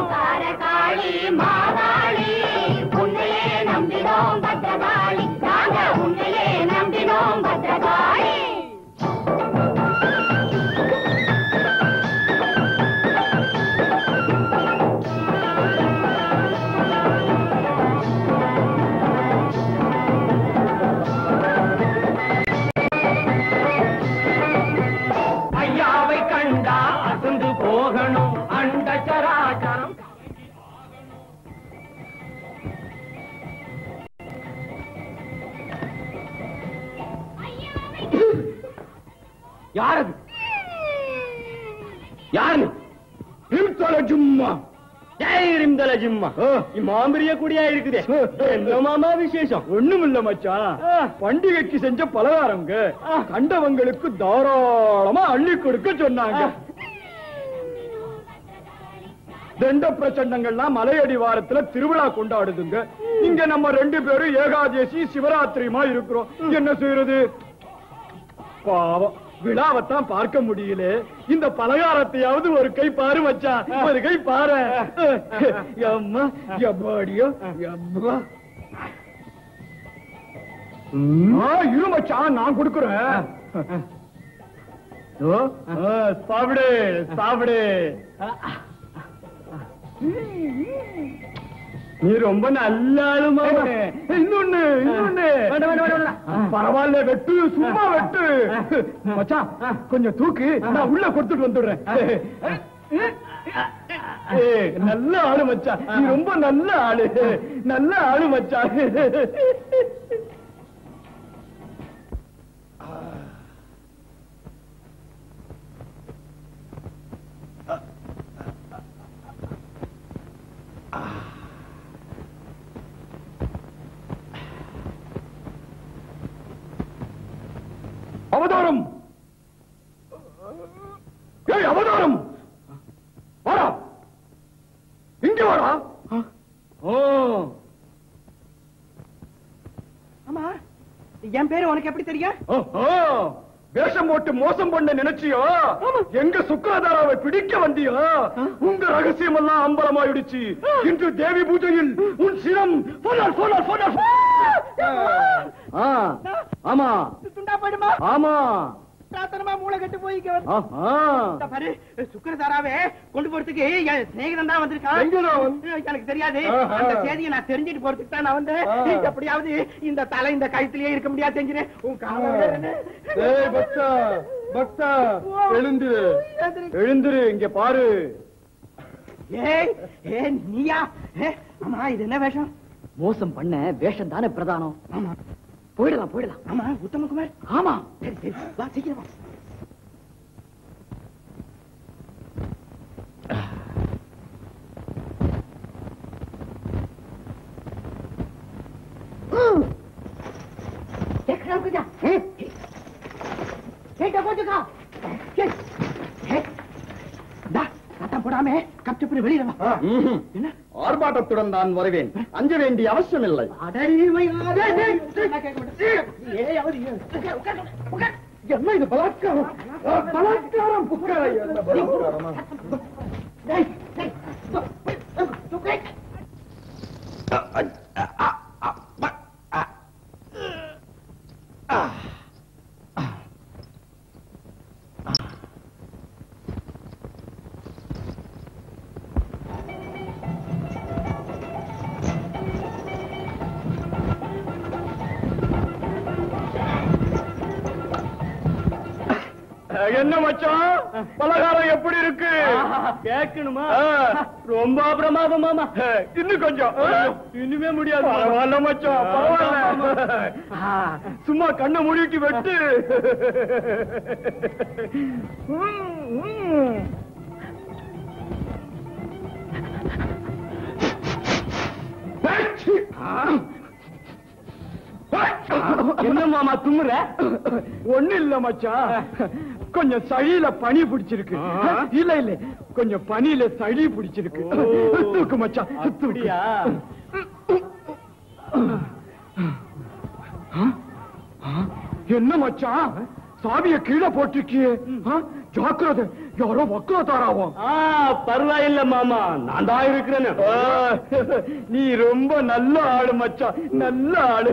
ஐயாவை கண்டா அசந்து போகணும் அண்ட சராச்சரம் யாரது யாரு நிம்தல ஜும்மா ஜெயரிந்தல ஜிம்மா மாம்பரிய குடியா இருக்குதே என்ன மாமா விசேஷம் ஒண்ணும் இல்ல மச்சான் பண்டிகைக்கு செஞ்ச பலகாரங்க கண்டவங்களுக்கு தாராளமா அள்ளி கொடுக்க சொன்னாங்க தண்ட பிரச்சண்டங்கள்லாம் மலையடி வாரத்துல திருவிழா கொண்டாடுதுங்க இங்க நம்ம ரெண்டு பேரும் ஏகாதேசி சிவராத்திரியுமா இருக்கிறோம் என்ன செய்யறது பாவம் விழாவைத்தான் பார்க்க முடியல இந்த பலகாரத்தையாவது ஒரு கை பாரு மச்சான் ஒரு கை பாரு அம்மா எப்பாடியோ எப்பா ஆ, இரு மச்சான் நான் கொடுக்குறேன் ஓ, ஆ, சாப்பிடு சாப்பிடு நீ ரொம்ப நல்ல ஆளுமா இன்னொன்னு இன்னொன்னு பரவாயில்ல வெட்டு சும்மா வெட்டு மச்சான் கொஞ்சம் தூக்கு நான் உள்ள கொடுத்துட்டு வந்துடுறேன் ஏய், நல்ல ஆளு மச்சான் நீ ரொம்ப நல்ல ஆளு நல்ல ஆளு மச்சான் அவதாரம் ஏய் அவதாரம் வாடா இங்க வாடா ஓ ஆமா என் பேரு உனக்கு எப்படி தெரியும் ஓஹோ வேஷம் போட்டு மோசம் பண்ண நினைச்சியோ எங்க சுக்காதாராவை பிடிக்க வந்தியோ உங்க ரகசியம் எல்லாம் அம்பலமாயிடுச்சு இன்று தேவி பூஜையில் உன் சிரம் போனார் போனார் போனார் ஆ, ஆமா துண்டா போயிடுமா ஆமா சாத்தனமா மூளை கட்டு போய் இங்க வந்து ஆஹா. இந்த பாரு சுக்கரதாராவே கொண்டு போறதுக்கு என் சிநேகிதன் தான் வந்திருக்கான் எங்கடா அவன்? எனக்கு தெரியாது ஆஹா. அந்த செய்தியை நான் தெரிஞ்சுட்டு போறதுக்கு தான் நான் வந்தேன் ஆ. எப்படியாவது இந்த தலை இந்த கழுத்திலேயே இருக்க முடியாது செஞ்சிரு உன் காலம் ஏய் பக்தா பக்தா எழுந்துரு எழுந்துரு இங்க பாரு ஏய் ஏ நீயா ஏ, ஆமா இது என்ன வேஷம் மோசம் பண்ண வேஷம் தானே பிரதானம் ஆமா போயிடலாம் போயிடலாம் ஆமா உத்தமகுமார் ஆமா சரி சரி வா சீக்கிரம் வா போடாம கப்டப்புன்னு வெளியில வா என்ன ஆர்ப்பாட்டத்துடன் நான் வருவேன் அஞ்ச வேண்டிய அவசியம் இல்லை என்ன இது பலாத்காரம் ஆ, பலாத்காரம் புக்கா என்ன பலாத்காரமா என்ன மச்சான் பலகாரம் எப்படி இருக்கு கேட்கணுமா ஆ. ரொம்ப பிரமாதம் மாமா இன்னும் கொஞ்சம் இனிமே முடியாது பரவாயில்ல மச்சான் பரவாயில்ல ஆ, சும்மா கண்ணை மூடிட்டு வெட்டு ம், ம். என்ன மாமா தும்முற ஒண்ணு இல்ல மச்சான் கொஞ்சம் சளியில பனி பிடிச்சிருக்கு இல்ல இல்ல கொஞ்சம் பனியில சளி பிடிச்சிருக்கு தூக்கு மச்சான் தூக்கு அப்படியா? என்ன மச்சான் சாவிய கீழே போட்டிருக்கியே ஆ? ஜாக்கிரதை யாரோ வக்கரத்தாராவும் ஆ பரவாயில்ல மாமா நான் தான் இருக்கிறேன்னு நீ ரொம்ப நல்ல ஆளு மச்சான் நல்ல ஆளு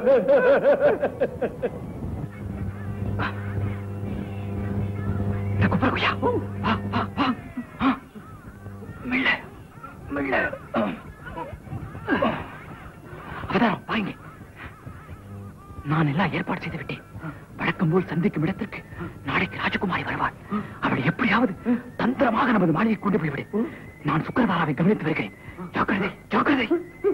அவதாரம் வாங்க நான் எல்லாம் ஏற்பாடு செய்து விட்டேன் வழக்கம் போல் சந்திக்கும் இடத்திற்கு நாளைக்கு ராஜகுமாரி வருவாள் அவளை எப்படியாவது தந்திரமாக நமது மாளிகை கொண்டு போய்விடு நான் சுக்கரதாராவை கவனித்து வருகிறேன் ஜாக்கிரதை ஜாக்கிரதை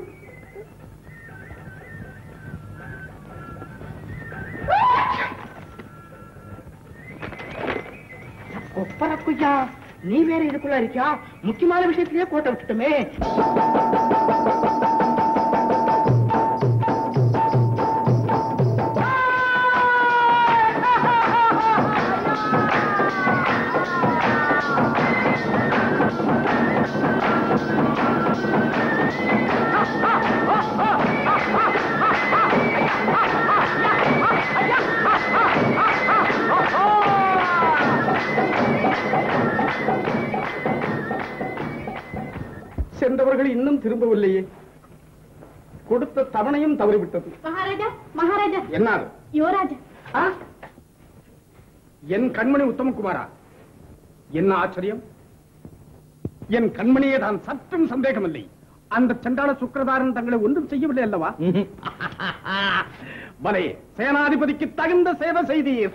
கொப்பர குய்யா நீ வேற இதுக்குள்ள இருக்கியா முக்கியமான விஷயத்திலேயே கோட்டை விட்டுட்டுமே சென்றவர்கள் இன்னும் திரும்பவில்லையே கொடுத்த தவணையும் தவறிவிட்டது மகாராஜா மகாராஜா என்ன யுவராஜா ஆ? என் கண்மணி உத்தமகுமாரா என்ன ஆச்சரியம் என் கண்மணியே தான் சற்றும் சந்தேகமில்லை அந்த சண்டாள சுக்கிரதாரன் தங்களை ஒன்றும் செய்யவில்லை அல்லவா பலே சேனாதிபதிக்கு தகுந்த சேவை செய்தீர்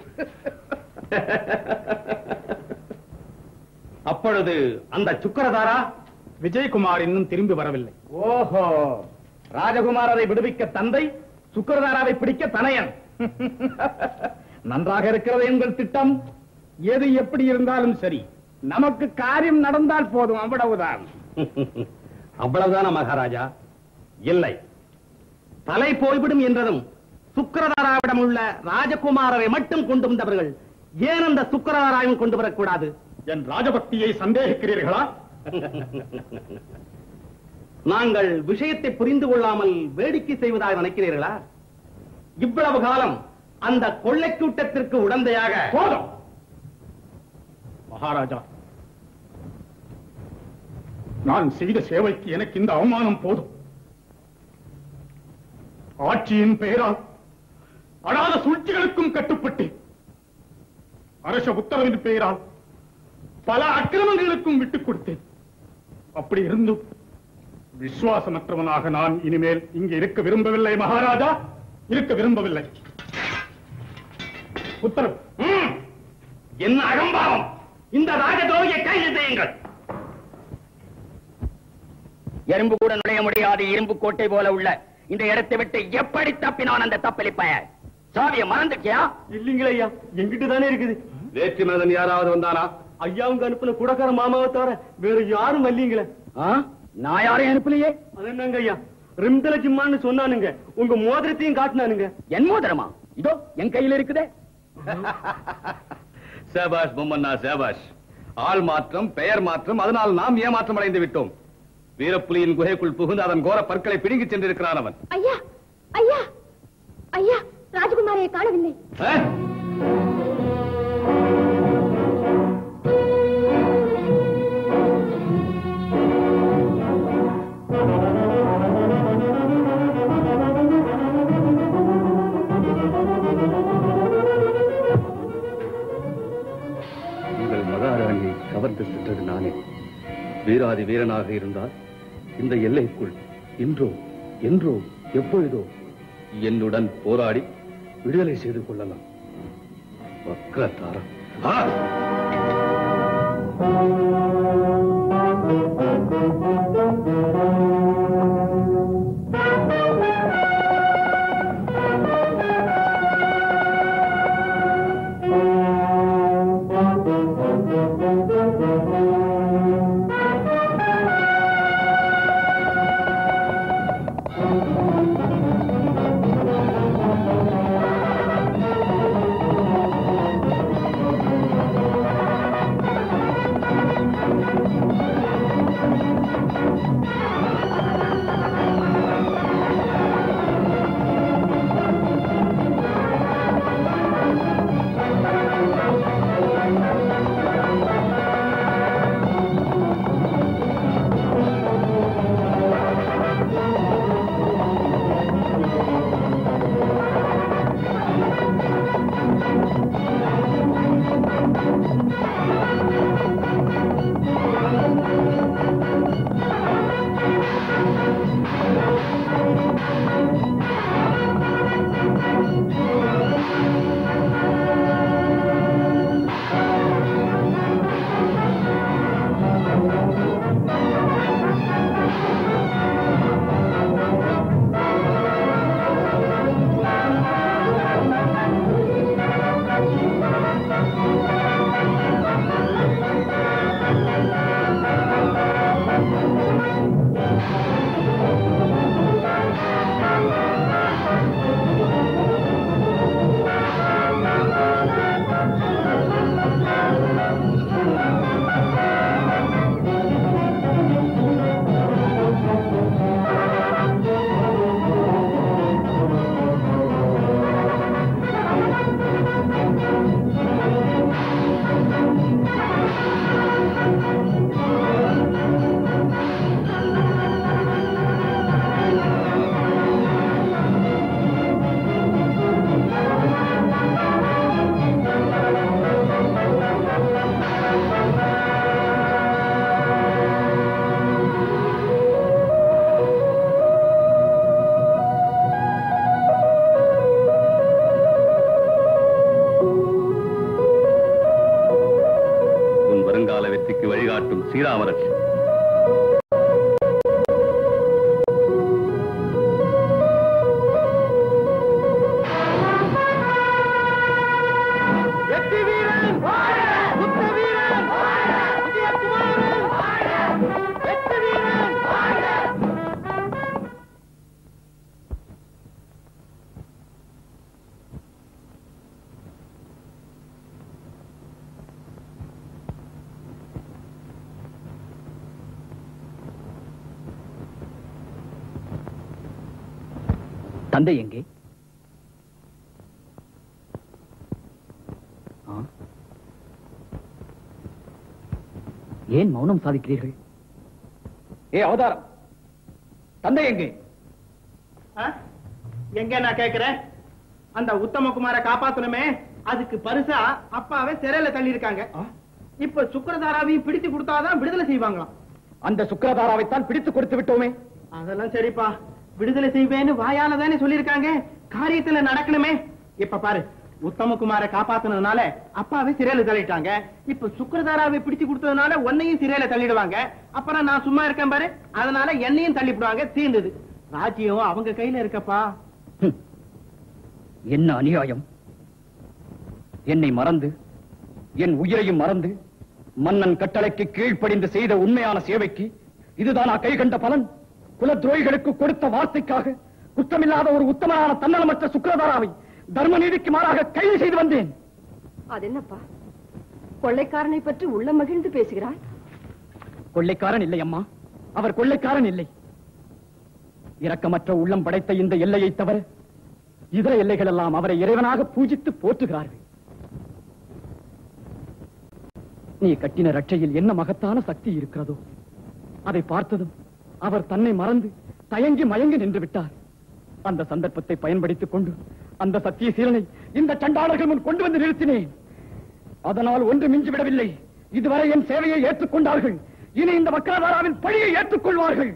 அப்பொழுது அந்த சுக்கரதாரா விஜயகுமார் இன்னும் திரும்பி வரவில்லை ஓஹோ ராஜகுமாரரை விடுவிக்க தந்தை சுக்கரதாராவை பிடிக்க தனையன் நன்றாக இருக்கிறது எங்கள் திட்டம் எது எப்படி இருந்தாலும் சரி நமக்கு காரியம் நடந்தால் போதும் அவ்வளவுதான் அவ்வளவுதான மகாராஜா இல்லை தலை போய்விடும் என்றதும் சுக்கரதாராவிடம் உள்ள ராஜகுமாரரை மட்டும் கொண்டு வந்தவர்கள் ஏன் அந்த சுக்கரதாராவையும் கொண்டு வரக்கூடாது என் ராஜபக்தியை சந்தேகிக்கிறீர்களா நாங்கள் விஷயத்தை புரிந்து கொள்ளாமல் வேடிக்கை செய்வதாக நினைக்கிறீர்களா இவ்வளவு காலம் அந்த கொள்ளை கூட்டத்திற்கு உடந்தையாக போதும் மகாராஜா நான் செய்த சேவைக்கு எனக்கு இந்த அவமானம் போதும் ஆட்சியின் பெயரால் அடாத சூழ்ச்சிகளுக்கும் கட்டுப்பட்டு அரச உத்தரவின் பெயரால் பல அக்கிரமங்களுக்கும் விட்டுக் கொடுத்தேன் அப்படி இருந்தும் விசுவாசமற்றவனாக நான் இனிமேல் இங்கே இருக்க விரும்பவில்லை மகாராஜா இருக்க விரும்பவில்லை உத்தரவு ம், என்ன அகம்பாவம் இந்த ராஜதோகியை கைது செய்யுங்கள் எறும்பு கூட நுழைய முடியாத இரும்பு கோட்டை போல உள்ள இந்த இடத்தை விட்டு எப்படி தப்பினான் அந்த தப்பலி பய சாவியை மறந்துட்டியா இல்லீங்களே ஐயா எங்கிட்ட தானே இருக்குது வேற்று மனிதன் யாராவது வந்தானா ஐயாவுங்க அனுப்பின குடக்கார மாமாவை தவிர வேற யாரும் வரலீங்களே நான் யாரையும் அனுப்பலையே அது என்னங்க ஐயா ரிம்தல ஜிம்மான்னு சொன்னானுங்க உங்க மோதிரத்தையும் காட்டினானுங்க என் மோதிரமா இதோ என் கையில இருக்குதே சேபாஷ் பொம்மண்ணா சேபாஷ் ஆள் மாற்றம் பெயர் மாற்றம் அதனால் நாம் ஏமாற்றம் அடைந்து விட்டோம் வீரப்புலியின் குகைக்குள் புகுந்து அதன் கோர பற்களை பிடுங்கிச் சென்றிருக்கிறான் அவன் ஐயா ஐயா ஐயா ராஜகுமாரியை காணவில்லை ஆ? உங்கள் மகாராணியை கவர்ந்து சென்றது நானே வீராதி வீரனாக இருந்தால் இந்த எல்லைக்குள் இன்றோ என்றோ எப்பொழுதோ என்னுடன் போராடி விடுதலை செய்து கொள்ளலாம் வக்ரத்தாரம் ஆ! வருங்கால வெற்றிக்கு வழிகாட்டும் ஸ்ரீராமரட்சி வெற்றி வீரன் புத்த வீரன் விஜயகுமாரன் வெற்றி வீரன் தந்தை எங்கே ஆ? ஏன் மௌனம் சாதிக்கிறீர்கள் ஏ அவதாரம் தந்தை எங்கே ஆ? எங்க நான் கேக்குறேன் அந்த உத்தமகுமார காப்பாத்தணுமே அதுக்கு பரிசா அப்பாவை சிறையில தள்ளி இருக்காங்க இப்ப சுக்கரதாராவையும் பிடித்து கொடுத்தாதான் விடுதலை செய்வாங்களாம் அந்த சுக்கரதாராவைத்தான் பிடித்து கொடுத்து விட்டோமே அதெல்லாம் சரிப்பா விடுதலை செய்வேன்னு வாயால தானே சொல்லிருக்காங்க காரியத்துல நடக்கணுமே இப்ப பாரு உத்தமகுமார காப்பாத்துனதுனால அப்பாவை சிறையில தள்ளிட்டாங்க இப்ப சுக்கரதாராவை பிடிச்சு கொடுத்ததுனால உன்னையும் சிறையில தள்ளிடுவாங்க அப்புறம் நான் சும்மா இருக்கேன் பாரு அதனால என்னையும் தள்ளிவிடுவாங்க தீர்ந்தது ராஜ்யம் அவங்க கையில இருக்கப்பா என்ன அநியாயம் என்னை மறந்து என் உயிரையும் மறந்து மன்னன் கட்டளைக்கு கீழ்ப்படிந்து செய்த உண்மையான சேவைக்கு இதுதானா கை கண்ட பலன் குல துரோகிகளுக்கு கொடுத்த வார்த்தைக்காக குற்றமில்லாத ஒரு உத்தமனான தன்னலமற்ற சுக்கிரதாராவை தர்ம நீதிக்கு மாறாக கைது செய்து வந்தேன் அது என்னப்பா கொள்ளைக்காரனை பற்றி உள்ள மகிழ்ந்து பேசுகிறாய் கொள்ளைக்காரன் இல்லை அம்மா அவர் கொள்ளைக்காரன் இல்லை இரக்கமற்ற உள்ளம் படைத்த இந்த எல்லையை தவிர இதர எல்லைகள் எல்லாம் அவரை இறைவனாக பூஜித்து போற்றுகிறார்கள் நீ கட்டின ரட்சையில் என்ன மகத்தான சக்தி இருக்கிறதோ அதை பார்த்ததும் அவர் தன்னை மறந்து தயங்கி மயங்கி நின்று விட்டார் அந்த சந்தர்ப்பத்தை பயன்படுத்திக் கொண்டு அந்த சத்திய சீலனை இந்த சண்டாளர்கள் முன் கொண்டு வந்து நிறுத்தினேன் அதனால் ஒன்று மிஞ்சிவிடவில்லை இதுவரை என் சேவையை ஏற்றுக்கொண்டார்கள் இனி இந்த மக்களதாராவின் பழியை ஏற்றுக்கொள்வார்கள்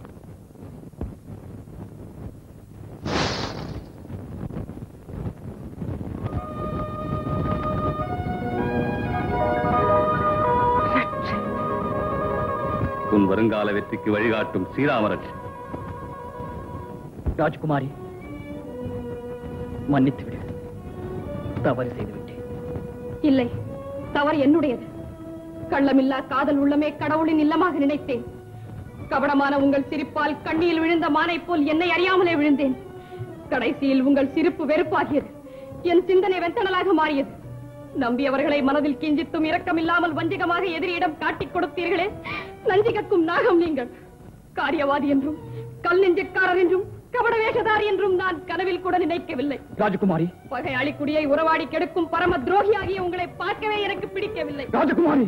உன் வருங்கால வெற்றிக்கு வழிகாட்டும் ஸ்ரீராமரட்சி ராஜ்குமாரி மன்னித்து விடு தவறு செய்து விட்டேன் இல்லை தவறு என்னுடையது கள்ளமில்லா காதல் உள்ளமே கடவுளின் இல்லமாக நினைத்தேன் கபடமான உங்கள் சிரிப்பால் கண்ணியில் விழுந்த மானை போல் என்னை அறியாமலே விழுந்தேன் கடைசியில் உங்கள் சிரிப்பு வெறுப்பாகியது என் சிந்தனை வெந்தனலாக மாறியது நம்பியவர்களை மனதில் கிஞ்சித்தும் இரக்கமில்லாமல் வஞ்சகமாக எதிரியிடம் காட்டிக் கொடுத்தீர்களே நஞ்சிகக்கும் நாகம் நீங்கள் காரியவாதி என்றும் கல் நெஞ்சக்காரர் என்றும் கபட வேஷதாரி என்றும் நான் கனவில் கூட நினைக்கவில்லை ராஜகுமாரி பகையாளி குடியை உறவாடி கெடுக்கும் பரம துரோகியாகிய உங்களை பார்க்கவே எனக்கு பிடிக்கவில்லை ராஜகுமாரி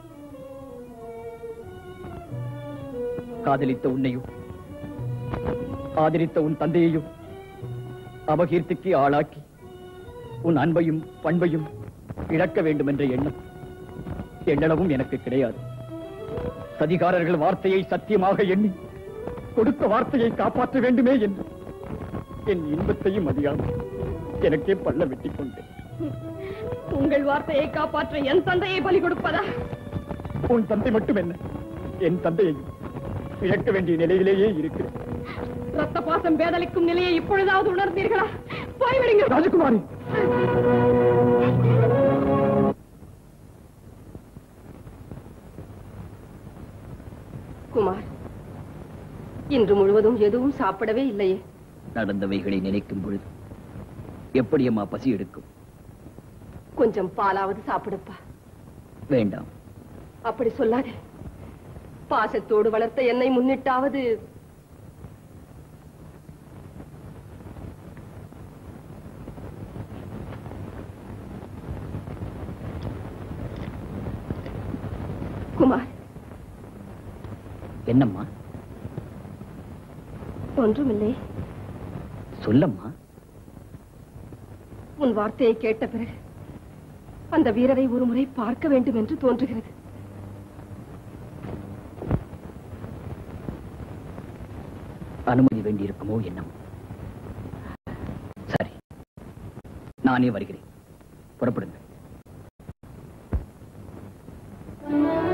காதலித்த உன்னையும் ஆதரித்த உன் தந்தையையும் அபகீர்த்திக்கு ஆளாக்கி உன் அன்பையும் பண்பையும் இழக்க வேண்டும் என்ற எண்ணம் எண்ணளவும் எனக்கு கிடையாது சதிகாரர்கள் வார்த்தையை சத்தியமாக எண்ணி கொடுத்த வார்த்தையை காப்பாற்ற வேண்டுமே என்று என் இன்பத்தையும் அறியாமல் எனக்கே பள்ள வெட்டிக் கொண்டேன் உங்கள் வார்த்தையை காப்பாற்ற என் தந்தையை பலி கொடுப்பதா உன் தந்தை மட்டும் என்ன என் தந்தையை இழக்க வேண்டிய நிலையிலேயே இருக்கிறேன் ரத்த பாசம் வேதலிக்கும் நிலையை இப்பொழுதாவது உணர்ந்தீர்களா போய்விடுங்கள் ராஜகுமாரி குமார் இன்று முழுவதும் எதுவும் சாப்பிடவே இல்லையே நடந்தவைகளை நினைக்கும் பொழுது எப்படி அம்மா பசி எடுக்கும் கொஞ்சம் பாலாவது சாப்பிடுப்பா வேண்டாம் அப்படி சொல்லாதே பாசத்தோடு வளர்த்த என்னை முன்னிட்டாவது குமார் என்னம்மா ஒன்றுமில்லை சொல்லம்மா உன் வார்த்தையை கேட்ட பிறகு அந்த வீரரை ஒருமுறை பார்க்க வேண்டும் என்று தோன்றுகிறது அனுமதி வேண்டியிருக்குமோ என்னமோ சரி நானே வருகிறேன் புறப்படுங்கள்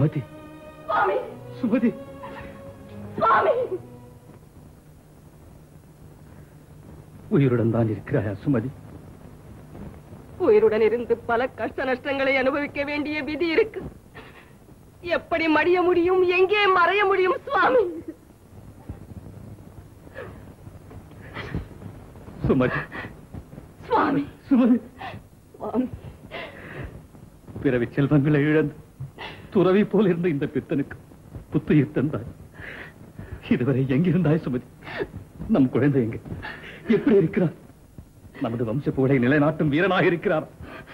சுமதி சுவாமி சுமதி சுவாமி உயிருடன் தான் இருக்கிறாயா சுமதி உயிருடன் இருந்து பல கஷ்ட நஷ்டங்களை அனுபவிக்க வேண்டிய விதி இருக்கு எப்படி மடிய முடியும் எங்கே மறைய முடியும் சுவாமி சுமதி சுவாமி சுமதி சுவாமி பிறவி செல்வங்களை இழந்து துறவி போல் இருந்த இந்த பித்தனுக்கு புத்துயிர் தந்தாய் இதுவரை எங்கிருந்தாய் சுமதி நம் குழந்தை எங்க எப்படி இருக்கிறார் நமது வம்ச புகழை நிலைநாட்டும் வீரனாக இருக்கிறார்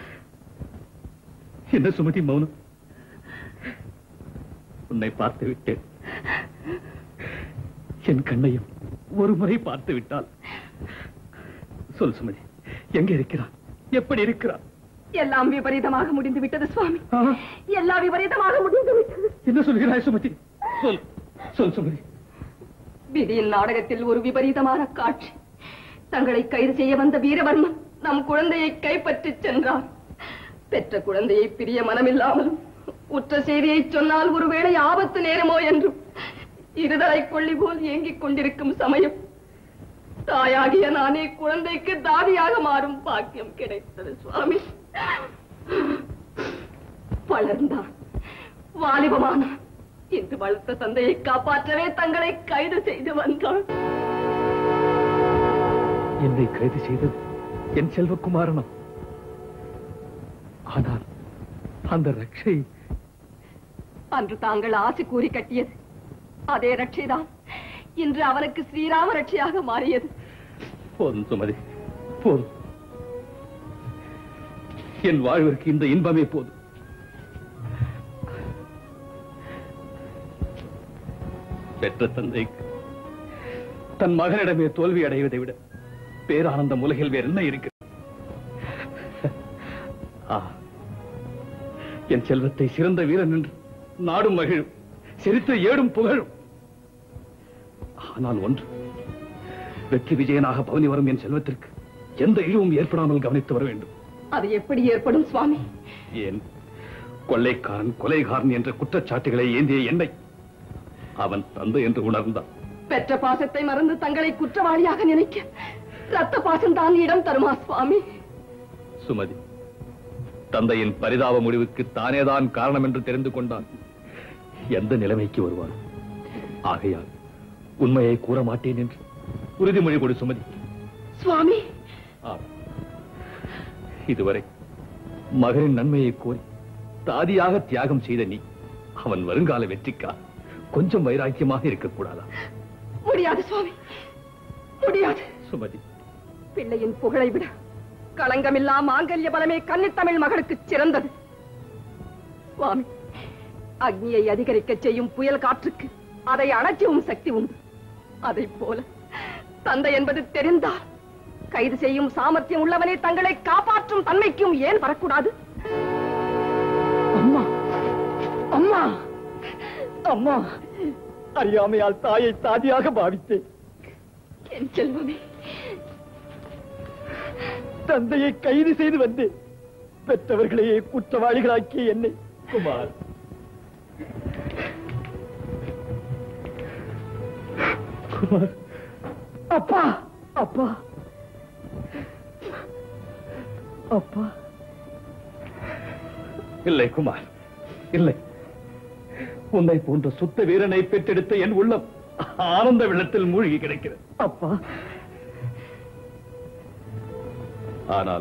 என்ன சுமதி மௌனம் உன்னை பார்த்து விட்டேன் என் கண்ணையும் ஒரு முறை பார்த்து விட்டால் சொல் சுமதி எங்க இருக்கிறார் எப்படி இருக்கிறார் எல்லாம் விபரீதமாக முடிந்து விட்டது சுவாமி எல்லாம் விபரீதமாக முடிந்து விட்டது என்ன சொல்கிறாய் சுமதி சொல் சொல் சுமதி விதியின் நாடகத்தில் ஒரு விபரீதமான காட்சி தங்களை கைது செய்ய வந்த வீரவர்மன் நம் குழந்தையை கைப்பற்றி சென்றார் பெற்ற குழந்தையை பிரிய மனமில்லாமலும் உற்ற செய்தியை சொன்னால் ஒருவேளை ஆபத்து நேருமோ என்றும் இருதலை கொள்ளி போல் ஏங்கிக் கொண்டிருக்கும் சமயம் தாயாகிய நானே குழந்தைக்கு தாதியாக மாறும் பாக்கியம் கிடைத்தது சுவாமி வளர்ந்தான் வாலிபமானான் இன்று வளர்த்த தந்தையை காப்பாற்றவே தங்களை கைது செய்து வந்தான் என்னை கைது செய்தது என் செல்வகுமாரனா ஆனால் அந்த ரட்சை அன்று தாங்கள் ஆசை கூறி கட்டியது அதே ரட்சைதான் இன்று அவனுக்கு ஸ்ரீராம ரட்சையாக மாறியது போதும் சுமதி போதும் என் வாழ்விற்கு இந்த இன்பமே போதும் பெற்ற தந்தைக்கு தன் மகனிடமே தோல்வி அடைவதை விட பேரானந்தம் உலகில் வேறு என்ன இருக்கு ஆ, என் செல்வத்தை சிறந்த வீரன் என்று நாடும் மகிழும் சிரித்த ஏடும் புகழும் ஆனால் ஒன்று வெற்றி விஜயனாக பவனி வரும் என் செல்வத்திற்கு எந்த இழிவும் ஏற்படாமல் கவனித்து வர வேண்டும் அது எப்படி ஏற்படும் சுவாமி ஏன் கொள்ளைக்காரன் கொலைகாரன் என்ற குற்றச்சாட்டுகளை ஏந்திய என்னை அவன் தந்தை என்று உணர்ந்தான் பெற்ற பாசத்தை மறந்து தங்களை குற்றவாளியாக நினைக்க ரத்த பாசம் தான் இடம் தருமா சுவாமி சுமதி தந்தையின் பரிதாப முடிவுக்கு தானேதான் காரணம் என்று தெரிந்து கொண்டான் எந்த நிலைமைக்கு வருவான் ஆகையால் உண்மையை கூற மாட்டேன் என்று உறுதிமொழி கொடு சுமதி சுவாமி ஆம். இதுவரை மகனின் நன்மையை கோரி தாதியாக தியாகம் செய்த நீ அவன் வருங்கால வெற்றிக்கா கொஞ்சம் வைராக்கியமாக இருக்கக்கூடாதா முடியாது சுவாமி முடியாது சுமதி பிள்ளையின் புகழை விட களங்கமில்லா மாங்கல்ய பலமே கன்னித்தமிழ் மகளுக்கு சிறந்தது சுவாமி அக்னியை அதிகரிக்க செய்யும் புயல் காற்றுக்கு அதை அணைக்கவும் சக்தி உண்டு அதைப் போல தந்தை என்பது தெரிந்தால் கைது செய்யும் சாமர்த்தியம் உள்ளவனே தங்களை காப்பாற்றும் தன்மைக்கும் ஏன் வரக்கூடாது அம்மா அம்மா அம்மா அறியாமையால் தாயை தாதியாக பாவித்தேன் என் செல்வமே தந்தையை கைது செய்து வந்தேன் பெற்றவர்களையே குற்றவாளிகளாக்கிய என்னை குமார் குமார் அப்பா அப்பா அப்பா இல்லை குமார் இல்லை உன்னை போன்ற சுத்த வீரனை பெற்றெடுத்த என் உள்ளம் ஆனந்த வெள்ளத்தில் மூழ்கி கிடக்கிறது அப்பா ஆனால்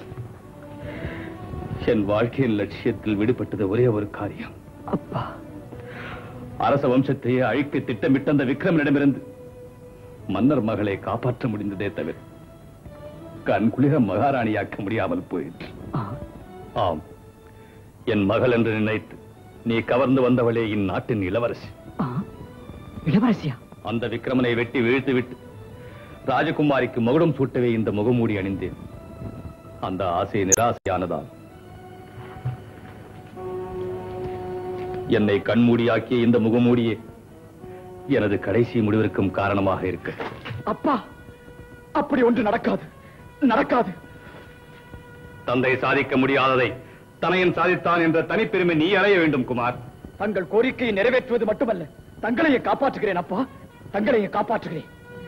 என் வாழ்க்கையின் லட்சியத்தில் விடுபட்டது ஒரே ஒரு காரியம் அப்பா அரச வம்சத்தையே அழிக்க திட்டமிட்ட அந்த விக்ரமனிடமிருந்து மன்னர் மகளை காப்பாற்ற முடிந்ததே தவிர கண் குளிர மகாராணியாக்க முடியாமல் போயிற்று ஆம் என் மகள் என்று நினைத்து நீ கவர்ந்து வந்தவளே இந்நாட்டின் இளவரசி இளவரசியா அந்த விக்ரமனை வெட்டி வீழ்த்து விட்டு ராஜகுமாரிக்கு மகுடம் சூட்டவே இந்த முகமூடி அணிந்தேன் அந்த ஆசை நிராசையானதால் என்னை கண்மூடியாக்கிய இந்த முகமூடியே எனது கடைசி முடிவிற்கும் காரணமாக இருக்க அப்பா அப்படி ஒன்று நடக்காது நடக்காது தந்தை சாதிக்க முடியாததை தனையன் சாதித்தான் என்ற தனிப்பெருமை நீ அடைய வேண்டும் குமார் தங்கள் கோரிக்கையை நிறைவேற்றுவது மட்டுமல்ல தங்களையே காப்பாற்றுகிறேன் அப்பா தங்களையே காப்பாற்றுகிறேன்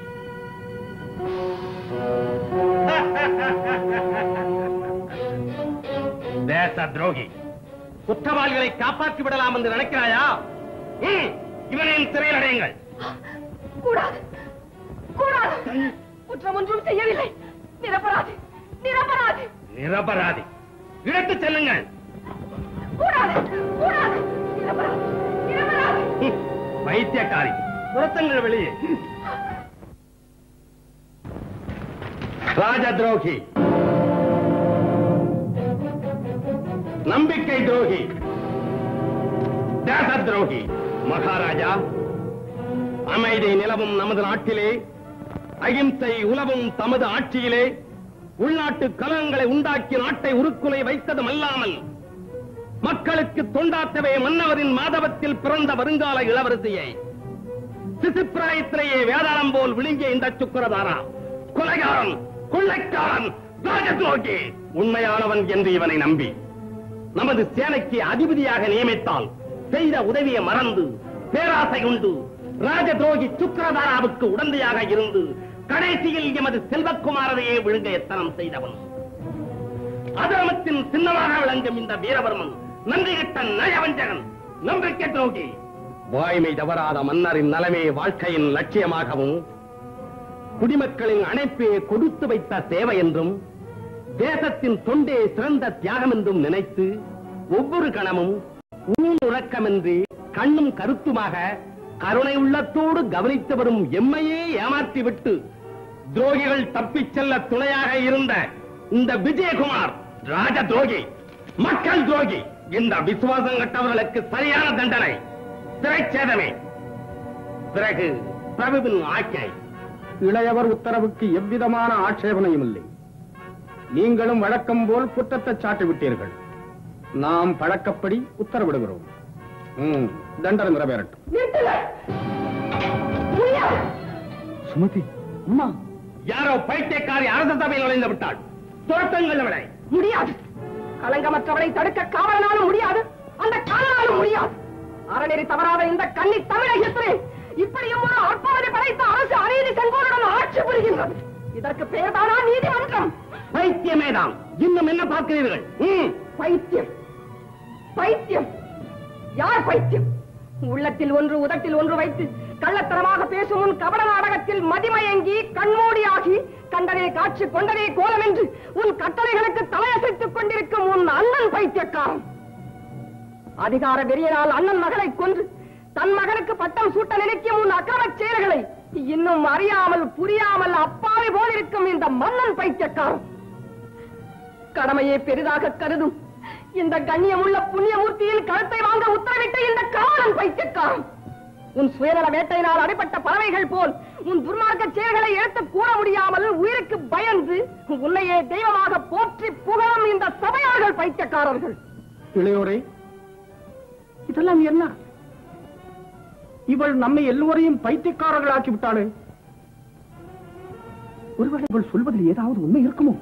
தேச துரோகி குற்றவாளிகளை காப்பாற்றி விடலாம் என்று நினைக்கிறாயா ம், இவனையும் சிறையில் அடையுங்கள் கூடாது கூடாது குற்றம் ஒன்றும் செய்யவில்லை நிரபராதி நிரபராதி நிரபராதி இழுத்துச் செல்லுங்கள் கூடாது கூடாது நிரபராதி நிரபராதி ம், பைத்தியக்காரி துரத்துங்கள் வெளியே ராஜ துரோகி நம்பிக்கை துரோகி தேச துரோகி மகாராஜா அமைதி நிலவும் நமது நாட்டிலே அகிம்சை உலவும் தமது ஆட்சியிலே உள்நாட்டு கலகங்களை உண்டாக்கி நாட்டை உருக்குலை வைத்ததும் அல்லாமல் மக்களுக்கு தொண்டாற்றவே மன்னவரின் மாதவத்தில் பிறந்த வருங்கால இளவரசியை சிசுப்பிராயத்திலேயே வேதாளம் போல் விழுங்கிய இந்த சுக்கரதாரா கொலைகாரன் கொள்ளைக்காரன் ராஜதுரோகி உண்மையானவன் என்று இவனை நம்பி நமது சேனைக்கு அதிபதியாக நியமித்தால் செய்த உதவியை மறந்து பேராசை உண்டு ராஜதுரோகி சுக்கரதாராவுக்கு உடந்தையாக இருந்து கடைசியில் எமது செல்வக்குமாரரையே விழுங்க எத்தனம் செய்தவன் அதர்மத்தின் சின்னமாக விளங்கும் இந்த வீரவர்மன் நன்றி கட்ட நயவஞ்சகன் நம்பிக்கை துரோகி வாய்மை தவறாத மன்னரின் நலமே வாழ்க்கையின் லட்சியமாகவும் குடிமக்களின் அணைப்பே கொடுத்து வைத்த சேவை என்றும் தேசத்தின் தொண்டே சிறந்த தியாகம் என்றும் நினைத்து ஒவ்வொரு கணமும் ஊன் உறக்கமின்றி கண்ணும் கருத்துமாக கருணை உள்ளத்தோடு கவனித்து வரும் எம்மையே ஏமாற்றிவிட்டு துரோகிகள் தப்பிச் செல்ல துணையாக இருந்த இந்த விஜயகுமார் ராஜ துரோகி மக்கள் துரோகி இந்த விசுவாசம் கட்டவர்களுக்கு சரியான தண்டனை சிறைச்சேதமே பிறகு பிரபுவின் ஆக்கை இளையவர் உத்தரவுக்கு எவ்விதமான ஆட்சேபனையும் இல்லை நீங்களும் வழக்கம் போல் குற்றத்தை சாட்டி விட்டீர்கள் நாம் பழக்கப்படி உத்தரவிடுகிறோம் ம், தண்டனை நிறைவேறட்டும் சுமதி அம்மா யாரோ பைத்தியக்காரி அரச சபையில் நுழைந்து விட்டாள் துரத்தங்கள் அவளை முடியாது களங்கமற்றவளை தடுக்க காவலனாலும் முடியாது அந்த காலனாலும் முடியாது அறநெறி தவறாத இந்த கன்னி தமிழகத்திலே இப்படியும் ஒரு அற்பவதி படைத்த அரசு அநீதி செங்கோலுடன் ஆட்சி புரிகின்றது இதற்கு பெயர்தானா நீதிமன்றம் பைத்தியமேதான் இன்னும் என்ன பார்க்கிறீர்கள் ம், பைத்தியம் பைத்தியம் யார் பைத்தியம் உள்ளத்தில் ஒன்று உதட்டில் ஒன்று வைத்து கள்ளத்தனமாக பேசும் உன் கபட நாடகத்தில் மதிமயங்கி கண்மூடியாகி கண்டனே காட்சி கொண்டனே கோலம் என்று உன் கட்டளைகளுக்கு தலையசைத்துக் கொண்டிருக்கும் உன் அண்ணன் பைத்தியக்காரன் அதிகார வெறியனால் அண்ணன் மகளை கொன்று தன் மகனுக்கு பட்டம் சூட்ட நினைக்கும் உன் அக்கிரமச் செயல்களை இன்னும் அறியாமல் புரியாமல் அப்பாவி போலிருக்கும் இந்த மன்னன் பைத்தியக்காரன் கடமையை பெரிதாக கருதும் இந்த கண்ணியமுள்ள புண்ணியமூர்த்தியின் கழுத்தை வாங்க உத்தரவிட்ட இந்த காவலன் பைத்தியக்காரன் உன் சுயநல வேட்டையினால் அடைப்பட்ட பறவைகள் போல் உன் துர்மார்க்க செயல்களை எடுத்து கூற முடியாமல் உயிருக்கு பயந்து உன்னையே தெய்வமாக போற்றி புகழும் இந்த சபையார்கள் பைத்தியக்காரர்கள் இளையோரே இதெல்லாம் என்ன இவள் நம்மை எல்லோரையும் பைத்தியக்காரர்களாக்கி விட்டாளே ஒருவேளை இவள் சொல்வதில் ஏதாவது உண்மை இருக்குமோ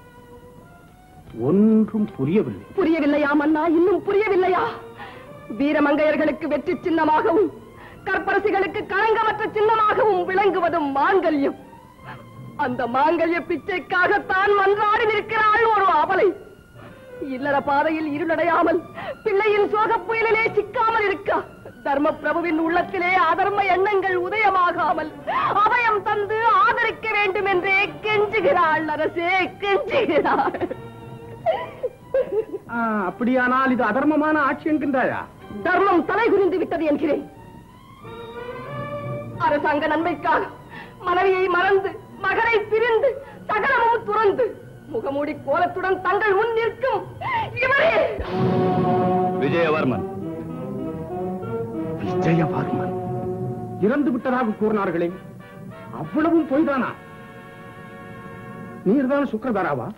ஒன்றும் புரியவில்லை புரியவில்லையா மன்னா இன்னும் புரியவில்லையா வீரமங்கையர்களுக்கு வெற்றி சின்னமாகவும் கற்பரசிகளுக்கு களங்கமற்ற சின்னமாகவும் விளங்குவதும் மாங்கல்யம் அந்த மாங்கல்ய பிச்சைக்காகத்தான் மன்றாடி நிற்கிறாள் ஒரு அபலை இல்லற பாதையில் இருளடையாமல் பிள்ளையின் சோகப் புயலிலே சிக்காமல் இருக்க தர்ம பிரபுவின் உள்ளத்திலே அதர்ம எண்ணங்கள் உதயமாகாமல் அபயம் தந்து ஆதரிக்க வேண்டும் என்றே கெஞ்சுகிறாள் அரசே கெஞ்சுகிறாள் ஆ, அப்படியானால் இது அதர்மமான ஆட்சி என்கின்றாயா தர்மம் தலை குனிந்து விட்டது என்கிறேன் அரசாங்க நன்மைக்காக மனைவியை மறந்து மகனை பிரிந்து சகலமும் துறந்து முகமூடி கோலத்துடன் தங்கள் முன் நிற்கும் இவரே விஜயவர்மன் விஜயவர்மன் இறந்து விட்டதாக கூறினார்களே அவ்வளவும் பொய்தானா நீர்தான் சுக்கரதாராவா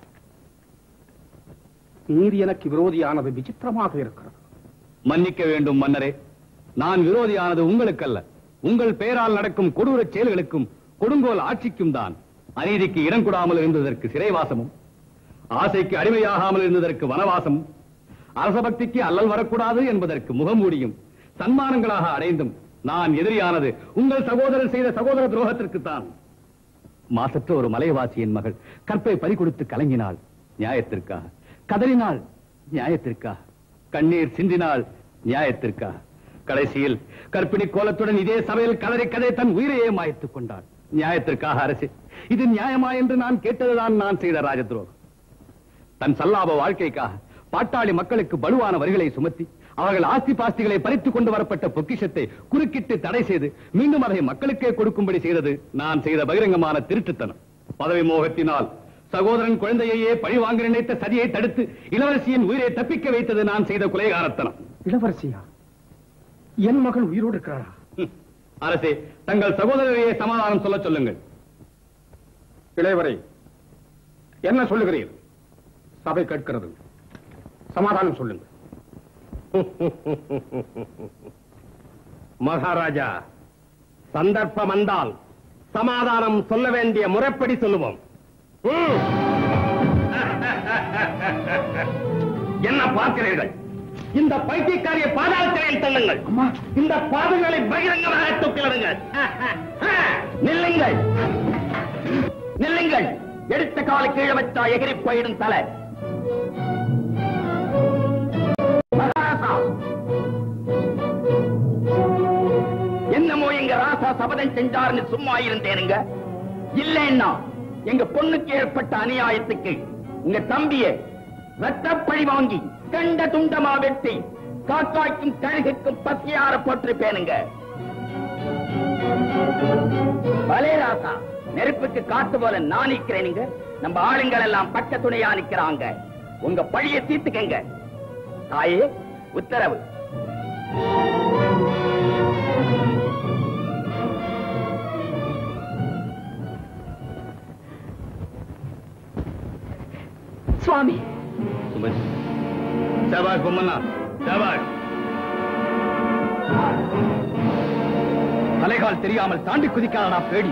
நீர் எனக்கு விரோதியானது விசித்திரமாக இருக்கிறது மன்னிக்க வேண்டும் மன்னரே நான் விரோதியானது உங்களுக்கல்ல உங்கள் பெயரால் நடக்கும் கொடூரச் செயல்களுக்கும் கொடுங்கோல் ஆட்சிக்கும் தான் அநீதிக்கு இடம் கொடாமல் இருந்ததற்கு சிறைவாசமும் ஆசைக்கு அடிமையாகாமல் இருந்ததற்கு வனவாசமும் அரசபக்திக்கு அல்லல் வரக்கூடாது என்பதற்கு முகமூடியும் சன்மானங்களாக அடைந்தும் நான் எதிரியானது உங்கள் சகோதரர் செய்த சகோதர துரோகத்திற்கு தான் மாசற்ற ஒரு மலைவாசியின் மகள் கற்பை பறிகொடுத்து கலங்கினாள் நியாயத்திற்காக கதறினாள் நியாயத்திற்காக கண்ணீர் சிந்தினாள் நியாயத்திற்காக கடைசியில் கற்பிணி கோலத்துடன் இதே சபையில் கதறி கதை தன் உயிரையே மாய்த்துக் கொண்டாள் நியாயத்திற்காக அரசு இது நியாயமா என்று நான் கேட்டதுதான் நான் செய்த ராஜதுரோகம் தன் சல்லாப வாழ்க்கைக்காக பாட்டாளி மக்களுக்கு பலுவான வரிகளை சுமத்தி அவர்கள் ஆஸ்தி பாஸ்திகளை பறித்துக் கொண்டு வரப்பட்ட பொக்கிஷத்தை குறுக்கிட்டு தடை செய்து மீண்டும் அதை மக்களுக்கே கொடுக்கும்படி செய்தது நான் செய்த பகிரங்கமான திருட்டுத்தனம் பதவி மோகத்தினால் சகோதரன் குழந்தையையே பழி வாங்க நினைத்த சதியை தடுத்து இளவரசியின் உயிரை தப்பிக்க வைத்தது நான் செய்த கொலைகாரத்தனம் இளவரசியா என் மகள் உயிரோடு இருக்கிறாரா ஹம். அரசே தங்கள் சகோதரரையே சமாதானம் சொல்ல சொல்லுங்கள் இளையவரை என்ன சொல்லுகிறீர் சபை கேட்கிறது சமாதானம் சொல்லுங்கள் மகாராஜா சந்தர்ப்பம் வந்தால் சமாதானம் சொல்ல வேண்டிய முறைப்படி சொல்லுவோம் ம். என்ன பார்க்கிறீர்கள் இந்த பைத்தியக்காரிய பாதாள சிறையில் தள்ளுங்கள் இந்த பாதங்களை பகிரங்கமாக தூக்கிலிடுங்கள் நில்லுங்கள் நில்லுங்கள் எடுத்த கால கீழே வச்சா எகிரி போயிடும் தலை மகாராசா என்னமோ எங்க ராசா சபதம் செஞ்சாருன்னு சும்மா இருந்தேனுங்க இல்லைன்னா எங்க பொண்ணுக்கு ஏற்பட்ட அநியாயத்துக்கு உங்க தம்பிய ரத்தப்பழி வாங்கி கண்ட துண்டமா வெட்டி காக்காய்க்கும் கழுகுக்கும் பசியார போட்டிருப்பேனுங்க பலே ராசா நெருப்புக்கு காத்து போல நான் நிக்கிறேனுங்க நம்ம ஆளுங்கள் எல்லாம் பக்க துணையா நிக்கிறாங்க உங்க பழிய தீர்த்துக்கங்க தாயே உத்தரவு சுவாமி சுமதி சபாஷ் பொம்மண்ணா சபாஷ் தலைகால் தெரியாமல் தாண்டி குதிக்காதடா பேடி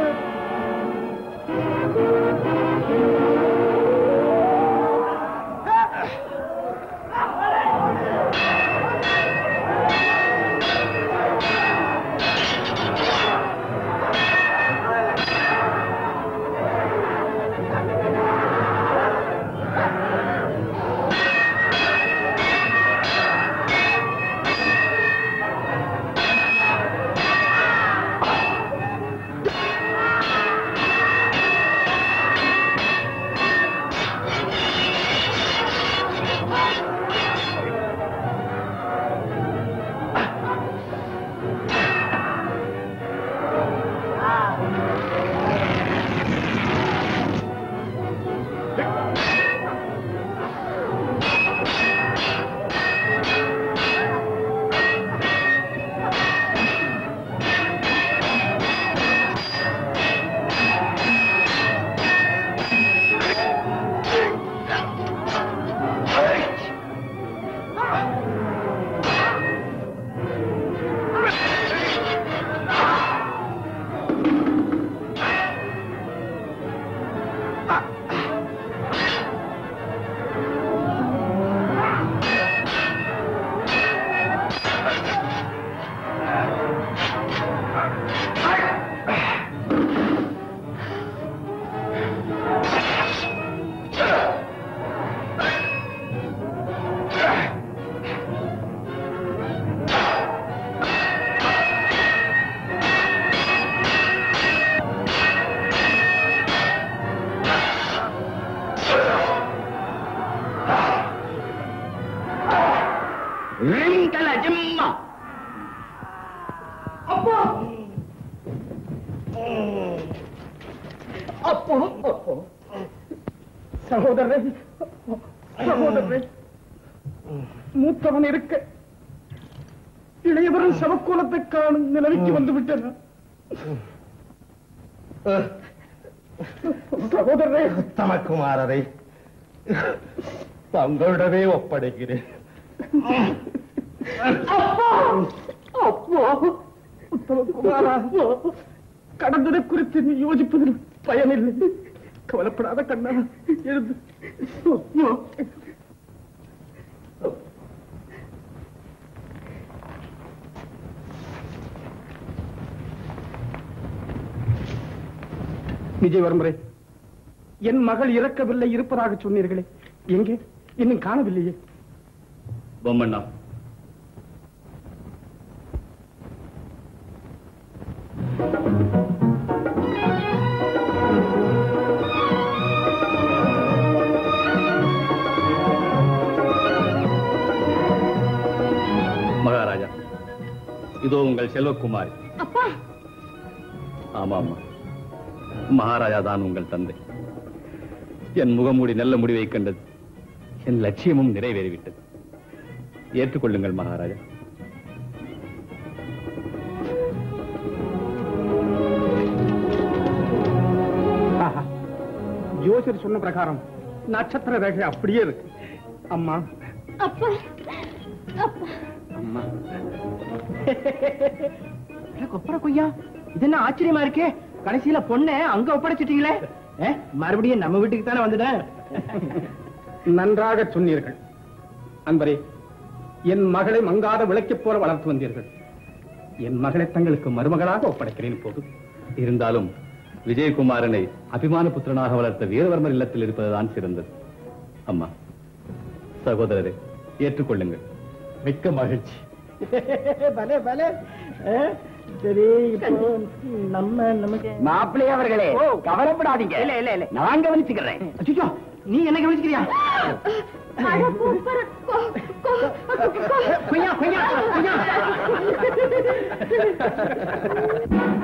ரிங்கல ஜிம்மா அப்பா அப்பா சகோதரரே சகோதரரே மூத்தவன் இருக்க இளையவரின் சவக்கோலத்தை காணும் நிலைமைக்கு வந்து விட்டன சகோதரரே உத்தமகுமாரரை தங்களிடமே ஒப்படைக்கிறேன் அப்பா அப்பா உத்தமகுமாரா கடந்ததை குறித்து நீ யோசிப்பதில் பயனில்லை கவலைப்படாத கண்ணா எழுந்து விஜயவர்மரே என் மகள் இறக்கவில்லை இருப்பதாக சொன்னீர்களே எங்கே இன்னும் காணவில்லையே பொம்மண்ணா மகாராஜா இதோ உங்கள் செல்வக்குமாரி அப்பா ஆமா ஆமா மகாராஜா தான் உங்கள் தந்தை என் முகமூடி நல்ல முடிவை கண்டது என் லட்சியமும் நிறைவேறிவிட்டது ஏற்றுக்கொள்ளுங்கள் மகாராஜா ஆஹா. ஜோசியர் சொன்ன பிரகாரம் நட்சத்திர ரேகை அப்படியே இருக்கு அம்மா அப்பா அப்பா அம்மா கொப்பர கொய்யா இது என்ன ஆச்சரியமா இருக்கே கடைசியில பொண்ணை அங்க ஒப்படைச்சிட்டீங்களே ஏ, மறுபடியும் நம்ம வீட்டுக்கு தானே வந்துட்டேன் நன்றாக சொன்னீர்கள் அன்பரே என் மகளை மங்காத விளக்கைப் போல வளர்த்து வந்தீர்கள் என் மகளை தங்களுக்கு மருமகளாக ஒப்படைக்கிறேன் போது இருந்தாலும் விஜயகுமாரனை அபிமான புத்திரனாக வளர்த்த வீரவர்மர் இல்லத்தில் இருப்பதுதான் சிறந்தது அம்மா சகோதரரே ஏற்றுக்கொள்ளுங்கள் மிக்க மகிழ்ச்சி பலே பலே ஏ, சரி இப்போ நம்ம நமக்கு மாப்பிள்ளை அவர்களே கவலைப்படாதீங்க இல்ல இல்ல இல்ல நான் கவனிச்சுக்கிறேன் அச்சோ நீ என்ன கவனிச்சுக்கிறியா கொய்யா கொய்யா கொய்யா